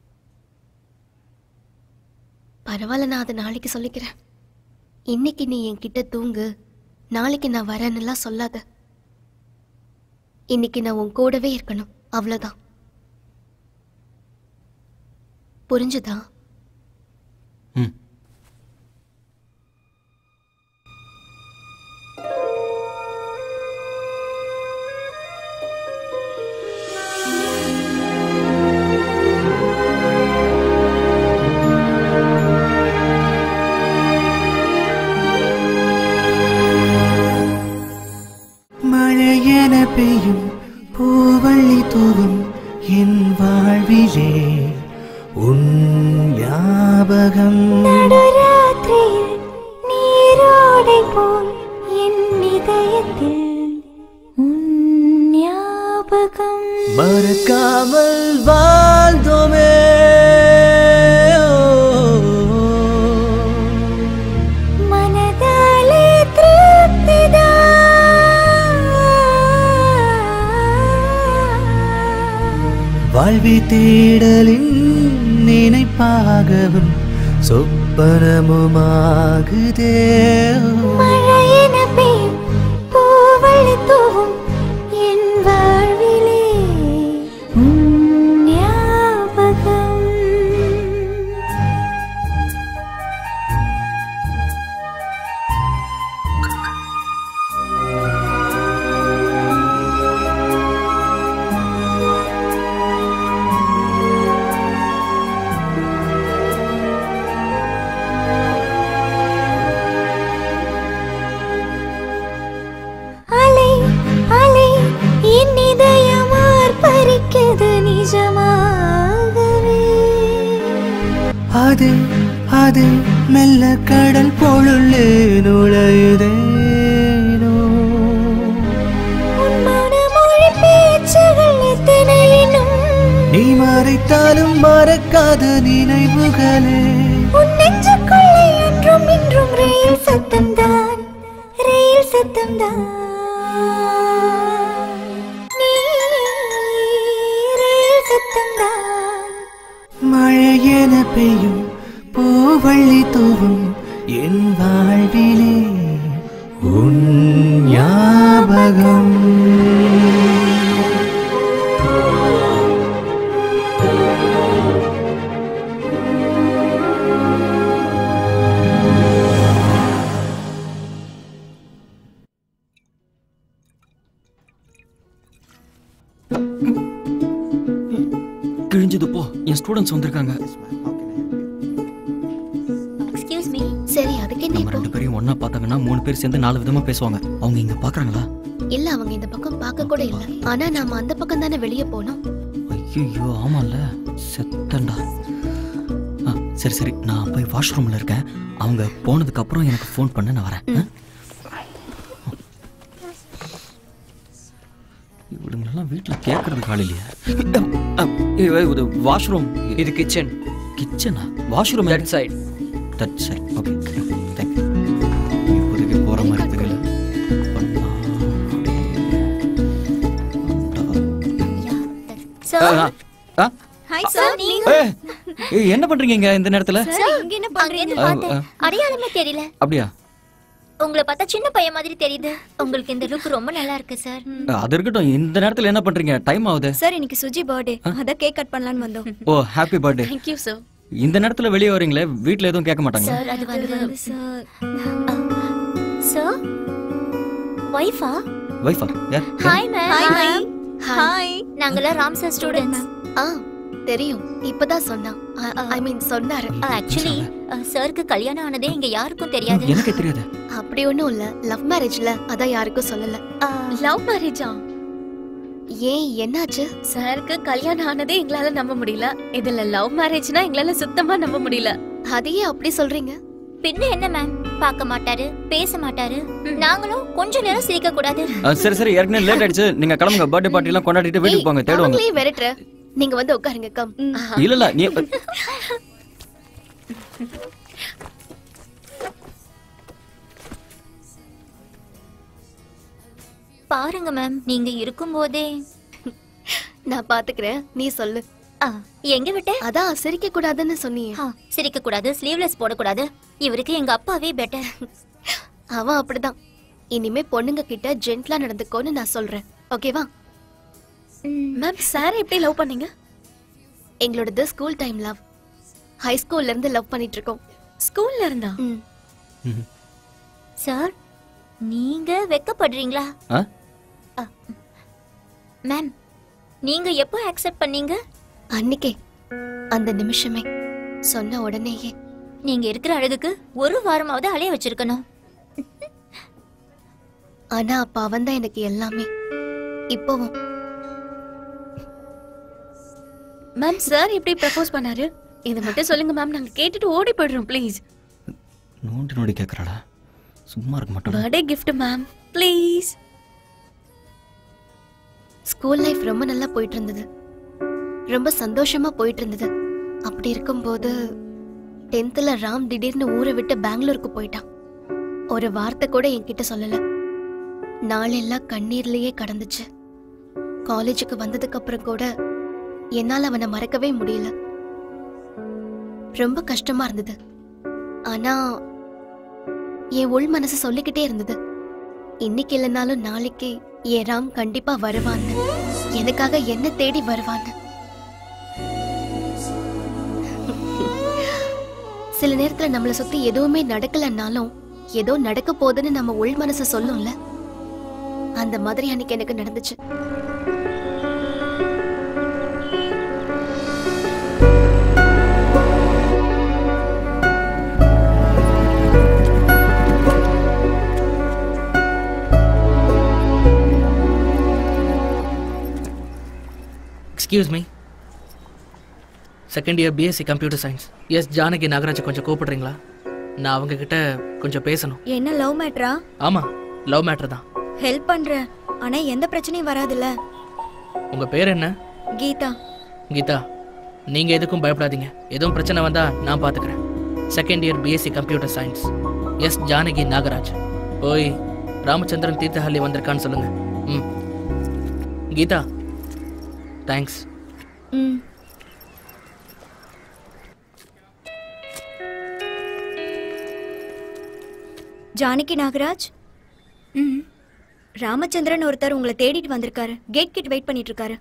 Speaker 13: பரவாயில்ல நான் அதை நாளைக்கு சொல்லிக்கிறேன் இன்னைக்கு நீ என்கிட்ட தூங்கு நாளைக்கு நான் வரேன்னுலாம் சொல்லாத இன்னைக்கு நான் உன் கூடவே இருக்கணும் அவ்வளவுதான் புரிஞ்சுதா
Speaker 1: மழையென பெய்யும் பூவள்ளி தூவும் என் வாழ்விலே உன் ஞாபகம்
Speaker 15: நடுராத்திரியில் நீரோடை போல் என் இதயத்தில் உன் ஞாபகம்
Speaker 1: மறக்காமல் வாழ்ந்தோமே
Speaker 15: மனதாலே திருப்திதான்
Speaker 1: வாழ்வி தேடலின் நினைப்பாகவும் சொப்பனமுமாகுதே
Speaker 15: மழையென பெய்யும் பூவள்ளி தூவும் என் வாழ்விலே உன் ஞாபகம் அலை அலை என் இதயம் ஆர்ப்பரிக்குது நிஜமாகவே
Speaker 1: அது அது மெல்ல கடல் பொழுள்ளே நுழையுதேனோ
Speaker 15: உன் மனமொழி பேச்சுகள் எத்தனையினும்
Speaker 1: நீ மறைத்தாலும் மறக்காத நினைவுகளே
Speaker 15: உன் நெஞ்சுக்குள்ளே என்றும் இன்றும் ரயில் சத்தம்தான் ரயில் சத்தம்தான் நீ ரயில் சத்தம்தான்
Speaker 1: மழையென பெய்யும் பூவள்ளி தூவும் என் வாழ்விலே உன் ஞாபகம்
Speaker 4: கிழிஞ்சது போ என் ஸ்டூடெண்ட்ஸ் வந்திருக்காங்க
Speaker 13: எக்ஸ்கியூஸ் மீ சரி அதுக்கு என்ன
Speaker 4: நம்ம
Speaker 13: இப்போ
Speaker 4: ரெண்டு பேரையும் ஒண்ணா பார்த்தாங்கன்னா மூணு பேர் சேர்ந்து நாலு விதமா பேசுவாங்க அவங்க இங்க பாக்குறாங்களா
Speaker 13: இல்ல அவங்க இந்த பக்கம் பார்க்க கூட இல்ல ஆனா நாம அந்த பக்கம் தானே வெளியே போனோம்
Speaker 4: ஐயோ ஆமால செத்தண்டா ஆ, சரி சரி நான் போய் வாஷ்ரூம்ல இருக்கேன் அவங்க போனதுக்கு அப்புறம் எனக்கு ஃபோன் பண்ண நான் வரேன் ஆ? இவளுங்களெல்லாம் வீட்டில் கேட்கறதுக்கு ஆள் இல்லையா இது வாஷ்ரூம்
Speaker 9: இது கிச்சன்
Speaker 4: கிச்சனா washroom
Speaker 9: that side
Speaker 4: that side okay thank you இப்போதைக்கு போகிற மாதிரி தெரியல
Speaker 3: சார்
Speaker 4: ஆ, ஆ?
Speaker 8: ஹாய்
Speaker 3: சார் நீங்க
Speaker 4: ஏய், ஏய், என்ன பண்றீங்க இங்க இந்த நேரத்துல
Speaker 3: சார் இங்க என்ன பண்றீங்க
Speaker 4: ஆ,
Speaker 3: பார்த்தேன்
Speaker 4: ஆ.
Speaker 3: அடையாளமே தெரியல
Speaker 4: அப்படியா
Speaker 3: உங்களை பார்த்தா சின்ன பையன் மாதிரி தெரியுது உங்களுக்கு இந்த லுக் ரொம்ப நல்லா இருக்கு சார்
Speaker 4: அது இருக்கட்டும் இந்த நேரத்துல என்ன பண்றீங்க டைம் ஆகுது
Speaker 8: சார் இன்னைக்கு சுஜி பர்த்டே அதான் கேக் கட் பண்ணலாம்னு வந்தோம்
Speaker 4: oh happy birthday
Speaker 13: thank you sir
Speaker 4: இந்த நேரத்துல வெளியே வரீங்களே வீட்ல எதுவும் கேட்க மாட்டாங்க
Speaker 3: சார் அது வந்து
Speaker 8: சார்
Speaker 3: சார் வைஃபா
Speaker 4: வைஃபா யார்
Speaker 3: hi ma'am
Speaker 8: Hi, ma'am.
Speaker 3: Hi நாங்கலாம் ராம் சார் ஸ்டூடெண்ட்ஸ்
Speaker 13: ஆ தெரியும் இப்பதான் சொன்னான் ஐ மீன் சொன்னாரு
Speaker 3: ஆக்சுவலி சருக்கு கல்யாணம் ஆனதே இங்க யாருக்கும் தெரியாது
Speaker 4: எனக்கே தெரியாது
Speaker 13: அப்படி ஒண்ணும் இல்ல லவ் மேரேஜ்ல அதான் யாருக்கும் சொல்லல லவ் மேரேஜா ஏன் என்னாச்சு சாருக்கு கல்யாணம் ஆனதே எங்களால நம்ப முடியல இதுல லவ் மேரேஜ்னா எங்களால சுத்தமா நம்ப முடியல அதையே அப்படி சொல்றீங்க
Speaker 3: பின்ன என்ன மேம் பார்க்க மாட்டாரு பேச மாட்டாரு நாங்களும் கொஞ்ச நேரம் சிரிக்க கூடாது
Speaker 4: ஆ, சரி சரி ஏற்கனவே லேட் ஆயிடுச்சு நீங்க கிளம்புங்க பர்த்டே பார்ட்டி எல்லாம் கொண்டாடிட்டு வீட்டுக்கு போங்க தேடுவாங்க
Speaker 13: அவங்களே விரட்டுற நீங்க வந்து உட்காருங்க கம்
Speaker 4: இல்ல இல்ல நீ
Speaker 3: பாருங்க மேம் நீங்க இருக்கும்போதே
Speaker 13: நான் பாத்துக்கிறேன் நீ சொல்லு
Speaker 3: எங்க விட்ட
Speaker 13: அதான் சிரிக்க கூடாதுன்னு சொன்னியே
Speaker 3: சிரிக்க கூடாது ஸ்லீவ்லெஸ் போடக்கூடாது இவருக்கு எங்க அப்பாவே பெட்டர்
Speaker 13: அவன் அப்படிதான் இனிமே பொண்ணுங்க கிட்ட ஜென்ட்லா நடந்துக்கோன்னு நான் சொல்றேன் ஓகேவா மேம் சார் எப்படி லவ் பண்ணீங்க எங்களோடது ஸ்கூல் டைம் லவ் ஹை ஸ்கூல்ல இருந்து லவ் பண்ணிட்டு இருக்கோம்
Speaker 12: ஸ்கூல்ல இருந்தா
Speaker 3: சார் நீங்க வெக்கப்படுறீங்களா
Speaker 4: ஆ
Speaker 3: மேம் நீங்க எப்போ அக்செப்ட் பண்ணீங்க
Speaker 13: அன்னிக்கே அந்த நிமிஷமே சொன்ன உடனேயே
Speaker 3: நீங்க இருக்கிற அழகுக்கு ஒரு வாரமாவது அலைய வச்சிருக்கணும்
Speaker 13: ஆனா அப்ப அவன் தான் எனக்கு எல்லாமே இப்பவும்
Speaker 12: மேம் சார் எப்படி ப்ரப்போஸ் பண்ணாரு இது மட்டும் சொல்லுங்க மேம் நாங்க கேட்டுட்டு ஓடி போயிடுறோம் ப்ளீஸ்
Speaker 4: நோண்டி நோண்டி கேட்குறாடா சும்மா இருக்க மாட்டோம்
Speaker 12: birthday gift ma'am please
Speaker 13: school life ரொம்ப நல்லா போயிட்டு இருந்தது ரொம்ப சந்தோஷமா போயிட்டு இருந்தது அப்படி இருக்கும்போது டென்த்ல ராம் திடீர்னு ஊரை விட்டு பெங்களூருக்கு போயிட்டான் ஒரு வார்த்தை கூட என்கிட்ட சொல்லல நாளெல்லாம் கண்ணீர்லயே கடந்துச்சு காலேஜுக்கு வந்ததுக்கு அப்புறம் கூட என்னால அவனை மறக்கவே முடியல ரொம்ப கஷ்டமா இருந்தது ஆனா என் உள் மனசு சொல்லிக்கிட்டே இருந்தது இன்னைக்கு இல்லைனாலும் நாளைக்கு என் ராம் கண்டிப்பா வருவான்னு எனக்காக என்ன தேடி வருவான்னு சில நேரத்துல நம்மள சுத்தி எதுவுமே நடக்கலன்னாலும் ஏதோ நடக்க போகுதுன்னு நம்ம உள் மனசு சொல்லும்ல அந்த மாதிரி அன்னைக்கு எனக்கு நடந்துச்சு
Speaker 14: excuse me second year BSc computer science S Janaki நாகராஜை கொஞ்சம் கூப்பிடுறீங்களா நான் அவங்க கிட்ட கொஞ்சம் பேசணும்
Speaker 8: என்ன லவ் மேட்ரா
Speaker 14: ஆமாம் லவ் மேட்ரு தான்
Speaker 8: ஹெல்ப் பண்றேன் ஆனா எந்த பிரச்சனையும் வராதுல்ல
Speaker 14: உங்கள் பேர் என்ன
Speaker 8: கீதா
Speaker 14: கீதா நீங்கள் எதுக்கும் பயப்படாதீங்க எதுவும் பிரச்சனை வந்தால் நான் பார்த்துக்கிறேன் second year BSc computer science S Janaki Nagaraj போய் ராமச்சந்திரன் தீர்த்தஹள்ளி வந்திருக்கான்னு சொல்லுங்க ம் கீதா தேங்க்ஸ்
Speaker 8: ம் ஜானகி நாகராஜ் ம் ராமச்சந்திரன் ஒருத்தர் உங்களை தேடிட்டு வந்திருக்காரு கேட் கிட்ட வெயிட் பண்ணிட்டு இருக்காரு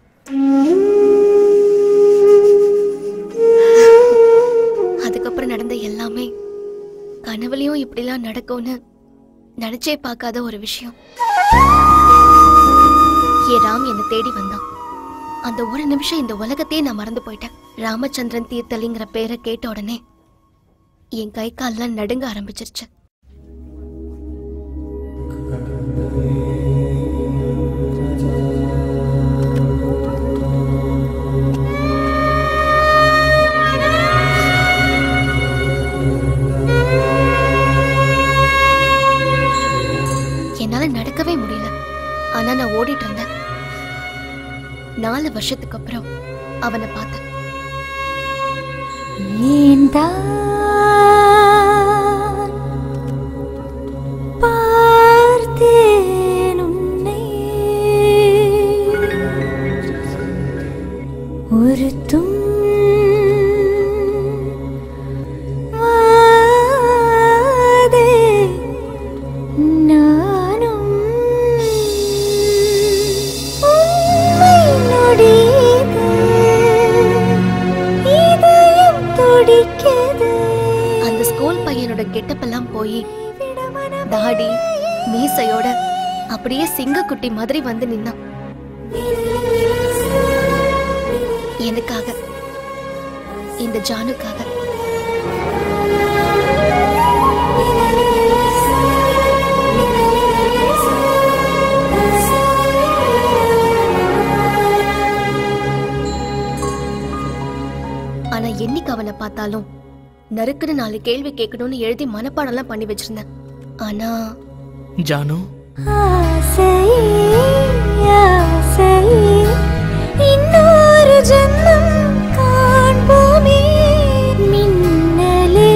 Speaker 13: அதுக்கப்புறம் நடந்த எல்லாமே கனவுலயும் இப்படிலாம் நடக்கும்னு நினைச்சே பார்க்காத ஒரு விஷயம் ஏ ராம் என்னை தேடி வந்தான் அந்த ஒரு நிமிஷம் இந்த உலகத்தையே நான் மறந்து போயிட்டேன் ராமச்சந்திரன் தீர்த்தலிங்கிற பேரை கேட்ட உடனே என் கை கால்லாம் நடுங்க ஆரம்பிச்சிருச்சு என்னால நடக்கவே முடியல ஆனா நான் ஓடிட்டு இருந்தேன் நாலு வருஷத்துக்கு அப்புறம் அவனை பார்த்தேன்
Speaker 15: நீந்தான் பார்த்தேன் உன்னை ஒரு தும்வாதே நானும் உண்மை நொடிகள் இதயம் துடிக்குது
Speaker 13: அந்த ஸ்கூல் பையனோட கெட்டப்பெல்லாம் போய் தாடி மீசையோட அப்படியே சிங்கக்குட்டி மாதிரி வந்து நின்னான் எனக்காக இந்த ஜானுக்காக ஆனா என்னைக்கு அவனை பார்த்தாலும் நறுக்குன்னு நாலு கேள்வி கேட்கணும்னு எழுதி மனப்பாடம்லாம் பண்ணி வச்சிருந்தேன் ஆனா
Speaker 14: ஜானு
Speaker 15: ஆசையே ஆசையே இன்னொரு ஜென்மம் காண்போமே மின்னலே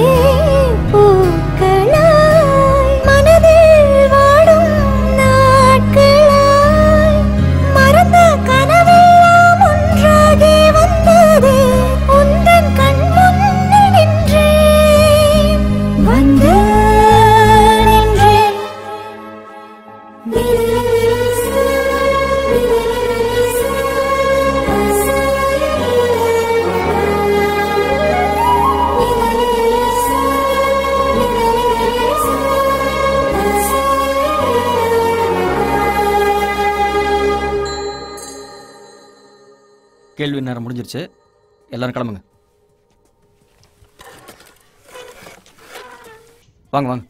Speaker 15: பூக்களாய் மனதில் வாடும் நாட்களாய்
Speaker 4: கேள்வி நேரம் முடிஞ்சிருச்சு எல்லாரும் கிளம்புங்க வாங்க வாங்க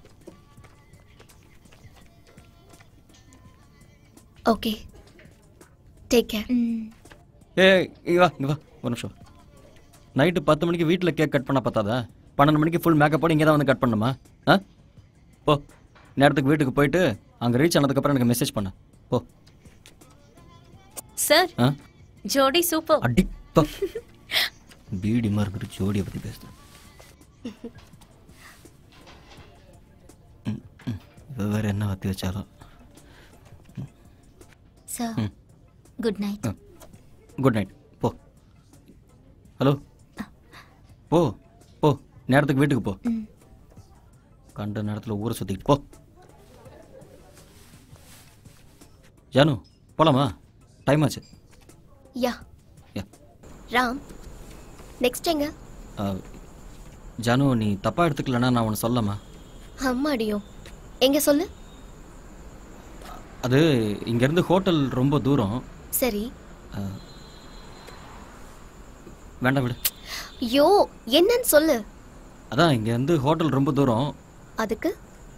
Speaker 13: ஓகே டேக் கேர்
Speaker 4: ஏய் இங்க வா இங்க வா ஒரு நிமிஷம் நைட்டு பத்து மணிக்கு வீட்டில் கேக் கட் பண்ண பார்த்தாதா பன்னெண்டு மணிக்கு ஃபுல் மேக்கப்போட இங்கே தான் வந்து கட் பண்ணுமா ஆ போ நேரத்துக்கு வீட்டுக்கு போயிட்டு அங்கே ரீச் ஆனதுக்கப்புறம் எனக்கு மெசேஜ் பண்ண போ
Speaker 12: சார்
Speaker 4: ஆ
Speaker 12: ஜோடி சூப்பர்
Speaker 4: அடி போ. பீடி மார்க்கெட் ஜோடியை பற்றி பேசுகிறேன் இவ வேற என்ன வத்தி வச்சாலும்
Speaker 3: சார்
Speaker 4: ம்.
Speaker 3: குட் நைட்
Speaker 4: குட் நைட் போ ஹலோ போ போ நேரத்துக்கு வீட்டுக்கு போ கண்ட நேரத்தில் ஊரை சுற்றிக்கிட்டு போ ஜானு போலாமா டைம் ஆச்சு
Speaker 13: யா
Speaker 4: யா.
Speaker 13: ராம் நெக்ஸ்ட் எங்க
Speaker 4: ஆ, ஜானு நீ தப்பாக எடுத்துக்கலன்னா நான் உன்னை சொல்லமா
Speaker 13: அம்மாடியோ எங்க சொல்லு
Speaker 4: அது இங்கேருந்து ஹோட்டல் ரொம்ப தூரம்
Speaker 13: சரி
Speaker 4: ஆ, வேண்டாம் விடு
Speaker 13: ஐயோ என்னன்னு சொல்லு
Speaker 4: அதான் இங்கேருந்து ஹோட்டல் ரொம்ப தூரம்
Speaker 13: அதுக்கு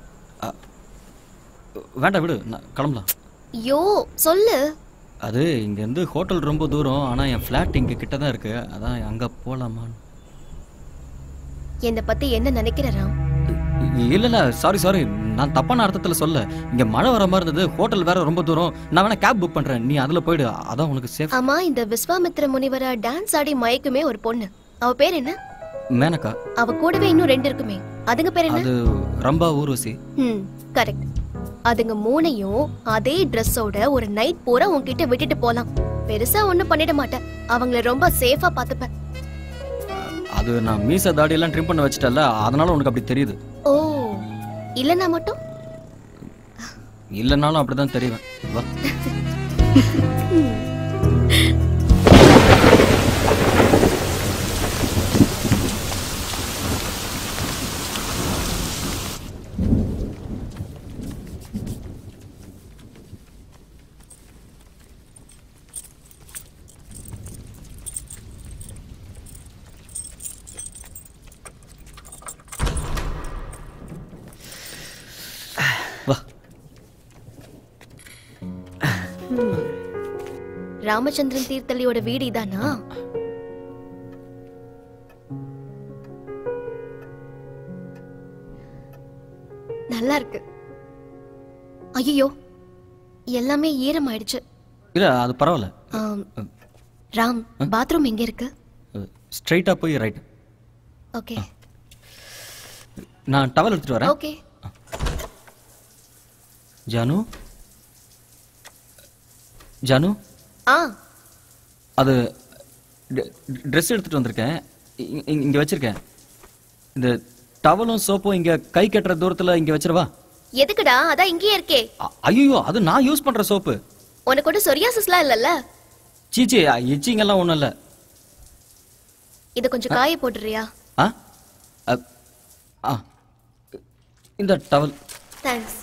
Speaker 4: வேண்டாம் விடு நான் கிளம்பலாம்
Speaker 13: ஐயோ சொல்லு
Speaker 4: அது இங்கேருந்து ஹோட்டல் ரொம்ப தூரம் ஆனால் என் ஃப்ளாட் இங்கே கிட்ட தான் இருக்குது அதான் அங்கே போகலாமான்னு
Speaker 13: என்னை பத்தி என்ன நினைக்கிற ராம்
Speaker 4: இல்லை இல்லை சாரி சாரி நான் தப்பான அர்த்தத்தில் சொல்ல இங்கே மழை வர மாதிரி இருந்தது ஹோட்டல் வேற ரொம்ப தூரம் நான் வேணா கேப் புக் பண்ணுறேன் நீ அதில் போயிடு அதான் உனக்கு சேஃப்
Speaker 13: ஆமா இந்த விஸ்வாமித்திர முனிவரா டான்ஸ் ஆடி மயக்குமே ஒரு பொண்ணு அவ பேர் என்ன
Speaker 4: மேனக்கா
Speaker 13: அவ கூடவே இன்னும் ரெண்டு இருக்குமே அதுங்க பேர் என்ன
Speaker 4: அது ரம்பா ஊர்வசி
Speaker 13: ம் கரெக்ட் அதுங்க மூணையும் அதே ட்ரெஸ்ஸோட ஒரு நைட் பூரா உன்கிட்ட விட்டுட்டு போலாம் பெருசா ஒண்ணும் பண்ணிட மாட்டேன் அவங்கள ரொம்ப சேஃபா பாத்துப்பேன்
Speaker 4: அது நான் மீச தாடியெல்லாம் ட்ரிம் பண்ண வச்சிட்டல அதனால உனக்கு அப்படி தெரியுது
Speaker 13: ஓ இல்லனா மட்டும்
Speaker 4: இல்லைனாலும் அப்படிதான் தெரியுவேன் வா வா
Speaker 13: ம். ராமச்சந்திரன் தீர்த்தலியோட வீடு இதானா நல்லா இருக்கு ஐயோ எல்லாமே ஈரமாயிடுச்சு
Speaker 4: இல்லை அது பரவாயில்ல
Speaker 13: ஆம். ராம் பாத்ரூம் எங்க இருக்கு
Speaker 4: ஸ்ட்ரைட்டாக போய் ரைட்
Speaker 13: ஓகே
Speaker 4: நான் டவல் எடுத்துட்டு வரேன்
Speaker 13: ஓகே
Speaker 4: ஜானு ஜானு
Speaker 13: ஆ
Speaker 4: அது ட்ரெஸ் எடுத்துட்டு வந்திருக்கேன் இ- இ- இங்க வச்சிருக்கேன் இந்த டவலும் சோப்பும் இங்க கை கட்டுற தூரத்துல இங்க வச்சிரவா
Speaker 13: எதுக்குடா அதான் இங்கேயே இருக்கே
Speaker 4: ஐயோ அது நான் யூஸ் பண்ற சோப்பு
Speaker 13: உனக்கு ஒன்றும் சொரியாசிஸ்லாம் இல்லல்ல
Speaker 4: சீச்சி இச்சிங் எல்லாம் ஒண்ணும் இல்ல
Speaker 13: இதை கொஞ்சம் காய போட்டுறியா
Speaker 4: ஆ அ, ஆ இந்த டவல்
Speaker 13: தேங்க்ஸ்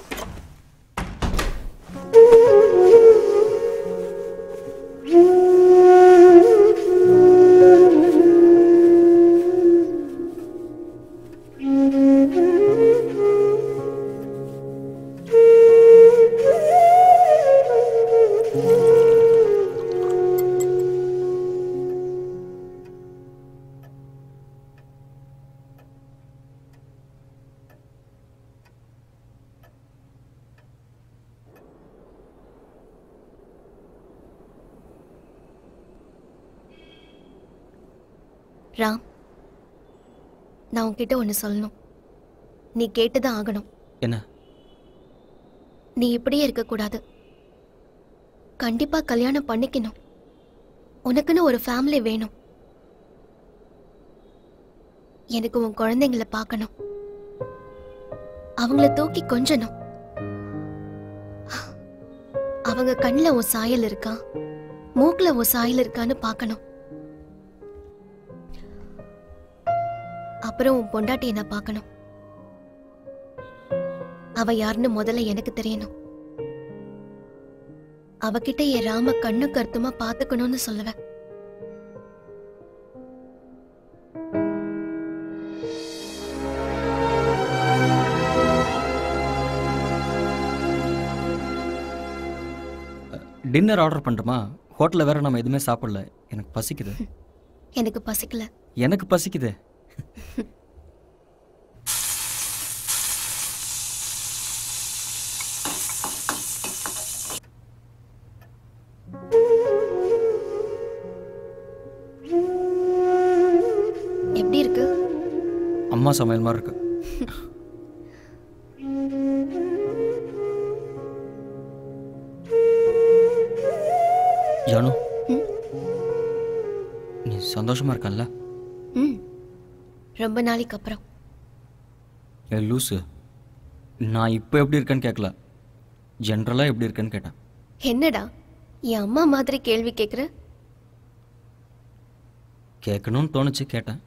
Speaker 13: ராம் நான் உன்கிட்ட ஒன்று சொல்லணும் நீ கேட்டுதான் ஆகணும்
Speaker 4: என்ன
Speaker 13: நீ இப்படியே இருக்கக்கூடாது கண்டிப்பா கல்யாணம் பண்ணிக்கணும் உனக்குன்னு ஒரு ஃபேமிலி வேணும் எனக்கு உன் குழந்தைங்களை பார்க்கணும் அவங்கள தூக்கி கொஞ்சணும் அவங்க கண்ணில் உன் சாயல் இருக்கா மூக்குல உன் சாயல் இருக்கான்னு பார்க்கணும் அப்புறம் உன் பொண்டாட்டியை நான் பார்க்கணும் அவ யாருன்னு முதல்ல எனக்கு தெரியணும் அவகிட்ட என் ராம கண்ணு கருத்துமா பாத்துக்கணும்னு சொல்லுவேன்
Speaker 4: டின்னர் ஆர்டர் பண்ணட்டுமா ஹோட்டலில் வேற நம்ம எதுவுமே சாப்பிடல எனக்கு பசிக்குது
Speaker 13: எனக்கு பசிக்கல
Speaker 4: எனக்கு பசிக்குது
Speaker 13: எப்படி இருக்கு
Speaker 4: அம்மா சமையல் மாதிரி இருக்கு ஜானு நீ சந்தோஷமா இருக்கல்ல
Speaker 13: ம் ரொம்ப நாளைக்கு அப்புறம்
Speaker 4: ஏ லூசு நான் இப்போ எப்படி இருக்கேன்னு கேட்கல ஜென்ரலாக எப்படி இருக்கேன்னு கேட்டேன்
Speaker 13: என்னடா என் அம்மா மாதிரி கேள்வி கேக்குற
Speaker 4: கேட்கணும்னு தோணுச்சு கேட்டேன்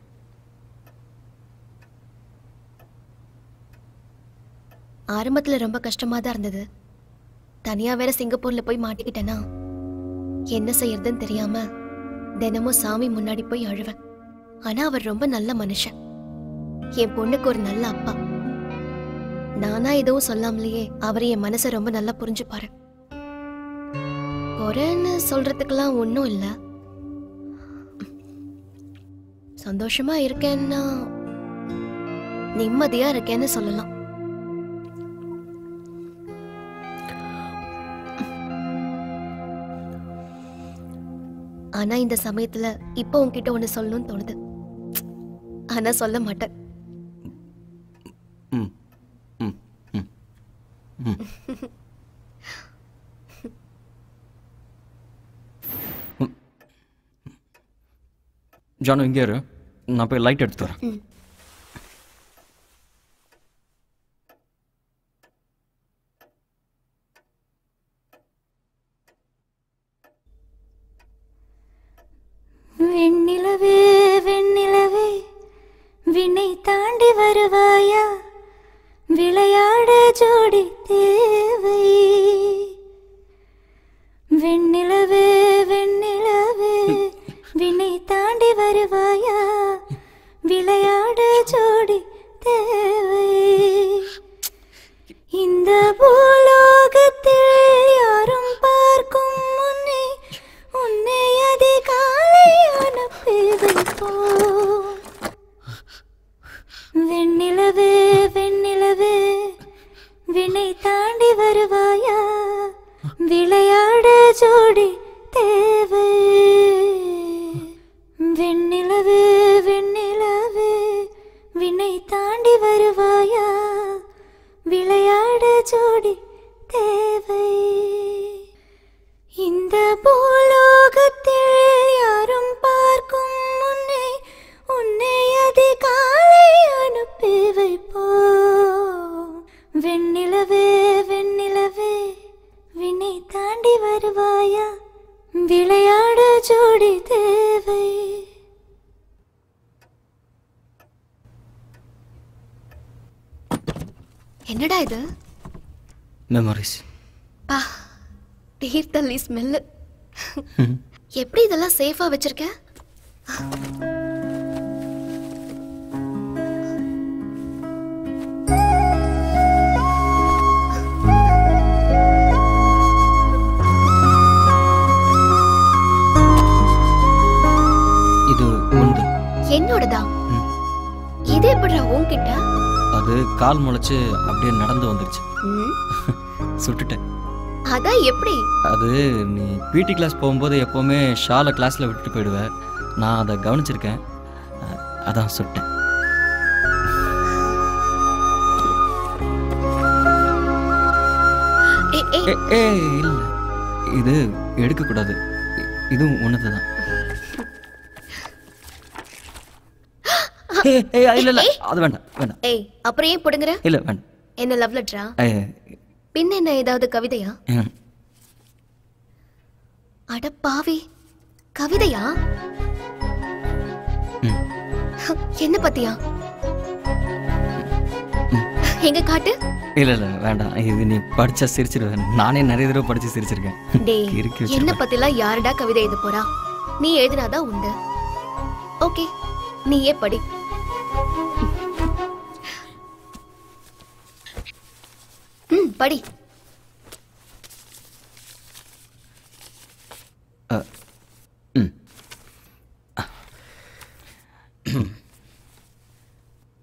Speaker 13: ஆரம்பத்துல ரொம்ப கஷ்டமா தான் இருந்தது தனியா வேற சிங்கப்பூர்ல போய் மாட்டிக்கிட்டேனா என்ன செய்யறதுன்னு தெரியாம தினமும் சாமி முன்னாடி போய் அழுவேன் ஆனா அவர் ரொம்ப நல்ல மனுஷன் என் பொண்ணுக்கு ஒரு நல்ல அப்பா நானா எதுவும் சொல்லாமலேயே அவர் என் மனசை ரொம்ப நல்லா புரிஞ்சுப்பாரு குறைன்னு சொல்றதுக்கெல்லாம் ஒன்றும் இல்ல சந்தோஷமா இருக்கேன்னா நிம்மதியா இருக்கேன்னு சொல்லலாம் ஆனா இந்த சமயத்துல இப்போ உன்கிட்ட ஒண்ணு சொல்லணும்னு தோணுது ஆனா சொல்ல மாட்டேன்
Speaker 4: ம் ம் ம் ம் ம். ஜானு இங்கே இரு நான் போய் லைட் எடுத்து வரேன்
Speaker 13: ம்.
Speaker 15: வெண்ணிலவே வெண்ணிலவே விண்ணை தாண்டி வருவாயா விளையாட ஜோடி தேவை வெண்ணிலவே வெண்ணிலவே விண்ணை தாண்டி வருவாயா விளையாட ஜோடி தேவை இந்த பூலோகத்தில் யாரும் பார்க்கும் முன்னே உன்னை அதிகாலை அனுப்பி வைப்போம் வெண்ணிலவே வெண்ணிலவே வினை தாண்டி வருவாயா விளையாட ஜோடி தேவை வெண்ணிலவே வெண்ணிலவே வினை தாண்டி வருவாயா விளையாட ஜோடி தேவை இந்த பூலோகத்தில் யாரும் பார்க்கும் முன்னே உன்னை அதிகாலை அனுப்பி வைப்போம் வெண்ணிலவே வெண்ணிலவே வினை தாண்டி வருவாயா விளையாட ஜோடி தேவை
Speaker 13: என்னடா இது
Speaker 4: மெமரிஸ்
Speaker 13: பா தீர்த்தள்ளி ஸ்மெல்லு எப்படி இதெல்லாம் சேஃபா வச்சிருக்க
Speaker 4: இது உண்டு
Speaker 13: என்னோடதா இது எப்படிடா உன்கிட்ட
Speaker 4: அது கால் முளைச்சு அப்படியே நடந்து வந்துருச்சு
Speaker 13: ம்,
Speaker 4: சுட்டுட்டேன்
Speaker 13: அதான் எப்படி
Speaker 4: அது நீ பிடி கிளாஸ் போகும்போது எப்போவுமே ஷாலை கிளாஸில் விட்டுட்டு போயிடுவேன் நான் அதை கவனிச்சிருக்கேன் அஹ், அதான் சுட்டேன்
Speaker 13: ஏய், ஏய்,
Speaker 4: ஏ ஏ இல்லை இது எடுக்கக்கூடாது இ- இதுவும் ஒன்று தான் ஏய், ஏய், இல்ல இல்ல அது வேண்டாம் வேண்டாம்
Speaker 13: ஏய் அப்புறம் ஏன் புடுங்குற
Speaker 4: இல்ல வேண்டாம்
Speaker 13: என்ன லவ் லெட்டரா
Speaker 4: ஏய்,
Speaker 13: பின்ன என்ன ஏதாவது கவிதையா
Speaker 4: ம்,
Speaker 13: அட பாவி கவிதையா
Speaker 4: ம்.
Speaker 13: என்ன பத்தியா எங்க காட்டு
Speaker 4: இல்ல இல்ல வேண்டாம் இது நீ படிச்சா சிரிச்சிருவேன் நானே நிறைய தடவை படிச்சு சிரிச்சிருக்கேன்
Speaker 13: டேய்
Speaker 4: இறுக்கி
Speaker 13: என்ன
Speaker 4: வச்சிருப்பேன்.
Speaker 13: பத்திலாம் யாருடா கவிதை எழுத போறா நீ எழுதினாதான் உண்டு ஓகே நீயே படி ம் படி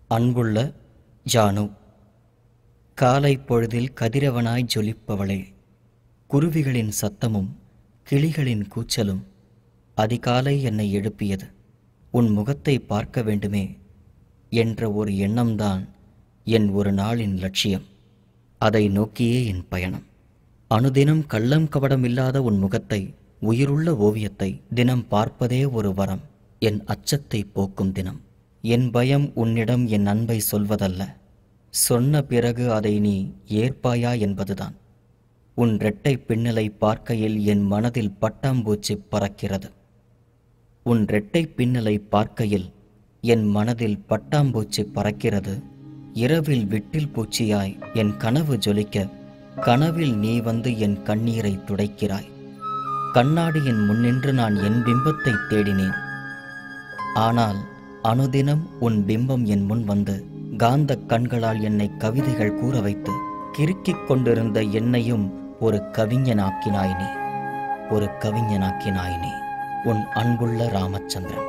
Speaker 4: அன்புள்ள ஜானு காலை பொழுதில் கதிரவனாய் ஜொலிப்பவளே குருவிகளின் சத்தமும் கிளிகளின் கூச்சலும் அதிகாலை என்னை எழுப்பியது உன் முகத்தை பார்க்க வேண்டுமே என்ற ஒரு எண்ணம்தான் என் ஒரு நாளின் லட்சியம் அதை நோக்கியே என் பயணம் அனுதினம் கள்ளம் கபடம் இல்லாத உன் முகத்தை உயிருள்ள ஓவியத்தை தினம் பார்ப்பதே ஒரு வரம் என் அச்சத்தை போக்கும் தினம் என் பயம் உன்னிடம் என் அன்பை சொல்வதல்ல சொன்ன பிறகு அதை நீ ஏற்பாயா என்பதுதான் உன் இரட்டை பின்னலை பார்க்கையில் என் மனதில் பட்டாம்பூச்சி பறக்கிறது உன் இரட்டை பின்னலை பார்க்கையில் என் மனதில் பட்டாம்பூச்சி பறக்கிறது இரவில் விட்டில் பூச்சியாய் என் கனவு ஜொலிக்க கனவில் நீ வந்து என் கண்ணீரை துடைக்கிறாய் கண்ணாடியின் முன்னின்று நான் என் பிம்பத்தை தேடினேன் ஆனால் அனுதினம் உன் பிம்பம் என் முன் வந்து காந்த கண்களால் என்னை கவிதைகள் கூற வைத்து கிறுக்கிக் கொண்டிருந்த என்னையும் ஒரு கவிஞனாக்கினாய் நீ ஒரு கவிஞனாக்கினாய் நீ உன் அன்புள்ள ராமச்சந்திரன்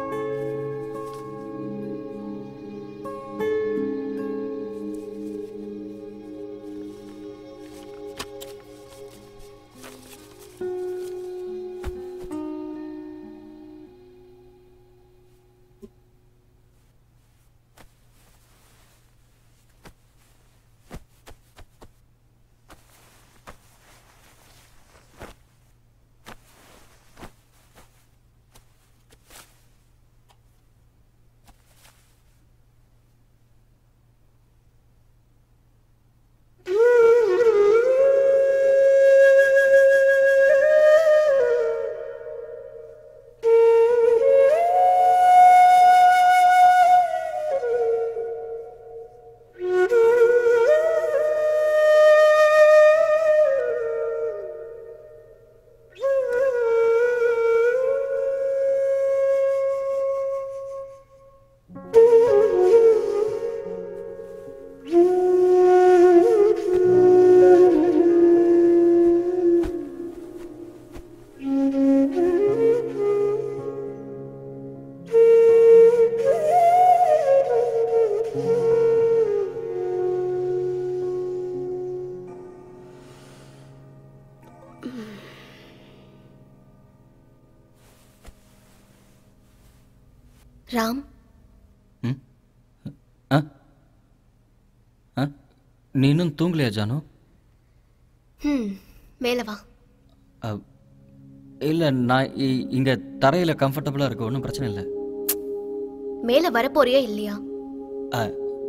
Speaker 13: ராம்
Speaker 4: ஆ ஆ நீ இன்னும் தூங்கலையா ஜானு
Speaker 13: ம் மேலே வா
Speaker 4: இல்லை நான் இ- இங்க தரையில கம்ஃபர்டபுளாக இருக்கு ஒன்றும் பிரச்சனை இல்லை
Speaker 13: மேலே வரப்போறியா இல்லையா
Speaker 4: ஆ,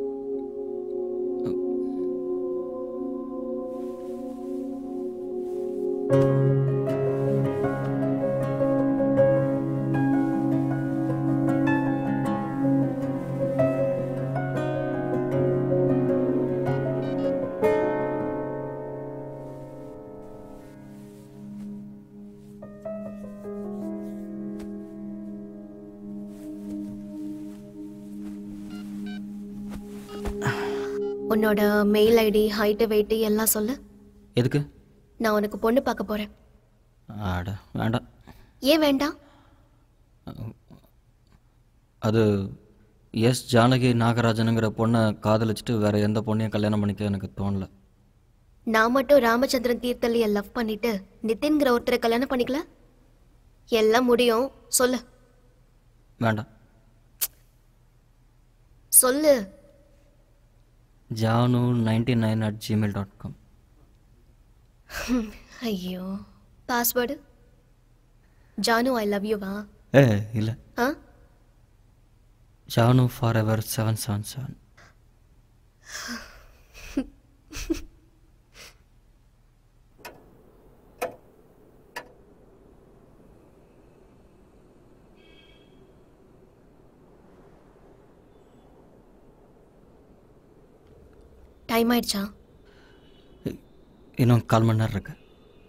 Speaker 13: உன்னோட மெயில் ஐடி ஹைட்டு வெயிட்டு எல்லாம் சொல்லு
Speaker 4: எதுக்கு
Speaker 13: நான் உனக்கு பொண்ணு பார்க்க போறேன்
Speaker 4: ஆட வேண்டாம்
Speaker 13: ஏன் வேண்டாம்
Speaker 4: அது எஸ் ஜானகி நாகராஜனுங்கிற பொண்ணை காதலிச்சிட்டு வேற எந்த பொண்ணையும் கல்யாணம் பண்ணிக்க எனக்கு தோணல
Speaker 13: நான் மட்டும் ராமச்சந்திரன் தீர்த்தலிய லவ் பண்ணிட்டு நிதின்கிற ஒருத்தரை கல்யாணம் பண்ணிக்கல எல்லாம் முடியும் சொல்லு
Speaker 4: வேண்டாம்
Speaker 13: சொல்லு
Speaker 4: Janu ninety nine at Gmail dot com
Speaker 13: ஐயோ பாஸ்வேர்டு ஜானு ஐ லவ் யூவா
Speaker 4: ஏ இல்லை
Speaker 13: ஆ
Speaker 4: Janu forever seven seven seven
Speaker 13: time ஆயிடுச்சா
Speaker 4: இன்னும் கால் மணி நேரம் இருக்கு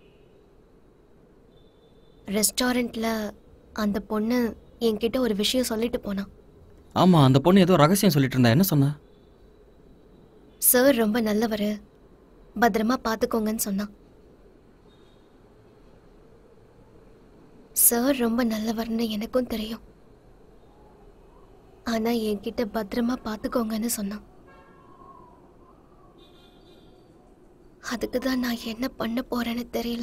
Speaker 13: ரெஸ்டாரண்ட்ல அந்த பொண்ணு என்கிட்ட ஒரு விஷயம் சொல்லிட்டு போனா
Speaker 4: ஆமாம் அந்த பொண்ணு ஏதோ ரகசியம் சொல்லிட்டு இருந்தா என்ன சொன்னா
Speaker 13: சார் ரொம்ப நல்லவர் பத்திரமா பார்த்துக்கோங்கன்னு சொன்னான் சார் ரொம்ப நல்லவர்னு எனக்கும் தெரியும் ஆனா என்கிட்ட பத்திரமா பாத்துக்கோங்கன்னு சொன்னான் அதுக்கு தான் நான் என்ன பண்ண போறேன்னு தெரியல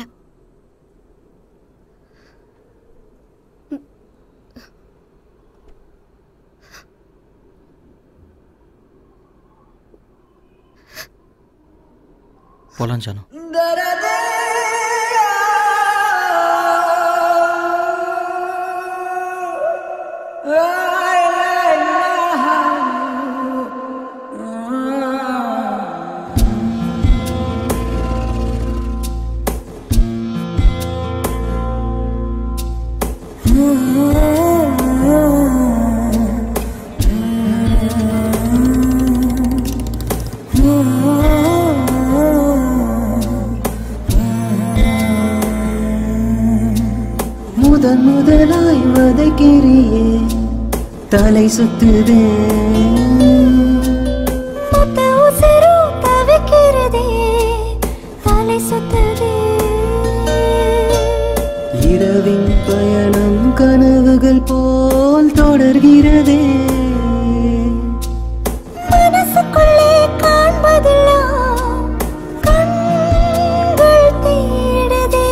Speaker 4: போலாம் ஜானு
Speaker 1: முதன் முதலாய் வதைக்கிறியே தலை சுத்துதே
Speaker 15: மொத்த உசிரும் தவிக்கிறதே தலை சுத்ததே
Speaker 1: இரவின் பயணம் கனவுகள் போல் தொடர்கிறதே
Speaker 15: மனசுக்குள்ளே காண்பதெல்லாம் கண்கள் தேடுதே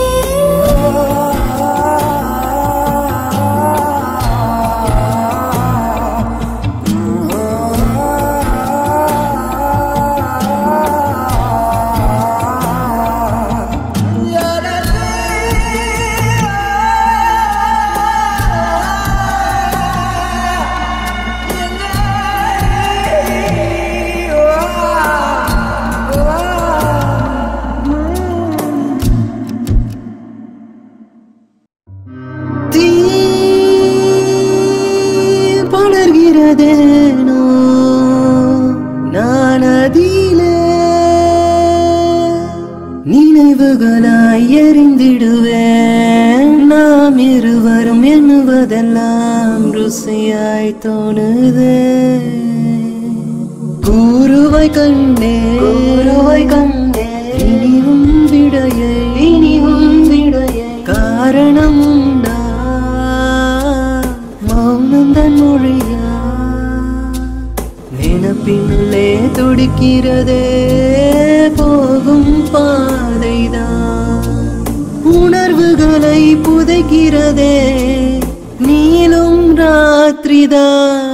Speaker 1: தீ படர்கிறதேனோ நான் அதிலே நினைவுகளாய் எரிந்திடுவேன் நாம் இருவரும் எண்ணுவதெல்லாம் ருசியாய் தோணுதே கூறுவை கண்டே கூறுவை கண்டே இனிவும் விடையை இனிவும் விடையை காரணம் உண்டா மௌனந்தன் மொழியா நினப்பினுள்ளே துடிக்கிறதே போகும் பாதைதான் உணர்வுகளை புதைக்கிறதே நீளும் ராத்திரிதான்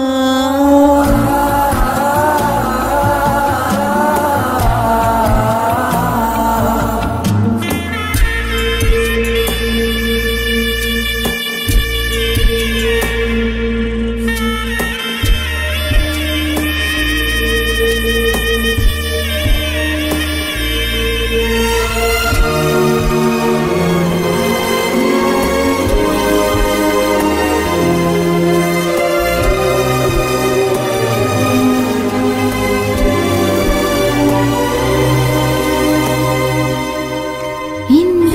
Speaker 15: இந்த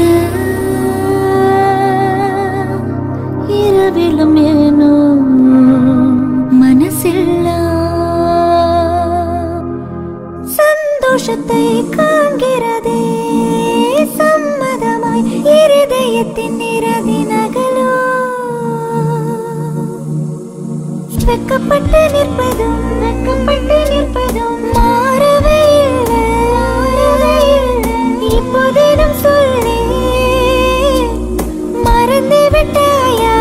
Speaker 15: இரவிலும் ஏனோ மனசெல்லாம் சந்தோஷத்தை காண்கிறதே சம்மதமாய் இருதயத்தின் நிறதி நகலோ வெக்கப்பட்டு நிற்பதும் வெக்கப்பட்டு நிற்பதும் மாறவே இல்லை மாறவே இல்லை இப்போதேனும் சொல்லி மறந்து விட்டாயா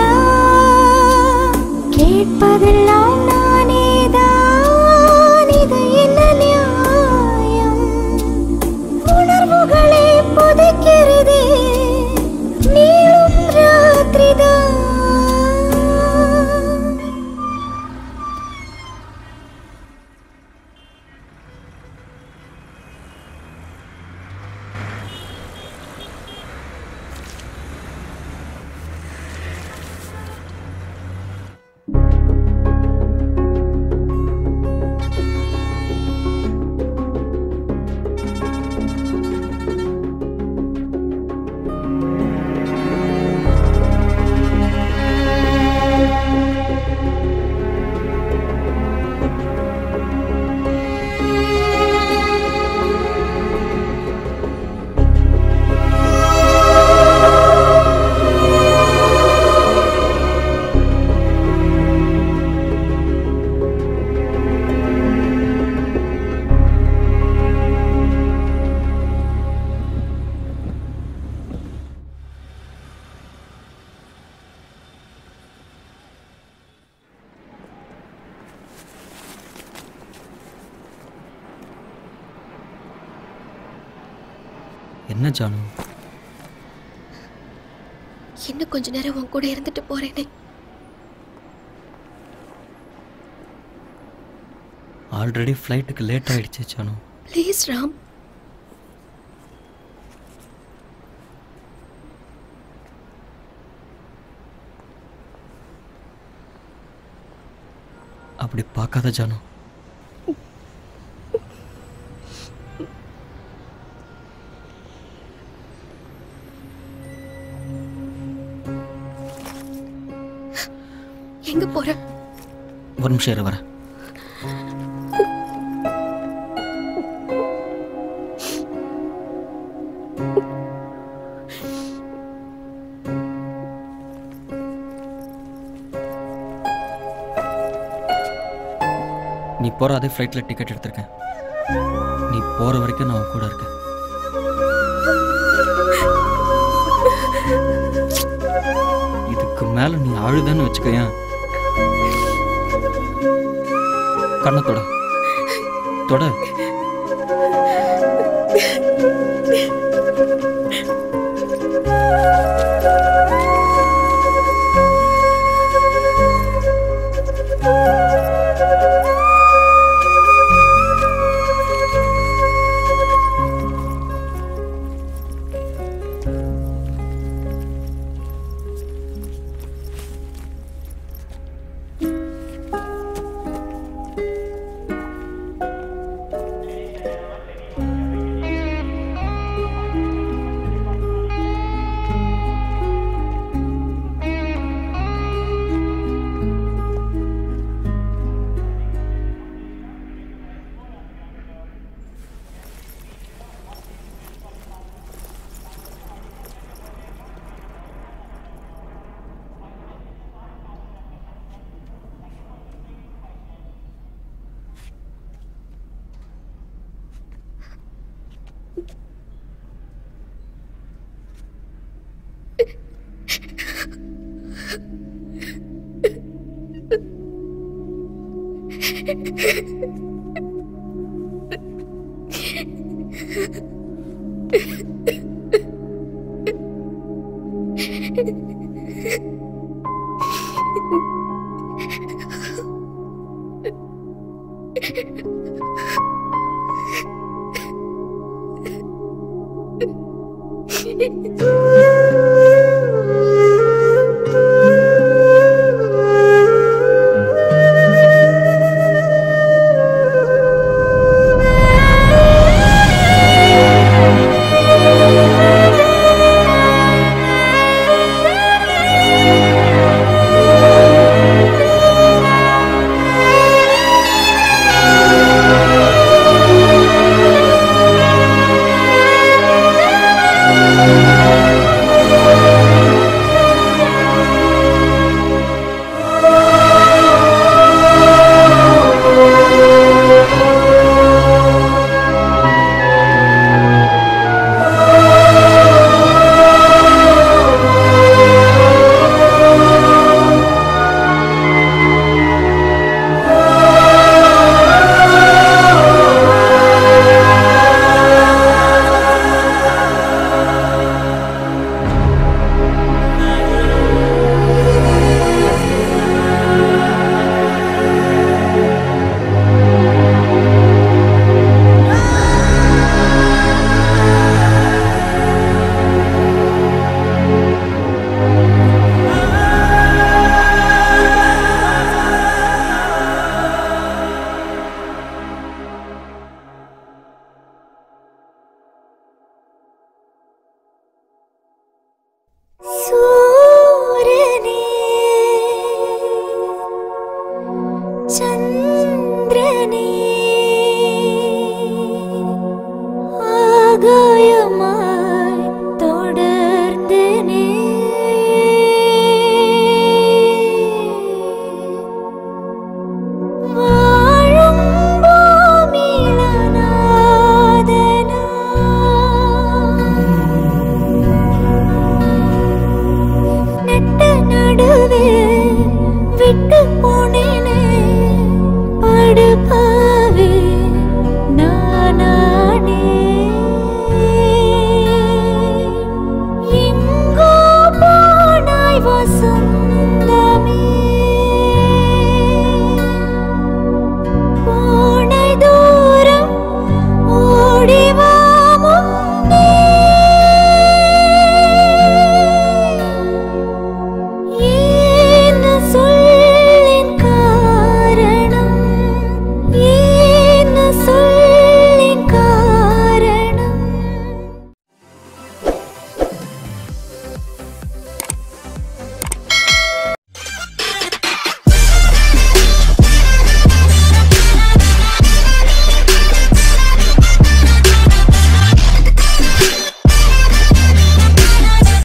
Speaker 15: கேட்பதெல்லாம் நானேதான் இது என்ன நியாயம் உணர்வுகளை புதைக்கிறதே நீளும் ராத்திரிதான்
Speaker 4: என்ன ஜானு
Speaker 13: இன்னும் கொஞ்ச நேரம் உன் கூட இருந்துட்டு போறேனே
Speaker 4: ஆல்ரெடி ஃப்ளைட்டுக்கு லேட் ஆயிடுச்சு ஜானு
Speaker 13: ப்ளீஸ் ராம்
Speaker 4: அப்படி பார்க்காத ஜானு
Speaker 13: எங்க போற
Speaker 4: ஒரு நிமிஷம் இரு வரேன் நீ போகிற அதே ஃப்ளைட்டில் டிக்கெட் எடுத்திருக்கேன் நீ போகிற வரைக்கும் நான் உன் கூட இருக்கேன் இதுக்கு மேலே நீ அழுதன்னு வச்சுக்கயேன் கண்ணை தொட தொட
Speaker 15: സൂര്യനേ ചന്ദ്രനേ ആകായമാ